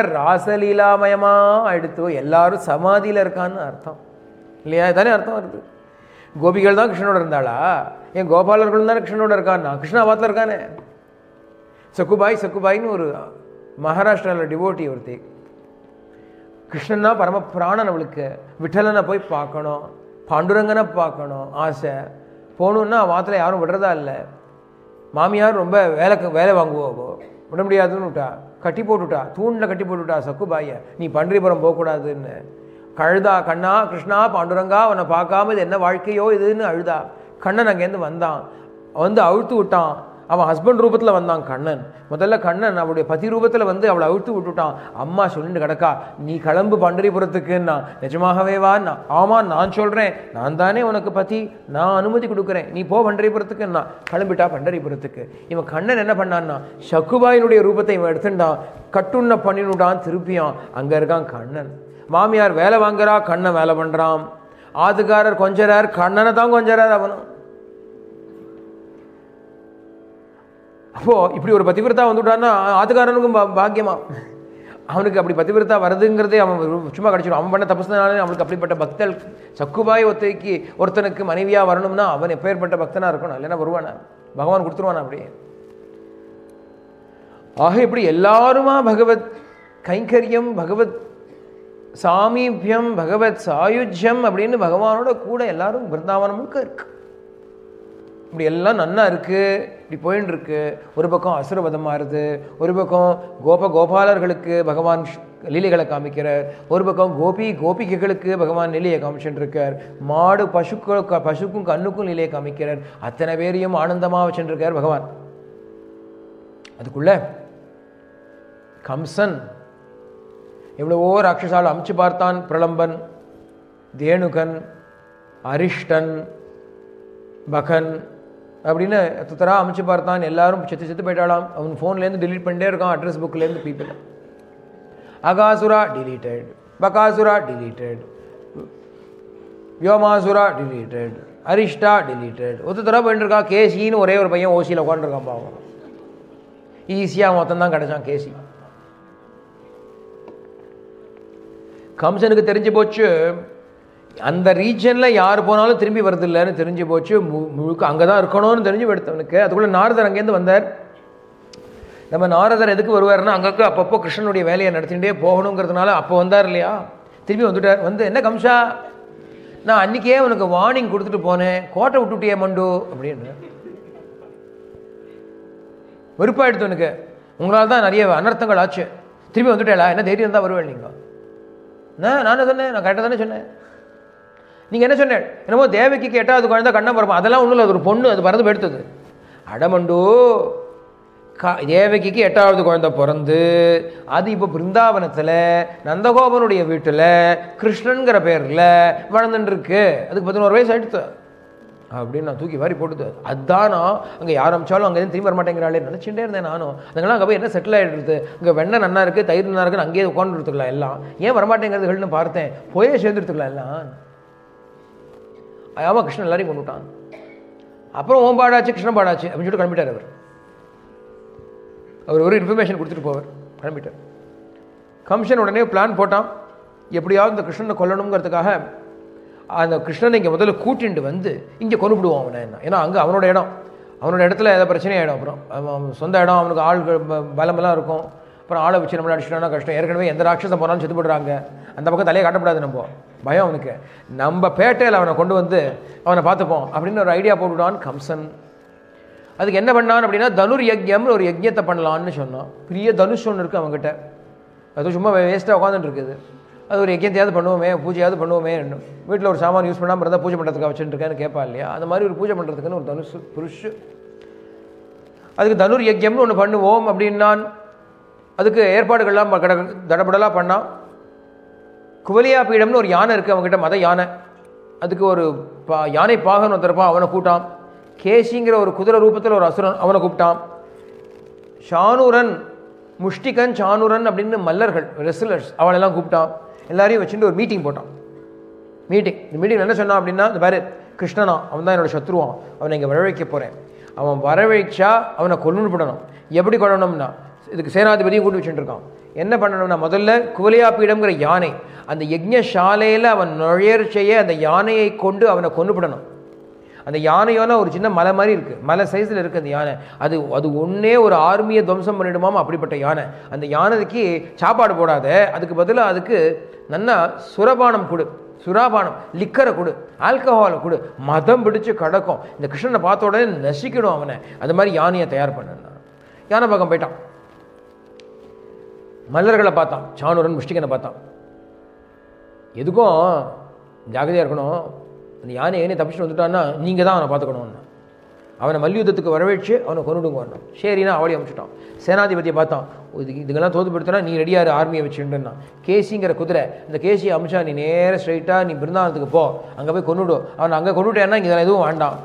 ராசலீலாமயமாக எடுத்து எல்லாரும் சமாதியில் இருக்கான்னு அர்த்தம் இல்லையா தானே அர்த்தம் வருது கோபிகள் தான் கிருஷ்ணனோட இருந்தாளா ஏன் கோபாலர்களும் தானே கிருஷ்ணனோட இருக்கான்னா கிருஷ்ணா வாத்தில் இருக்கானே சக்குபாய் சக்குபாய்னு ஒரு மகாராஷ்டிராவில் டிவோட்டி ஒருத்தி கிருஷ்ணன்னா பரம பிராணன் அவளுக்கு விட்டலனை போய் பார்க்கணும் பாண்டுரங்கனை பார்க்கணும் ஆசை போகணுன்னா வாத்தில் யாரும் விடுறதா இல்லை மாமியார் ரொம்ப வேலை வேலை வாங்குவோவோ விட முடியாதுன்னு விட்டா கட்டி போட்டுட்டா தூணில் கட்டி போட்டுட்டா சக்குபாய நீ பன்றிபுரம் போகக்கூடாதுன்னு கழுதா கண்ணா கிருஷ்ணா பாண்டுரங்கா அவனை பார்க்காம இது என்ன வாழ்க்கையோ இதுன்னு அழுதா கண்ணன் அங்கேருந்து வந்தான் வந்து அழுத்து விட்டான் அவன் ஹஸ்பண்ட் ரூபத்தில் வந்தான் கண்ணன் முதல்ல கண்ணன் அவளுடைய பதி ரூபத்தில் வந்து அவளை அழுத்து விட்டுட்டான் அம்மா சொல்லிட்டு கிடக்கா நீ கிளம்பு பண்டரிபுரத்துக்குன்னா நிஜமாகவே வான்னா ஆமாம் நான் சொல்கிறேன் நான் தானே உனக்கு பதி நான் அனுமதி கொடுக்குறேன் நீ போ பண்டரிபுரத்துக்குன்னா கிளம்பிட்டா பண்டரிபுரத்துக்கு இவன் கண்ணன் என்ன பண்ணான்னா சக்குபாயினுடைய ரூபத்தை இவன் எடுத்துட்டான் கட்டுண்ண பண்ணினுட்டான் திருப்பியான் அங்கே இருக்கான் கண்ணன் மாமியார் வேலை வாங்குறா கண்ணன் வேலை பண்ணுறான் ஆதுகாரர் கொஞ்சறார் கண்ணனை தான் கொஞ்சறார் அவனும் அப்போ இப்படி ஒரு பதிவிரதா வந்துட்டான்னா ஆத்துக்காரனுக்கும் பா- பாக்கியமா அவனுக்கு அப்படி பதிவிரதா வருதுங்கிறதே அவன் ஒரு- சும்மா கிடச்சிடும் அவன் பண்ண தபஸ்னாலே அவனுக்கு அப்படிப்பட்ட பக்தல் சக்குபாய் ஒத்தைக்கு ஒருத்தனுக்கு மனைவியா வரணும்னா அவன் எப்பேற்பட்ட பக்தனா இருக்கணும் இல்லைன்னா வருவானா பகவான் கொடுத்துருவானா அப்படியே ஆக இப்படி எல்லாருமா பகவத் கைங்கரியம் பகவத் சாமீபியம் பகவத் சாயுஜ்யம் அப்படின்னு பகவானோட கூட எல்லாரும் பிருந்தாவனம் முழுக்க இருக்கு இப்படி எல்லாம் நன்னா இருக்கு இப்படி போயின்னு இருக்கு ஒரு பக்கம் அசுரவதம் மாறுது ஒரு பக்கம் கோப கோபாலர்களுக்கு பகவான் ஷ்- லீலைகளை காமிக்கிறார் ஒரு பக்கம் கோபி கோபிகைகளுக்கு பகவான் லீலையை காமிச்சுட்டு இருக்கார் மாடு பசுக்கள் பசுக்கும் கண்ணுக்கும் லீலையை காமிக்கிறார் அத்தனை பேரையும் ஆனந்தமா வச்சுட்டு இருக்கார் பகவான் அதுக்குள்ள கம்சன் எவ்வளவோ ராட்சசால் அமிச்சு பார்த்தான் பிரலம்பன் தேனுகன் அரிஷ்டன் பகன் அப்படின்னு துத்தரா அமைச்சு பார்த்தான் எல்லாரும் செத்து செத்து போயிட்டாலாம் அவன் ஃபோன்லேருந்து delete பண்ணிட்டே இருக்கான் அட்ரஸ் புக்லேருந்து people Aghasura deleted Bakasura deleted Vyomasura deleted Arishta deleted ஒருத்தரா போயிட்டு இருக்கா கேசின்னு ஒரே ஒரு பையன் ஓசியில் உட்காந்துருக்கான் பாவம் ஈஸியாக மொத்தம் தான் கிடைச்சான் கேசி கம்சனுக்கு தெரிஞ்சு போச்சு அந்த ரீஜனில் யார் போனாலும் திரும்பி வரதில்லைன்னு தெரிஞ்சு போச்சு மு- முழுக்க அங்கே தான் இருக்கணும்னு தெரிஞ்சு எடுத்தவனுக்கு அதுக்குள்ளே நாரதர் அங்கேருந்து வந்தார் நம்ம நாரதர் எதுக்கு வருவார்னா அங்கங்கே அப்பப்போ கிருஷ்ணனுடைய வேலையை நடத்திகிட்டே போகணுங்கிறதுனால அப்போ வந்தார் இல்லையா திரும்பி வந்துட்டார் வந்து என்ன கம்சா நான் அன்றைக்கே உனக்கு வார்னிங் கொடுத்துட்டு போனேன் கோட்டை விட்டுட்டியே மண்டு அப்படின்னு வெறுப்பாயிடுத்து உனக்கு உங்களால் தான் நிறைய அனர்த்தங்கள் ஆச்சு திரும்பி வந்துட்டேளா என்ன தைரியம் தான் வருவேன் நீங்கள் நான் நானே சொன்னேன் நான் கரெக்டாக தானே சொன்னேன் நீங்கள் என்ன சொன்னேன் என்னமோ தேவகிக்கு கேட்டால் அது குழந்தை கண்ணம் பிறப்போம் அதெல்லாம் ஒன்றும் இல்லை அது ஒரு பொண்ணு அது பறந்து எடுத்தது அடமண்டு கா தேவகிக்கு எட்டாவது குழந்தை பிறந்து அது இப்போ பிருந்தாவனத்தில் நந்தகோபனுடைய வீட்டில் கிருஷ்ணன்கிற பேரில் வளர்ந்துட்டு இருக்கு அதுக்கு பதினோரு வயசு ஆயிடுத்து அப்படின்னு நான் தூக்கி வாரி போட்டுது அதானா அங்கே யார் அமிச்சாலும் அங்கே திரும்பி வர மாட்டேங்கிறாளே நினச்சிட்டே இருந்தேன் நானும் அதுங்களாம் அங்கே போய் என்ன செட்டில் ஆகிடுது இங்கே வெண்ணெய் நன்னா இருக்குது தயிர் நன்னா இருக்குன்னு அங்கேயே உட்காந்து எடுத்துக்கலாம் எல்லாம் ஏன் வரமாட்டேங்கிறதுகள்னு பார்த்தேன் போயே சேர்ந்து எடுத்துக்கலாம் எல்லாம் ஆமாம் கிருஷ்ணன் எல்லாரையும் கொண்டு விட்டான் அப்புறம் ஓம் பாடாச்சு கிருஷ்ணன் பாடாச்சு அப்படின்னு சொல்லிட்டு கிளம்பிட்டார் அவர் அவர் ஒரு இன்ஃபர்மேஷன் கொடுத்துட்டு போவார் கிளம்பிட்டார் கம்சன் உடனே பிளான் போட்டான் எப்படியாவது இந்த கிருஷ்ணனை கொல்லணுங்கிறதுக்காக அந்த கிருஷ்ணனை இங்கே முதல்ல கூட்டிட்டு வந்து இங்கே கொண்டுவிடுவோம் அவனை என்ன ஏன்னா அங்கே அவனோட இடம் அவனோட இடத்துல ஏதாவது பிரச்சனை ஆகிடும் அப்புறம் அவன் அவன் சொந்த இடம் அவனுக்கு ஆள்கள் ப- பலமெல்லாம் இருக்கும் அப்புறம் ஆளை வச்சு நம்மளை அடிச்சிட்டோம்னா கஷ்டம் ஏற்கனவே எந்த ராட்சசம் போனாலும் செத்து போடுறாங்க அந்த பக்கம் தலையை காட்டக்கூடாது நம்ம பயம் அவனுக்கு நம்ம பேட்டையில் அவனை கொண்டு வந்து அவனை பார்த்துப்போம் அப்படின்னு ஒரு ஐடியா போட்டுவிடான் கம்சன் அதுக்கு என்ன பண்ணான் அப்படின்னா தனுர் யஜ்யம்னு ஒரு யஜ்யத்தை பண்ணலான்னு சொன்னான் பெரிய தனுஷ் ஒன்று இருக்குது அவங்ககிட்ட அது சும்மா வேஸ்ட்டாக உட்காந்துட்டு இருக்குது அது ஒரு யஜ்யத்தையாவது பண்ணுவோமே பூஜையாவது பண்ணுவோமே வீட்டில் ஒரு சாமான் யூஸ் பண்ணாமல் இருந்தால் பூஜை பண்ணுறதுக்கு வச்சுட்டு இருக்கேன்னு கேட்பா இல்லையா அந்த மாதிரி ஒரு பூஜை பண்ணுறதுக்குன்னு ஒரு தனுஷ் புருஷ் அதுக்கு தனுர் யஜ்யம்னு ஒன்று பண்ணுவோம் அப்படின்னான் அதுக்கு ஏற்பாடுகள்லாம் கட தடபடலாக பண்ணான் குவலியா பீடம்னு ஒரு யானை இருக்குது அவங்ககிட்ட மத யானை அதுக்கு ஒரு பா யானை பாகன் ஒருத்தரப்பா அவனை கூட்டான் கேசிங்கிற ஒரு குதிரை ரூபத்தில் ஒரு அசுரன் அவனை கூப்பிட்டான் ஷானூரன் முஷ்டிகன் சானூரன் அப்படின்னு மல்லர்கள் ரெஸ்லர்ஸ் அவனெல்லாம் கூப்பிட்டான் எல்லாரையும் வச்சுட்டு ஒரு மீட்டிங் போட்டான் மீட்டிங் இந்த மீட்டிங் என்ன சொன்னான் அப்படின்னா இந்த பாரு கிருஷ்ணனா அவன் தான் என்னோட சத்ருவான் அவனை இங்கே வரவழைக்க போகிறேன் அவன் வரவழைச்சா அவனை கொல்லு போடணும் எப்படி கொல்லணும்னா இதுக்கு சேனாதிபதியும் கூட்டு வச்சுட்டு இருக்கான் என்ன பண்ணணும்னா முதல்ல குவலியா பீடம்ங்கிற யானை அந்த யஜ்ஞசாலையில் அவன் நுழையர் செய்ய அந்த யானையை கொண்டு அவனை கொண்டுபிடணும் அந்த யானையோன ஒரு சின்ன மலை மாதிரி இருக்குது மலை சைஸில் இருக்குது அந்த யானை அது அது ஒன்றே ஒரு ஆர்மியை துவம்சம் பண்ணிடுமாம் அப்படிப்பட்ட யானை அந்த யானைக்கு சாப்பாடு போடாத அதுக்கு பதிலாக அதுக்கு நல்லா சுரபானம் கொடு சுராபானம் லிக்கரை கொடு ஆல்கஹாலை கொடு மதம் பிடிச்சு கடக்கும் இந்த கிருஷ்ணனை பார்த்த உடனே நசிக்கணும் அவனை அந்த மாதிரி யானையை தயார் பண்ணா யானை பக்கம் போயிட்டான் மல்லர்களை பார்த்தான் சாணூரன் முஷ்டிகனை பார்த்தான் எதுக்கும் ஜாகிரதையாக இருக்கணும் அந்த யானை ஏனே தப்பிச்சுட்டு வந்துட்டான்னா நீங்கள் தான் அவனை பார்த்துக்கணும்னா அவனை மல்யுத்தத்துக்கு வரவழைச்சு அவனை கொண்டுடுங்க வரணும் சரின்னா அவளை அமுச்சிட்டான் சேனாதிபதியை பார்த்தான் இது இதுங்கெல்லாம் தோதுப்படுத்தினா நீ ரெடியாரு ஆர்மியை வச்சுட்டுன்னா கேசிங்கிற குதிரை இந்த கேசியை அமிச்சா நீ நேராக ஸ்ட்ரைட்டாக நீ பிருந்தாவனத்துக்கு போ அங்கே போய் கொண்டுடு அவனை அங்கே கொண்டுட்டேன்னா இங்கே எதுவும் வேண்டாம்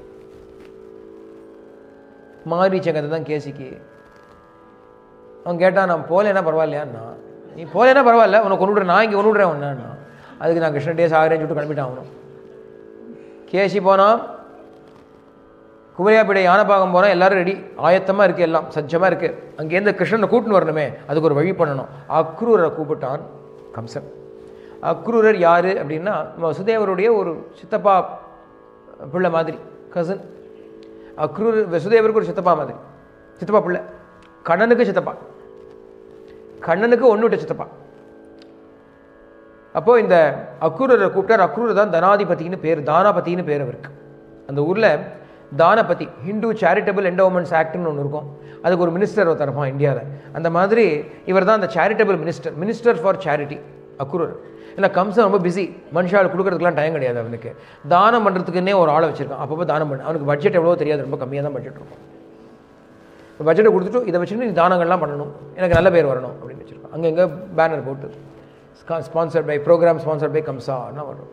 மாறிச்சங்கத்தை தான் கேசிக்கு அவன் கேட்டான் நான் போலேன்னா பரவாயில்லையான்னா நீ போலேன்னா பரவாயில்ல உன்னை கொண்டுடுறேன் நான் இங்கே கொண்டுடுறேன் ஒன்றுன்னா அதுக்கு நான் கிருஷ்ணன் டேஸ் ஆகிறேன்னு சொல்லிட்டு கிளம்பிட்டான் அவனும் கேசி போனான் குமரியாப்பேட்டை யானைப்பாகம் போனால் எல்லாரும் ரெடி ஆயத்தமாக இருக்குது எல்லாம் சஜ்ஜமாக இருக்குது அங்கேருந்து கிருஷ்ணனை கூட்டின்னு வரணுமே அதுக்கு ஒரு வழி பண்ணணும் அக்ரூரை கூப்பிட்டான் கம்சன் அக்ரூரர் யார் அப்படின்னா நம்ம வசுதேவருடைய ஒரு சித்தப்பா பிள்ளை மாதிரி கசன் அக்ரூர் வசுதேவருக்கு ஒரு சித்தப்பா மாதிரி சித்தப்பா பிள்ளை கண்ணனுக்கு சித்தப்பா கண்ணனுக்கு ஒன்று விட்ட சித்தப்பா அப்போது இந்த அக்ரூரரை கூப்பிட்டார் அக்ரூர் தான் தனாதிபதினு பேர் தானாபதினு பேர் அவருக்கு அந்த ஊரில் தானபதி ஹிந்து சேரிட்டபிள் என்டோமெண்ட்ஸ் ஆக்ட்னு ஒன்று இருக்கும் அதுக்கு ஒரு மினிஸ்டர் ஒருத்தர் இருப்பான் இந்தியாவில் அந்த மாதிரி இவர் தான் அந்த charitable minister minister for charity Akrur ஏன்னா கம்சன் ரொம்ப பிஸி மனுஷால் கொடுக்கறதுக்குலாம் டைம் கிடையாது அவனுக்கு தானம் பண்ணுறதுக்குன்னே ஒரு ஆளை வச்சிருக்கான் அப்பப்போ தானம் பண்ண அவனுக்கு பட்ஜெட் எவ்வளோ தெரியாது ரொம்ப கம்மியாக தான் பட்ஜெட் இருக்கும் பட்ஜெட்டை கொடுத்துட்டு இதை வச்சுட்டு நீ தானங்கள்லாம் பண்ணணும் எனக்கு நல்ல பேர் வரணும் அப்படின்னு வச்சுருக்கோம் அங்கே எங்கே பேனர் போட்டு sponsored by program sponsored by கம்சான்னா வரும்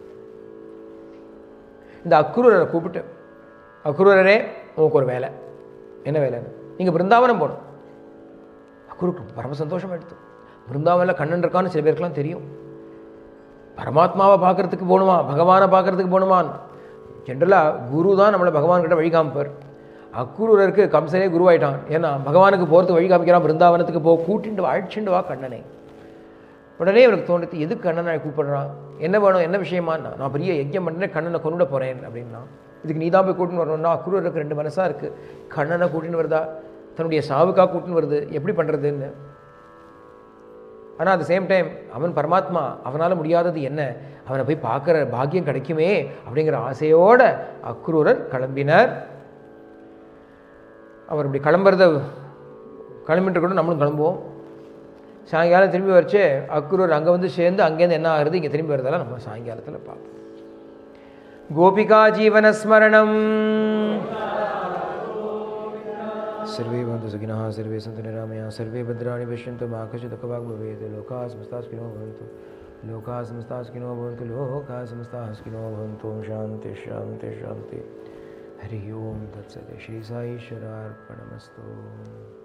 இந்த அக்ரூரரை கூப்பிட்டு அக்ரூரரே உங்களுக்கு ஒரு வேலை என்ன வேலைன்னு நீங்கள் பிருந்தாவனம் போகணும் அக்ரூருக்கு பரம சந்தோஷம் எடுத்து பிருந்தாவனில் கண்ணன் இருக்கான்னு சில பேருக்குலாம் தெரியும் பரமாத்மாவை பார்க்கறதுக்கு போகணுமா பகவானை பார்க்கறதுக்கு போகணுமான்னு ஜென்ரலாக குரு தான் நம்மளை பகவான்கிட்ட வழி காமிப்பார் அக்ரூரருக்கு கம்சனே குருவாயிட்டான் ஏன்னா பகவானுக்கு போகிறதுக்கு வழி காமிக்கிறான் பிருந்தாவனத்துக்கு போ கூட்டிட்டு வா அழிச்சுண்டு வா கண்ணனை உடனே இவருக்கு தோணுது எதுக்கு கண்ணனை கூப்பிடுறான் என்ன வேணும் என்ன விஷயமான்னா நான் பெரிய யஜ்யம் பண்ணுறேன் கண்ணனை கொண்டுட போகிறேன் அப்படின்னா இதுக்கு நீ தான் போய் கூட்டின்னு வரணும்னா அக்ரூருக்கு ரெண்டு மனசாக இருக்குது கண்ணனை கூட்டின்னு வருதா தன்னுடைய சாவுக்காக கூட்டின்னு வருது எப்படி பண்ணுறதுன்னு ஆனால் அட் சேம் டைம் அவன் பரமாத்மா அவனால் முடியாதது என்ன அவனை போய் பார்க்குற பாக்கியம் கிடைக்குமே அப்படிங்கிற ஆசையோட அக்ரூரர் கிளம்பினார் அவர் இப்படி கிளம்புறத கிளம்பிட்டு கூட நம்மளும் கிளம்புவோம் சாயங்காலம் திரும்பி வச்சு அக்ரூர் அங்கே வந்து சேர்ந்து அங்கேருந்து என்ன ஆகுறது இங்கே திரும்பி வரதெல்லாம் நம்ம சாயங்காலத்தில் பார்ப்போம் கோபிகா ஜீவனஸ்மரணம் सर्वे भवन्तु सुखिनः सर्वे सन्तु निरामया सर्वे भद्राणि पश्यन्तु मा कश्चित् दुःखभाग् भवेत् लोकाः समस्ताः सुखिनो भवन्तु लोकाः समस्ताः सुखिनो भवन्तु लोकाः समस्ताः सुखिनो भवन्तु ॐ शान्ति शान्ति शान्ति हरिः ओं तत्सत् श्रीसाईश्वरार्पणमस्तु